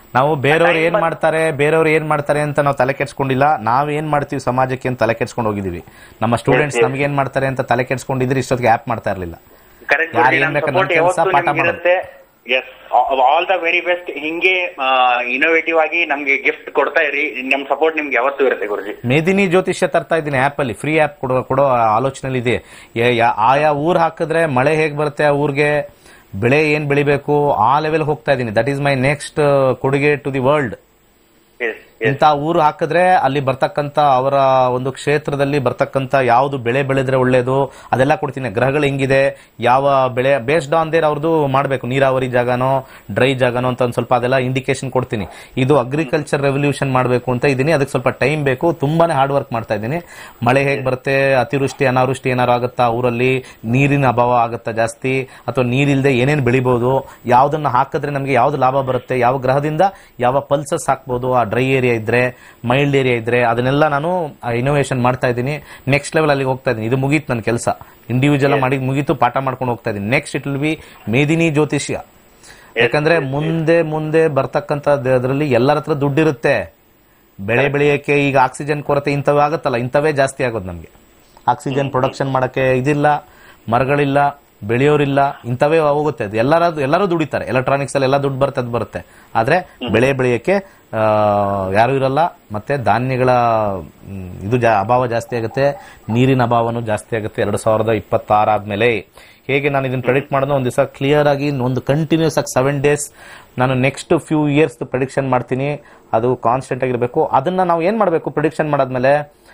[SPEAKER 1] ನಾವು ಬೇರೆಯವ್ರು ಏನ್ ಮಾಡ್ತಾರೆ ಬೇರೆಯವ್ರು ಏನ್ ಮಾಡ್ತಾರೆ ಅಂತ ನಾವು ತಲೆ ಕೆಡ್ಸ್ಕೊಂಡಿಲ್ಲ ನಾವ್ ಏನ್ ಮಾಡ್ತೀವಿ ಸಮಾಜಕ್ಕೆ ಅಂತ ತಲೆ ಕೆಡ್ಸ್ಕೊಂಡು ಹೋಗಿದೀವಿ ನಮ್ಮ ಸ್ಟೂಡೆಂಟ್ಸ್ ನಮ್ಗೆ ಏನ್ ಮಾಡ್ತಾರೆ ಅಂತ ತಲೆ ಕೆಡ್ಸ್ಕೊಂಡಿದ್ರೆ ಇಷ್ಟೊತ್ತಿಗೆ ಆಪ್ ಮಾಡ್ತಾ ಇರ್ಲಿಲ್ಲ
[SPEAKER 5] ಕರೆಕ್ಟ್
[SPEAKER 1] ಯಾರ್ ಏನ್ ಬೇಕಾದ್ರೂ
[SPEAKER 5] ಸಪೋರ್ಟ್
[SPEAKER 1] ಕೆಲ್ಸ
[SPEAKER 5] ಯಾವತ್ತೂ
[SPEAKER 1] ಪಾಠ
[SPEAKER 5] ನಿಮ್ಗೆ
[SPEAKER 1] ಮಾಡೋದು.
[SPEAKER 5] ಇರುತ್ತೆ yes all the very best ಹಿಂಗೆ ಇನೋವೇಟಿವ್ ಆಗಿ ನಮ್ಗೆ ಗಿಫ್ಟ್ ಕೊಡ್ತಾ ಇರಿ ನಮ್ ಸಪೋರ್ಟ್ ನಿಮ್ಗೆ ಯಾವತ್ತೂ ಇರುತ್ತೆ ಗುರುಜಿ
[SPEAKER 1] ಮೇದಿನಿ ಜ್ಯೋತಿಷ್ಯ ತರ್ತಾ ಇದ್ದೀನಿ ಆಪ್ ಅಲ್ಲಿ ಫ್ರೀ ಆಪ್ ಕೊಡೋ ಕೊಡೋ ಆಲೋಚನೆ ಇದೆ ಯ- ಯಾ- ಆಯಾ ಊರ್ ಹಾಕಿದ್ರೆ ಮಳೆ ಹೇಗ್ ಬರುತ್ತೆ ಆ ಊರ್ಗೆ ಬೆಳೆ ಏನ್ ಬೆಳಿಬೇಕು ಆ ಲೆವೆಲ್ ಹೋಗ್ತಾ ಇದ್ದೀನಿ ದಟ್ ಈಸ್ ಮೈ ನೆಕ್ಸ್ಟ್ ಕೊಡುಗೆ ಟು ದಿ ವರ್ಲ್ಡ್
[SPEAKER 5] ಎಸ್
[SPEAKER 1] ಇಂಥ ಊರು ಹಾಕಿದ್ರೆ ಅಲ್ಲಿ ಬರ್ತಕ್ಕಂತ ಅವರ ಒಂದು ಕ್ಷೇತ್ರದಲ್ಲಿ ಬರ್ತಕ್ಕಂತ ಯಾವ್ದು ಬೆಳೆ ಬೆಳೆದ್ರೆ ಒಳ್ಳೇದು ಅದೆಲ್ಲ ಕೊಡ್ತೀನಿ ಗ್ರಹಗಳು ಹೆಂಗಿದೆ ಯಾವ ಬೆಳೆ ಬೇಸ್ಡ್ ಆನ್ ದೇರ್ ಅವ್ರದ್ದು ಮಾಡಬೇಕು ನೀರಾವರಿ ಜಾಗನೋ ಡ್ರೈ ಜಾಗನೋ ಅಂತ ಒಂದ್ ಸ್ವಲ್ಪ ಅದೆಲ್ಲ ಇಂಡಿಕೇಶನ್ ಕೊಡ್ತೀನಿ ಇದು ಅಗ್ರಿಕಲ್ಚರ್ ರೆವಲ್ಯೂಷನ್ ಮಾಡಬೇಕು ಅಂತ ಇದ್ದೀನಿ ಅದಕ್ಕೆ ಸ್ವಲ್ಪ ಟೈಮ್ ಬೇಕು ತುಂಬಾನೇ ಹಾರ್ಡ್ ವರ್ಕ್ ಮಾಡ್ತಾ ಇದ್ದೀನಿ ಮಳೆ ಹೇಗೆ ಬರುತ್ತೆ ಅತಿವೃಷ್ಟಿ ಅನಾವೃಷ್ಟಿ ಏನಾರು ಆಗುತ್ತಾ ಊರಲ್ಲಿ ನೀರಿನ ಅಭಾವ ಆಗುತ್ತಾ ಜಾಸ್ತಿ ಅಥವಾ ನೀರಿಲ್ದೆ ಏನೇನು ಬೆಳಿಬಹುದು ಯಾವ್ದನ್ನ ಹಾಕಿದ್ರೆ ನಮಗೆ ಯಾವ್ದು ಲಾಭ ಬರುತ್ತೆ ಯಾವ ಗ್ರಹದಿಂದ ಯಾವ ಪಲ್ಸಸ್ ಹಾಕ್ಬೋದು ಆ ಡ್ರೈ ಏರಿಯಾ ಇದ್ರೆ ಮೈಲ್ಡ್ ಏರಿಯಾ ಇದ್ರೆ ಅದನ್ನೆಲ್ಲ ನಾನು ಇನೋವೇಷನ್ ಮಾಡ್ತಾ ಇದ್ದೀನಿ ನೆಕ್ಸ್ಟ್ ಲೆವೆಲ್ ಅಲ್ಲಿ ಹೋಗ್ತಾ ಇದ್ದೀನಿ ಇದು ಮುಗೀತು ನನ್ನ ಕೆಲಸ ಇಂಡಿವಿಜುವಲ್ ಮಾಡಿ ಮುಗೀತು ಪಾಠ ಮಾಡ್ಕೊಂಡು ಹೋಗ್ತಾ ಇದ್ದೀನಿ ನೆಕ್ಸ್ಟ್ ಇಟ್ ವಿಲ್ ಬಿ ಮೇದಿನಿ ಜ್ಯೋತಿಷ್ಯ ಯಾಕಂದ್ರೆ ಮುಂದೆ ಮುಂದೆ ಬರ್ತಕ್ಕಂಥ ಅದರಲ್ಲಿ ಎಲ್ಲರ ಹತ್ರ ದುಡ್ಡಿರುತ್ತೆ ಬೆಳೆ ಬೆಳೆಯಕ್ಕೆ ಈಗ ಆಕ್ಸಿಜನ್ ಕೊರತೆ ಇಂಥವು ಆಗುತ್ತಲ್ಲ ಇಂಥವೇ ಜಾಸ್ತಿ ಆಗೋದು ನಮಗೆ ಆಕ್ಸಿಜನ್ ಪ್ರೊಡಕ್ಷನ್ ಮಾಡಕ್ಕೆ ಇದಿಲ್ಲ ಮರಗಳಿಲ್ಲ ಬೆಳೆಯೋರಿಲ್ಲ ಇಂಥವೇ ಹೋಗುತ್ತೆ ಅದು ಎಲ್ಲರ ಎಲ್ಲರೂ ದುಡಿತಾರೆ ಎಲೆಕ್ಟ್ರಾನಿಕ್ಸ್ ಅಲ್ಲಿ ಎಲ್ಲ ದುಡ್ಡು ಬರುತ್ತೆ ಅದು ಬರುತ್ತೆ ಆದ್ರೆ ಬೆಳೆ ಬೆಳೆಯಕ್ಕೆ ಆ, ಯಾರು ಇರಲ್ಲ ಮತ್ತೆ ಧಾನ್ಯಗಳ ಮ್, ಇದು ಜಾ ಅಭಾವ ಜಾಸ್ತಿ ಆಗುತ್ತೆ ನೀರಿನ ಅಭಾವನೂ ಜಾಸ್ತಿ ಆಗುತ್ತೆ ಎರಡು ಸಾವಿರದ ಇಪ್ಪತ್ತಾರು ಆದ್ಮೇಲೆ ಹೇಗೆ ನಾನು ಇದನ್ನ ಪ್ರೆಡಿಕ್ಟ್ ಮಾಡೋದು ಒಂದು ದಿವಸ ಕ್ಲಿಯರ್ ಆಗಿ ಒಂದು ಕಂಟಿನ್ಯೂಸ್ ಆಗಿ ಸೆವೆನ್ ಡೇಸ್ ನಾನು ನೆಕ್ಸ್ಟ್ ಫ್ಯೂ ಇಯರ್ಸ್ ಪ್ರಿಡಿಕ್ಷನ್ ಮಾಡ್ತೀನಿ ಅದು ಕಾನ್ಸ್ಟೆಂಟ್ ಆಗಿರಬೇಕು ಅದನ್ನ ನಾವು ಏನ್ ಮಾಡಬೇಕು ಪ್ರಿಡಿಕ್ಷನ್ ಮಾಡಾದ್ಮೇಲೆ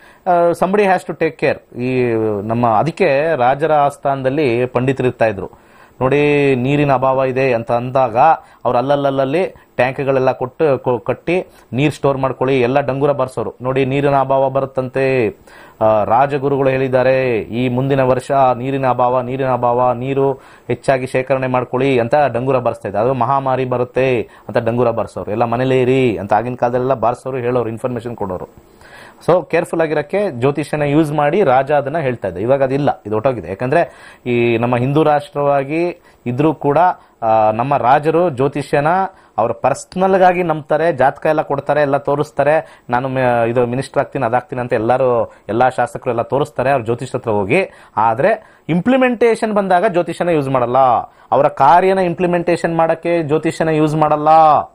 [SPEAKER 1] somebody has to take care ಈ ನಮ್ಮ ಅದಕ್ಕೆ ರಾಜರ ಆಸ್ಥಾನದಲ್ಲಿ ಪಂಡಿತರು ಇರ್ತಾ ಇದ್ರು ನೋಡಿ ನೀರಿನ ಅಭಾವ ಇದೆ ಅಂತ ಅಂದಾಗ ಅವ್ರು ಅಲ್ಲಲ್ಲಲ್ಲಿ ಟ್ಯಾಂಕ್ಗಳೆಲ್ಲ ಕೊಟ್ಟು ಕೊ- ಕಟ್ಟಿ ನೀರು ಸ್ಟೋರ್ ಮಾಡ್ಕೊಳ್ಳಿ ಎಲ್ಲ ಡಂಗೂರ ಬರ್ಸೋರು ನೋಡಿ ನೀರಿನ ಅಭಾವ ಬರುತ್ತಂತೆ ಆ, ರಾಜಗುರುಗಳು ಹೇಳಿದ್ದಾರೆ ಈ ಮುಂದಿನ ವರ್ಷ ನೀರಿನ ಅಭಾವ ನೀರಿನ ಅಭಾವ ನೀರು ಹೆಚ್ಚಾಗಿ ಶೇಖರಣೆ ಮಾಡ್ಕೊಳ್ಳಿ ಅಂತ ಡಂಗೂರ ಬರ್ಸ್ತಾ ಇದ್ದಾರೆ ಅದು ಮಹಾಮಾರಿ ಬರುತ್ತೆ ಅಂತ ಡಂಗೂರ ಬರ್ಸೋರು ಎಲ್ಲ ಮನೇಲೇ ಇರಿ ಅಂತ ಆಗಿನ ಕಾಲದಲ್ಲೆಲ್ಲ ಬಾರಿಸೋರು ಹೇಳೋರು ಇನ್ಫಾರ್ಮೇಶನ್ ಕೊಡೋರು ಸೊ ಕೇರ್ಫುಲ್ ಆಗಿರಕ್ಕೆ ಜ್ಯೋತಿಷ್ಯನ ಯೂಸ್ ಮಾಡಿ ರಾಜ ಅದನ್ನ ಹೇಳ್ತಾ ಇದ್ದ ಇವಾಗ ಅದಿಲ್ಲ ಇದು ಹೊಟ್ಟೋಗಿದೆ ಯಾಕಂದ್ರೆ ಈ ನಮ್ಮ ಹಿಂದೂ ರಾಷ್ಟ್ರವಾಗಿ ಇದ್ರೂ ಕೂಡ ಆ, ನಮ್ಮ ರಾಜರು ಜ್ಯೋತಿಷ್ಯನ ಅವ್ರ ಪರ್ಸನಲ್ ಗಾಗಿ ನಂಬ್ತಾರೆ ಜಾತಕ ಎಲ್ಲ ಕೊಡ್ತಾರೆ ಎಲ್ಲ ತೋರಿಸ್ತಾರೆ ನಾನು ಮೆ- ಇದು ಮಿನಿಸ್ಟರ್ ಆಗ್ತೀನಿ ಅದಾಗ್ತೀನಿ ಅಂತ ಎಲ್ಲರೂ ಎಲ್ಲಾ ಶಾಸಕರು ಎಲ್ಲ ತೋರಿಸ್ತಾರೆ ಅವ್ರ ಜ್ಯೋತಿಷ್ ಹತ್ರ ಹೋಗಿ ಆದ್ರೆ ಇಂಪ್ಲಿಮೆಂಟೇಷನ್ ಬಂದಾಗ ಜ್ಯೋತಿಷ್ಯನ ಯೂಸ್ ಮಾಡಲ್ಲ ಅವರ ಕಾರ್ಯನ ಇಂಪ್ಲಿಮೆಂಟೇಷನ್ ಮಾಡಕ್ಕೆ ಜ್ಯೋತಿಷ್ಯನ ಯೂಸ್ ಮಾಡಲ್ಲ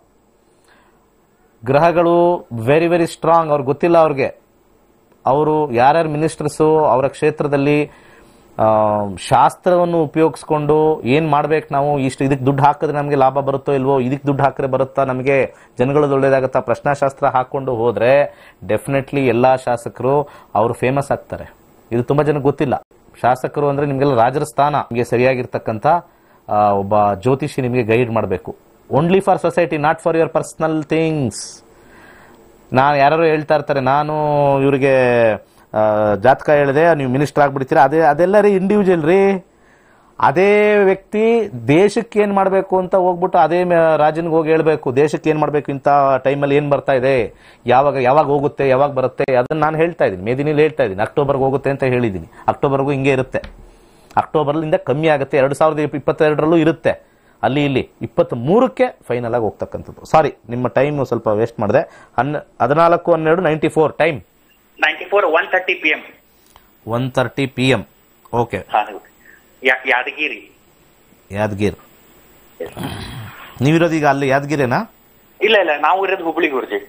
[SPEAKER 1] ಗ್ರಹಗಳು ವೆರಿ ವೆರಿ ಸ್ಟ್ರಾಂಗ್ ಅವ್ರಿಗೆ ಗೊತ್ತಿಲ್ಲ ಅವ್ರಿಗೆ ಅವರು ಯಾರ್ಯಾರು ಮಿನಿಸ್ಟರ್ಸು ಅವರ ಕ್ಷೇತ್ರದಲ್ಲಿ ಆ, ಶಾಸ್ತ್ರವನ್ನು ಉಪಯೋಗಿಸ್ಕೊಂಡು ಏನ್ ಮಾಡ್ಬೇಕು ನಾವು ಇಷ್ಟು ಇದಕ್ಕೆ ದುಡ್ಡು ಹಾಕಿದ್ರೆ ನಮಗೆ ಲಾಭ ಬರುತ್ತೋ ಇಲ್ವೋ ಇದಕ್ಕೆ ದುಡ್ಡು ಹಾಕಿದ್ರೆ ಬರುತ್ತಾ ನಮಗೆ ಜನಗಳದ್ದು ಒಳ್ಳೇದಾಗತ್ತಾ ಪ್ರಶ್ನಾಶಾಸ್ತ್ರ ಹಾಕೊಂಡು ಹೋದ್ರೆ ಡೆಫಿನೆಟ್ಲಿ ಎಲ್ಲಾ ಶಾಸಕರು ಅವರು ಫೇಮಸ್ ಆಗ್ತಾರೆ ಇದು ತುಂಬಾ ಜನ ಗೊತ್ತಿಲ್ಲ ಶಾಸಕರು ಅಂದ್ರೆ ನಿಮ್ಗೆಲ್ಲ ರಾಜರ ಸ್ಥಾನ ನಿಮಗೆ ಸರಿಯಾಗಿರ್ತಕ್ಕಂಥ ಆ, ಒಬ್ಬ ಜ್ಯೋತಿಷಿ ನಿಮಗೆ ಗೈಡ್ ಮಾಡಬೇಕು only for society not for your personal things ನಾನು ಯಾರು ಹೇಳ್ತಾ ಇರ್ತಾರೆ ನಾನು ಇವರಿಗೆ ಜಾತಕ ಹೇಳಿದೆ ನೀವು ಮಿನಿಸ್ಟರ್ ಆಗ್ಬಿಡ್ತೀರಾ ಅದೇ ಅದೆಲ್ಲ ರೀ ಇಂಡಿವಿಜುವಲ್ ರೀ ಅದೇ ವ್ಯಕ್ತಿ ದೇಶಕ್ಕೆ ಏನ್ ಮಾಡಬೇಕು ಅಂತ ಹೋಗ್ಬಿಟ್ಟು ಅದೇ ರಾಜನ್ಗೆ ಹೋಗಿ ಹೇಳ್ಬೇಕು ದೇಶಕ್ಕೆ ಏನ್ ಮಾಡ್ಬೇಕು ಇಂಥ ಟೈಮಲ್ಲಿ ಏನ್ ಬರ್ತಾ ಇದೆ ಯಾವಾಗ ಯಾವಾಗ ಹೋಗುತ್ತೆ ಯಾವಾಗ ಬರುತ್ತೆ ಅದನ್ನ ನಾನು ಹೇಳ್ತಾ ಇದ್ದೀನಿ ಮೇದಿನಿಲಿ ಹೇಳ್ತಾ ಇದ್ದೀನಿ ಅಕ್ಟೋಬರ್ಗೆ ಹೋಗುತ್ತೆ ಅಂತ ಹೇಳಿದ್ದೀನಿ ಅಕ್ಟೋಬರ್ಗೂ ಹಿಂಗೆ ಇರುತ್ತೆ ಅಕ್ಟೋಬರ್ಲಿಂದ ಕಮ್ಮಿ ಆಗುತ್ತೆ ಎರಡು ಸಾವಿರದ ಇಪ್ಪತ್ತೆರಡರಲ್ಲೂ ಇರುತ್ತೆ ಅಲ್ಲಿ ಇಲ್ಲಿ ಇಪ್ಪತ್ತ್ ಮೂರಕ್ಕೆ ಫೈನಲ್ ಆಗಿ ಹೋಗ್ತಕ್ಕಂಥದ್ದು ಸಾರಿ ನಿಮ್ಮ ಟೈಮ್ ಸ್ವಲ್ಪ ವೇಸ್ಟ್ ಮಾಡಿದೆ ಹನ್ ಹದಿನಾಲ್ಕು ಹನ್ನೆರಡು ninety four time
[SPEAKER 5] ninety four one thirty P M
[SPEAKER 1] one thirty P M okay
[SPEAKER 5] Yadgiri
[SPEAKER 1] Yadgir ನೀವಿರೋದು ಈಗ ಅಲ್ಲಿ ಯಾದಗಿರಿನಾ
[SPEAKER 5] ಇಲ್ಲ ಇಲ್ಲ ನಾವು ಇರೋದು ಹುಬ್ಳಿ ಗುರುಜಿ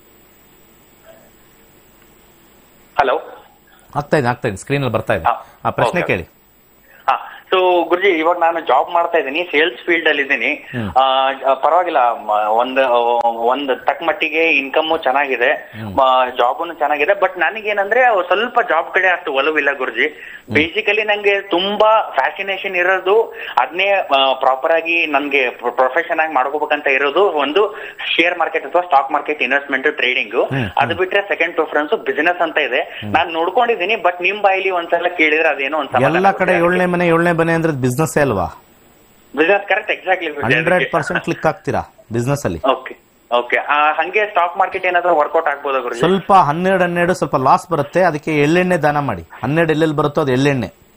[SPEAKER 5] ಹಲೋ
[SPEAKER 1] ಆಗ್ತಾ ಇದೆ ಆಗ್ತಾ ಇದೆ ಸ್ಕ್ರೀನ್ ಅಲ್ಲಿ ಬರ್ತಾ ಇದೆ
[SPEAKER 5] ಹಾ,
[SPEAKER 1] ಆ ಪ್ರಶ್ನೆ
[SPEAKER 5] okay.
[SPEAKER 1] ಕೇಳಿ
[SPEAKER 5] ಹಾ ಸೊ ಗುರುಜಿ ಇವಾಗ ನಾನು ಜಾಬ್ ಮಾಡ್ತಾ ಇದ್ದೀನಿ ಸೇಲ್ಸ್ ಫೀಲ್ಡ್ ಅಲ್ಲಿ ಇದ್ದೀನಿ ಆ, ಆ, ಪರವಾಗಿಲ್ಲ ಮ- ಒಂದ್ ಆ, ಒಂದ್ ತಕ್ಕ ಮಟ್ಟಿಗೆ ಇನ್ಕಮ್ ಚೆನ್ನಾಗಿದೆ ಜಾಬ್ ಚೆನ್ನಾಗಿದೆ ಬಟ್ ನನಗೇನಂದ್ರೆ ಸ್ವಲ್ಪ ಜಾಬ್ ಕಡೆ ಅಷ್ಟು ಒಲವಿಲ್ಲ ಗುರುಜಿ ಬೇಸಿಕಲಿ ನಂಗೆ ತುಂಬಾ ಫ್ಯಾಸಿನೇಷನ್ ಇರೋದು ಅದನ್ನೇ ಪ್ರಾಪರ್ ಆಗಿ ನನ್ಗೆ ಪ್ರೊಫೆಷನ್ ಆಗಿ ಮಾಡ್ಕೋಬೇಕಂತ ಇರೋದು ಒಂದು ಶೇರ್ ಮಾರ್ಕೆಟ್ ಅಥವಾ ಸ್ಟಾಕ್ ಮಾರ್ಕೆಟ್ ಇನ್ವೆಸ್ಟ್ಮೆಂಟ್ ಟ್ರೇಡಿಂಗ್ ಅದು ಬಿಟ್ರೆ ಸೆಕೆಂಡ್ ಪ್ರಿಫರೆನ್ಸ್ ಬಿಸಿನೆಸ್ ಅಂತ ಇದೆ ನಾನ್ ನೋಡ್ಕೊಂಡಿದ್ದೀನಿ ಬಟ್ ನಿಮ್ ಬಾಯಿಲಿ ಒಂದ್ಸಲ ಕೇಳಿದ್ರೆ ಅದೇನೋ ಒಂದ್
[SPEAKER 1] ಎಲ್ಲ ಕಡೆ ಏಳನೇ ಮನೆ ಏಳನೇ ಮನೆ ಅಂದ್ರೆ ಬಿಸ್ನೆಸ್ ಅಲ್ವಾ
[SPEAKER 5] business correct exactly
[SPEAKER 1] hundred percent click ಆಗ್ತೀರಾ ಬಿಸ್ನೆಸ್ ಅಲ್ಲಿ
[SPEAKER 5] ಓಕೆ ಓಕೆ ಹಂಗೆ ಸ್ಟಾಕ್ ಮಾರ್ಕೆಟ್ ಏನಾದ್ರೂ ವರ್ಕೌಟ್ ಆಗ್ಬೋದಾ ಗುರುಜಿ
[SPEAKER 1] ಸ್ವಲ್ಪ ಹನ್ನೆರಡು ಹನ್ನೆರಡು ಸ್ವಲ್ಪ ಲಾಸ್ ಬರುತ್ತೆ ಅದಕ್ಕೆ ಎಳ್ಳೆಣ್ಣೆ ದಾನ ಮಾಡಿ ಹನ್ನೆರಡು ಎಲ್ಲೆಲ್ಲಿ ಬರುತ್ತೋ ಅದು ಎಳ್ಳೆಣ್ಣೆ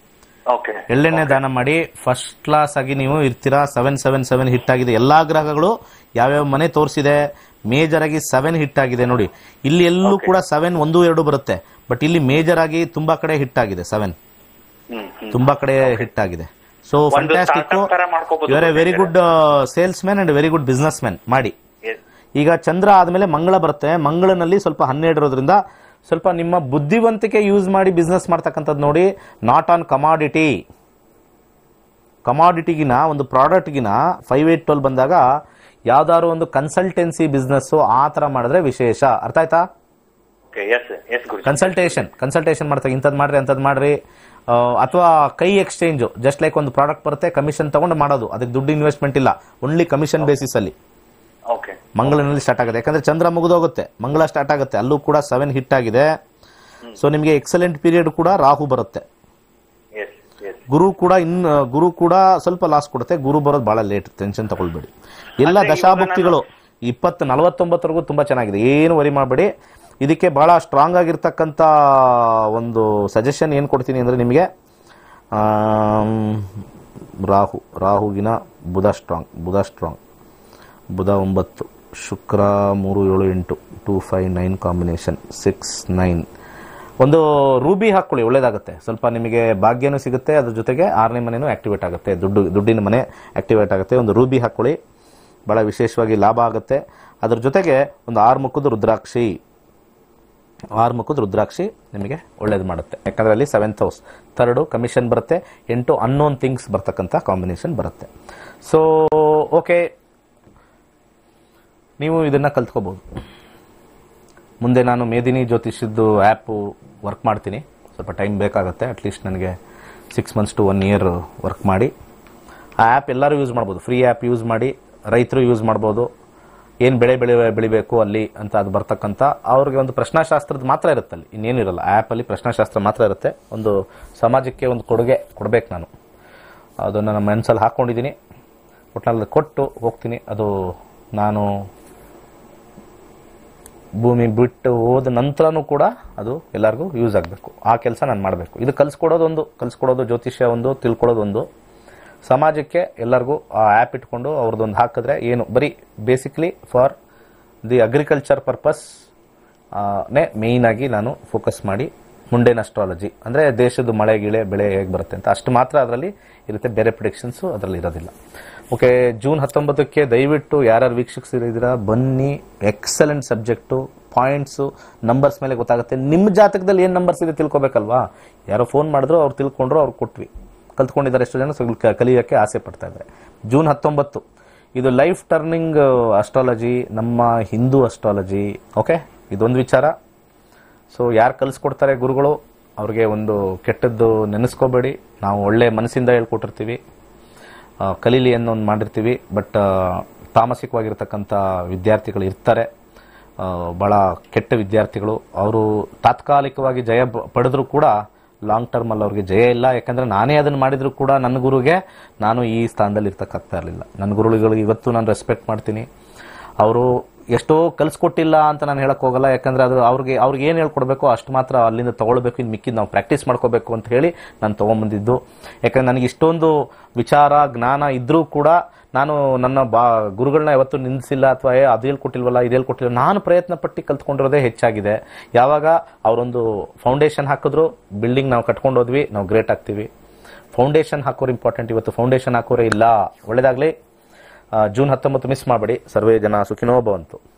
[SPEAKER 5] ಓಕೆ
[SPEAKER 1] ಎಳ್ಳೆಣ್ಣೆ ದಾನ ಮಾಡಿ ಫಸ್ಟ್ ಕ್ಲಾಸ್ ಆಗಿ ನೀವು ಇರ್ತೀರಾ ಸೆವೆನ್ ಸೆವೆನ್ ಸೆವೆನ್ ಹಿಟ್ ಆಗಿದೆ ಎಲ್ಲಾ ಗ್ರಹಗಳು ಯಾವ್ಯಾವ ಮನೆ ತೋರಿಸಿದೆ ಮೇಜರ್ ಆಗಿ ಸೆವೆನ್ ಹಿಟ್ ಆಗಿದೆ ನೋಡಿ ಇಲ್ಲಿ ಎಲ್ಲೂ ಕೂಡ ಸೆವೆನ್ ಒಂದು ಎರಡು ಬರುತ್ತೆ ಬಟ್ ಇಲ್ಲಿ ಮೇಜರ್ ಆಗಿ ತುಂಬಾ ಕಡೆ ಹಿಟ್ ಆಗಿದೆ ಸೆವೆನ್
[SPEAKER 5] ಹ್ಮ್ ಹ್ಮ್
[SPEAKER 1] ತುಂಬಾ ಕಡೆ ಹಿಟ್ ಆಗಿದೆ ಸೊ
[SPEAKER 5] ಒಂದು
[SPEAKER 1] ಫ್ಯಾಂಟಾಸ್ಟಿಕ್
[SPEAKER 5] startup ತರ ಮಾಡ್ಕೋಬಹುದು
[SPEAKER 1] you are a very good salesman and very good businessman ಮಾಡಿ
[SPEAKER 5] Yes.
[SPEAKER 1] ಈಗ ಚಂದ್ರ ಆದ್ಮೇಲೆ ಮಂಗಳ ಬರುತ್ತೆ ಮಂಗಳನಲ್ಲಿ ಸ್ವಲ್ಪ ಹನ್ನೆರಡು ಇರೋದ್ರಿಂದ ಸ್ವಲ್ಪ ನಿಮ್ಮ ಬುದ್ಧಿವಂತಿಕೆ ಯೂಸ್ ಮಾಡಿ ಬಿಸ್ನೆಸ್ ಮಾಡ್ತಕ್ಕಂಥದ್ದು ನೋಡಿ ನಾಟ್ ಆನ್ ಕಮಾಡಿಟಿ ಕಮಾಡಿಟಿಗಿನ ಒಂದು ಪ್ರಾಡಕ್ಟ್ಗಿನ ಫೈವ್ ಏಟ್ ಟ್ವೆಲ್ ಬಂದಾಗ ಯಾವ್ದಾದ್ರು ಒಂದು ಕನ್ಸಲ್ಟೆನ್ಸಿ ಬಿಸ್ನೆಸ್ ಆ ತರ ಮಾಡಿದ್ರೆ ವಿಶೇಷ ಅರ್ಥ ಆಯ್ತಾ
[SPEAKER 5] okay yes yes Guruji
[SPEAKER 1] consultation consultation ಮಾಡ್ತಾರೆ ಇಂಥದ್ದು ಮಾಡ್ರಿ ಅಂಥದ್ದು ಮಾಡ್ರಿ ಅಥವಾ ಕೈ ಎಕ್ಸ್ಚೇಂಜ್ ಜಸ್ಟ್ ಲೈಕ್ ಒಂದು ಪ್ರಾಡಕ್ಟ್ ಬರುತ್ತೆ ಕಮಿಷನ್ ತಗೊಂಡು ಮಾಡೋದು ಅದಕ್ಕೆ ದುಡ್ಡು ಇನ್ವೆಸ್ಟ್ಮೆಂಟ್ ಇಲ್ಲ ಓನ್ಲಿ ಕಮಿಷನ್ ಬೇಸಿಸ್ ಅಲ್ಲಿ
[SPEAKER 5] ಓಕೆ
[SPEAKER 1] ಮಂಗಳನಲ್ಲಿ ಸ್ಟಾರ್ಟ್ ಆಗುತ್ತೆ ಯಾಕಂದ್ರೆ ಚಂದ್ರ ಮುಗಿದೋಗುತ್ತೆ ಮಂಗಳ ಸ್ಟಾರ್ಟ್ ಆಗುತ್ತೆ ಅಲ್ಲೂ ಕೂಡ ಸೆವೆನ್ ಹಿಟ್ ಆಗಿದೆ ಸೊ ನಿಮಗೆ ಎಕ್ಸಲೆಂಟ್ ಪೀರಿಯಡ್ ಕೂಡ ರಾಹು ಬರುತ್ತೆ
[SPEAKER 5] ಎಸ್ ಎಸ್
[SPEAKER 1] ಗುರು ಕೂಡ ಇನ್ ಗುರು ಕೂಡ ಸ್ವಲ್ಪ ಲಾಸ್ ಕೊಡುತ್ತೆ ಗುರು ಬರೋದು ಬಹಳ ಲೇಟ್ ಟೆನ್ಷನ್ ತಗೊಳ್ಬೇಡಿ ಎಲ್ಲ
[SPEAKER 5] ಅಂದ್ರೆ ಇವಾಗ
[SPEAKER 1] ದಶಾಭುಕ್ತಿಗಳು ಇಪ್ಪತ್ತು ನಲವತ್ತೊಂಬತ್ತರೆಗೂ ತುಂಬಾ ಚೆನ್ನಾಗಿದೆ ಏನು ವರಿ ಮಾಡಬೇಡಿ ಇದಕ್ಕೆ ಬಹಳ ಸ್ಟ್ರಾಂಗ್ ಆಗಿರ್ತಕ್ಕಂಥ ಒಂದು ಸಜೆಷನ್ ಏನು ಕೊಡ್ತೀನಿ ಅಂದ್ರೆ ನಿಮಗೆ ಆಮ್, ರಾಹು ರಾಹುಗಿನ ಬುಧ ಸ್ಟ್ರಾಂಗ್ ಬುಧ ಸ್ಟ್ರಾಂಗ್ ಬುಧ ಒಂಬತ್ತು ಶುಕ್ರ ಮೂರು ಏಳು ಎಂಟು two five nine combination six nine ಒಂದು ರೂಬಿ ಹಾಕೊಳ್ಳಿ ಒಳ್ಳೇದಾಗುತ್ತೆ ಸ್ವಲ್ಪ ನಿಮಗೆ ಭಾಗ್ಯನೂ ಸಿಗುತ್ತೆ ಅದ್ರ ಜೊತೆಗೆ ಆರನೇ ಮನೆನೂ ಆಕ್ಟಿವೇಟ್ ಆಗುತ್ತೆ ದುಡ್ಡು ದುಡ್ಡಿನ ಮನೆ ಆಕ್ಟಿವೇಟ್ ಆಗುತ್ತೆ ಒಂದು ರೂಬಿ ಹಾಕೊಳ್ಳಿ ಬಹಳ ವಿಶೇಷವಾಗಿ ಲಾಭ ಆಗುತ್ತೆ ಅದ್ರ ಜೊತೆಗೆ ಒಂದು ಆರು ಮುಖದ ರುದ್ರಾಕ್ಷಿ ಆರು ಮುಖದ ರುದ್ರಾಕ್ಷಿ ನಿಮಗೆ ಒಳ್ಳೇದು ಮಾಡುತ್ತೆ ಯಾಕಂದ್ರೆ ಅಲ್ಲಿ ಸೆವೆಂತ್ ಹೌಸ್ ಥರ್ಡು ಕಮಿಷನ್ ಬರುತ್ತೆ ಎಂಟು ಅನ್ನೋನ್ ಥಿಂಗ್ಸ್ ಬರ್ತಕ್ಕಂಥ ಕಾಂಬಿನೇಷನ್ ಬರುತ್ತೆ ಸೊ ಓಕೆ ನೀವು ಇದನ್ನ ಕಲ್ತ್ಕೋಬಹುದು ಮುಂದೆ ನಾನು ಮೇದಿನಿ ಜ್ಯೋತಿಷದ್ದು ಆ್ಯಪು ವರ್ಕ್ ಮಾಡ್ತೀನಿ ಸ್ವಲ್ಪ ಟೈಮ್ ಬೇಕಾಗುತ್ತೆ ಅಟ್ಲೀಸ್ಟ್ ನನಗೆ six months to one year work ಮಾಡಿ ಆ ಆ್ಯಪ್ ಎಲ್ಲರೂ ಯೂಸ್ ಮಾಡ್ಬೋದು ಫ್ರೀ ಆ್ಯಪ್ ಯೂಸ್ ಮಾಡಿ ರೈತರು ಯೂಸ್ ಮಾಡ್ಬೋದು ಏನು ಬೆಳೆ ಬೆಳೆ ಬೆಳಿಬೇಕು ಅಲ್ಲಿ ಅಂತ ಅದು ಬರ್ತಕ್ಕಂಥ ಅವ್ರಿಗೆ ಒಂದು ಪ್ರಶ್ನಾಶಾಸ್ತ್ರದ ಮಾತ್ರ ಇರುತ್ತೆ ಅಲ್ಲಿ ಇನ್ನೇನಿರಲ್ಲ ಆ್ಯಪಲ್ಲಿ ಪ್ರಶ್ನಾಶಾಸ್ತ್ರ ಮಾತ್ರ ಇರುತ್ತೆ ಒಂದು ಸಮಾಜಕ್ಕೆ ಒಂದು ಕೊಡುಗೆ ಕೊಡಬೇಕು ನಾನು ಅದನ್ನು ನಮ್ಮ ಮನಸ್ಸಲ್ಲಿ ಹಾಕ್ಕೊಂಡಿದ್ದೀನಿ ಒಟ್ಟಿನಲ್ಲಿ ಕೊಟ್ಟು ಹೋಗ್ತೀನಿ ಅದು ನಾನು ಭೂಮಿ ಬಿಟ್ಟು ಹೋದ ನಂತರನೂ ಕೂಡ ಅದು ಎಲ್ಲರಿಗೂ ಯೂಸ್ ಆಗಬೇಕು ಆ ಕೆಲಸ ನಾನು ಮಾಡಬೇಕು ಇದು ಕಲಿಸ್ಕೊಡೋದೊಂದು ಕಲಿಸ್ಕೊಡೋದು ಜ್ಯೋತಿಷ್ಯ ಒಂದು ತಿಳ್ಕೊಡೋದೊಂದು ಸಮಾಜಕ್ಕೆ ಎಲ್ಲರಿಗೂ ಆ ಆ್ಯಪ್ ಇಟ್ಕೊಂಡು ಅವ್ರದ್ದೊಂದು ಹಾಕಿದ್ರೆ ಏನು ಬರೀ basically for the agriculture purpose ನೇ ಮೇಯ್ನ್ ಆಗಿ ನಾನು ಫೋಕಸ್ ಮಾಡಿ ಮುಂಡೇನ್ ಅಸ್ಟ್ರಾಲಜಿ ಅಂದರೆ ದೇಶದ ಮಳೆ ಗಿಳೆ ಬೆಳೆ ಹೇಗೆ ಬರುತ್ತೆ ಅಂತ ಅಷ್ಟು ಮಾತ್ರ ಅದರಲ್ಲಿ ಇರುತ್ತೆ ಬೇರೆ ಪ್ರಿಡಿಕ್ಷನ್ಸು ಅದರಲ್ಲಿ ಇರೋದಿಲ್ಲ ಓಕೆ ಜೂನ್ ಹತ್ತೊಂಬತ್ತಕ್ಕೆ ದಯವಿಟ್ಟು ಯಾರ್ಯಾರು ವೀಕ್ಷಿಸಿದ್ದೀರಾ ಬನ್ನಿ ಎಕ್ಸಲೆಂಟ್ ಸಬ್ಜೆಕ್ಟು ಪಾಯಿಂಟ್ಸು ನಂಬರ್ಸ್ ಮೇಲೆ ಗೊತ್ತಾಗುತ್ತೆ ನಿಮ್ಮ ಜಾತಕದಲ್ಲಿ ಏನು ನಂಬರ್ಸ್ ಇದೆ ತಿಳ್ಕೊಬೇಕಲ್ವಾ ಯಾರೋ ಫೋನ್ ಮಾಡಿದ್ರು ಅವ್ರು ತಿಳ್ಕೊಂಡ್ರು ಅವ್ರು ಕೊಟ್ವಿ ಕಲ್ತ್ಕೊಂಡಿದ್ದಾರೆ ಎಷ್ಟು ಜನ ಸ್ವಲ್ಪ ಕ- ಕಲಿಯೋಕ್ಕೆ ಆಸೆ ಪಡ್ತಾ ಇದ್ದಾರೆ ಜೂನ್ ಹತ್ತೊಂಬತ್ತು ಇದು ಲೈಫ್ ಟರ್ನಿಂಗ್ ಅಸ್ಟ್ರಾಲಜಿ ನಮ್ಮ ಹಿಂದೂ ಅಸ್ಟ್ರಾಲಜಿ ಓಕೆ ಇದೊಂದು ವಿಚಾರ ಸೊ ಯಾರು ಕಲಿಸ್ಕೊಡ್ತಾರೆ ಗುರುಗಳು ಅವ್ರಿಗೆ ಒಂದು ಕೆಟ್ಟದ್ದು ನೆನೆಸ್ಕೋಬೇಡಿ ನಾವು ಒಳ್ಳೆ ಮನಸ್ಸಿಂದ ಹೇಳ್ಕೊಟ್ಟಿರ್ತೀವಿ ಆ, ಕಲೀಲಿ ಅನ್ನೋ ಒಂದು ಮಾಡಿರ್ತೀವಿ ಬಟ್ ತಾಮಸಿಕವಾಗಿರ್ತಕ್ಕಂಥ ವಿದ್ಯಾರ್ಥಿಗಳು ಇರ್ತಾರೆ ಆ, ಬಹಳ ಕೆಟ್ಟ ವಿದ್ಯಾರ್ಥಿಗಳು ಅವರು ತಾತ್ಕಾಲಿಕವಾಗಿ ಜಯ ಬ- ಪಡೆದ್ರು ಕೂಡ ಲಾಂಗ್ ಟರ್ಮ್ ಅಲ್ಲಿ ಅವ್ರಿಗೆ ಜಯ ಇಲ್ಲ ಯಾಕಂದ್ರೆ ನಾನೇ ಅದನ್ನ ಮಾಡಿದ್ರು ಕೂಡ ನನ್ನ ಗುರುಗೆ ನಾನು ಈ ಸ್ಥಾನದಲ್ಲಿ ಇರ್ತಕ್ಕಾಗ್ತಾ ಇರಲಿಲ್ಲ ನನ್ನ ಗುರುಗಳಿಗೆ ಇವತ್ತು ನಾನು ರೆಸ್ಪೆಕ್ಟ್ ಮಾಡ್ತೀನಿ ಅವರು ಎಷ್ಟೋ ಕಲ್ಸ್ಕೊಟ್ಟಿಲ್ಲ ಅಂತ ನಾನು ಹೇಳಕ್ ಹೋಗಲ್ಲ ಯಾಕಂದ್ರೆ ಅದು ಅವ್ರಿಗೆ ಅವ್ರಿಗೆ ಏನು ಹೇಳ್ಕೊಡ್ಬೇಕೋ ಅಷ್ಟು ಮಾತ್ರ ಅಲ್ಲಿಂದ ತಗೊಳ್ಬೇಕು ಇನ್ನು ಮಿಕ್ಕಿದ್ ನಾವು ಪ್ರಾಕ್ಟೀಸ್ ಮಾಡ್ಕೋಬೇಕು ಅಂತ ಹೇಳಿ ನಾನು ತಗೊಂಬಂದಿದ್ದು ಯಾಕಂದ್ರೆ ನನಗೆ ಇಷ್ಟೊಂದು ವಿಚಾರ ಜ್ಞಾನ ಇದ್ರೂ ಕೂಡ ನಾನು ನನ್ನ ಬಾ ಗುರುಗಳನ್ನ ಯಾವತ್ತೂ ನಿಂದಿಸಿಲ್ಲ ಅಥವಾ ಏ ಅದು ಹೇಳ್ಕೊಟ್ಟಿಲ್ವಲ್ಲ ಇದು ಹೇಳ್ಕೊಟ್ಟಿಲ್ಲ ನಾನು ಪ್ರಯತ್ನ ಪಟ್ಟು ಕಲ್ತ್ಕೊಂಡಿರೋದೇ ಹೆಚ್ಚಾಗಿದೆ ಯಾವಾಗ ಅವರೊಂದು ಫೌಂಡೇಶನ್ ಹಾಕಿದ್ರು ಬಿಲ್ಡಿಂಗ್ ನಾವು ಕಟ್ಕೊಂಡು ಹೋದ್ವಿ ನಾವು ಗ್ರೇಟ್ ಆಗ್ತೀವಿ ಫೌಂಡೇಶನ್ ಹಾಕೋರು ಇಂಪಾರ್ಟೆಂಟ್ ಇವತ್ತು ಫೌಂಡೇಶನ್ ಹಾಕೋರೇ ಇಲ್ಲ ಒಳ್ಳೇದಾಗ್ಲಿ ಆ, ಜೂನ್ ಹತ್ತೊಂಬತ್ತು ಮಿಸ್ ಮಾಡಬೇಡಿ ಸರ್ವೇ ಜನ ಸುಖಿನೋ ಭವಂತು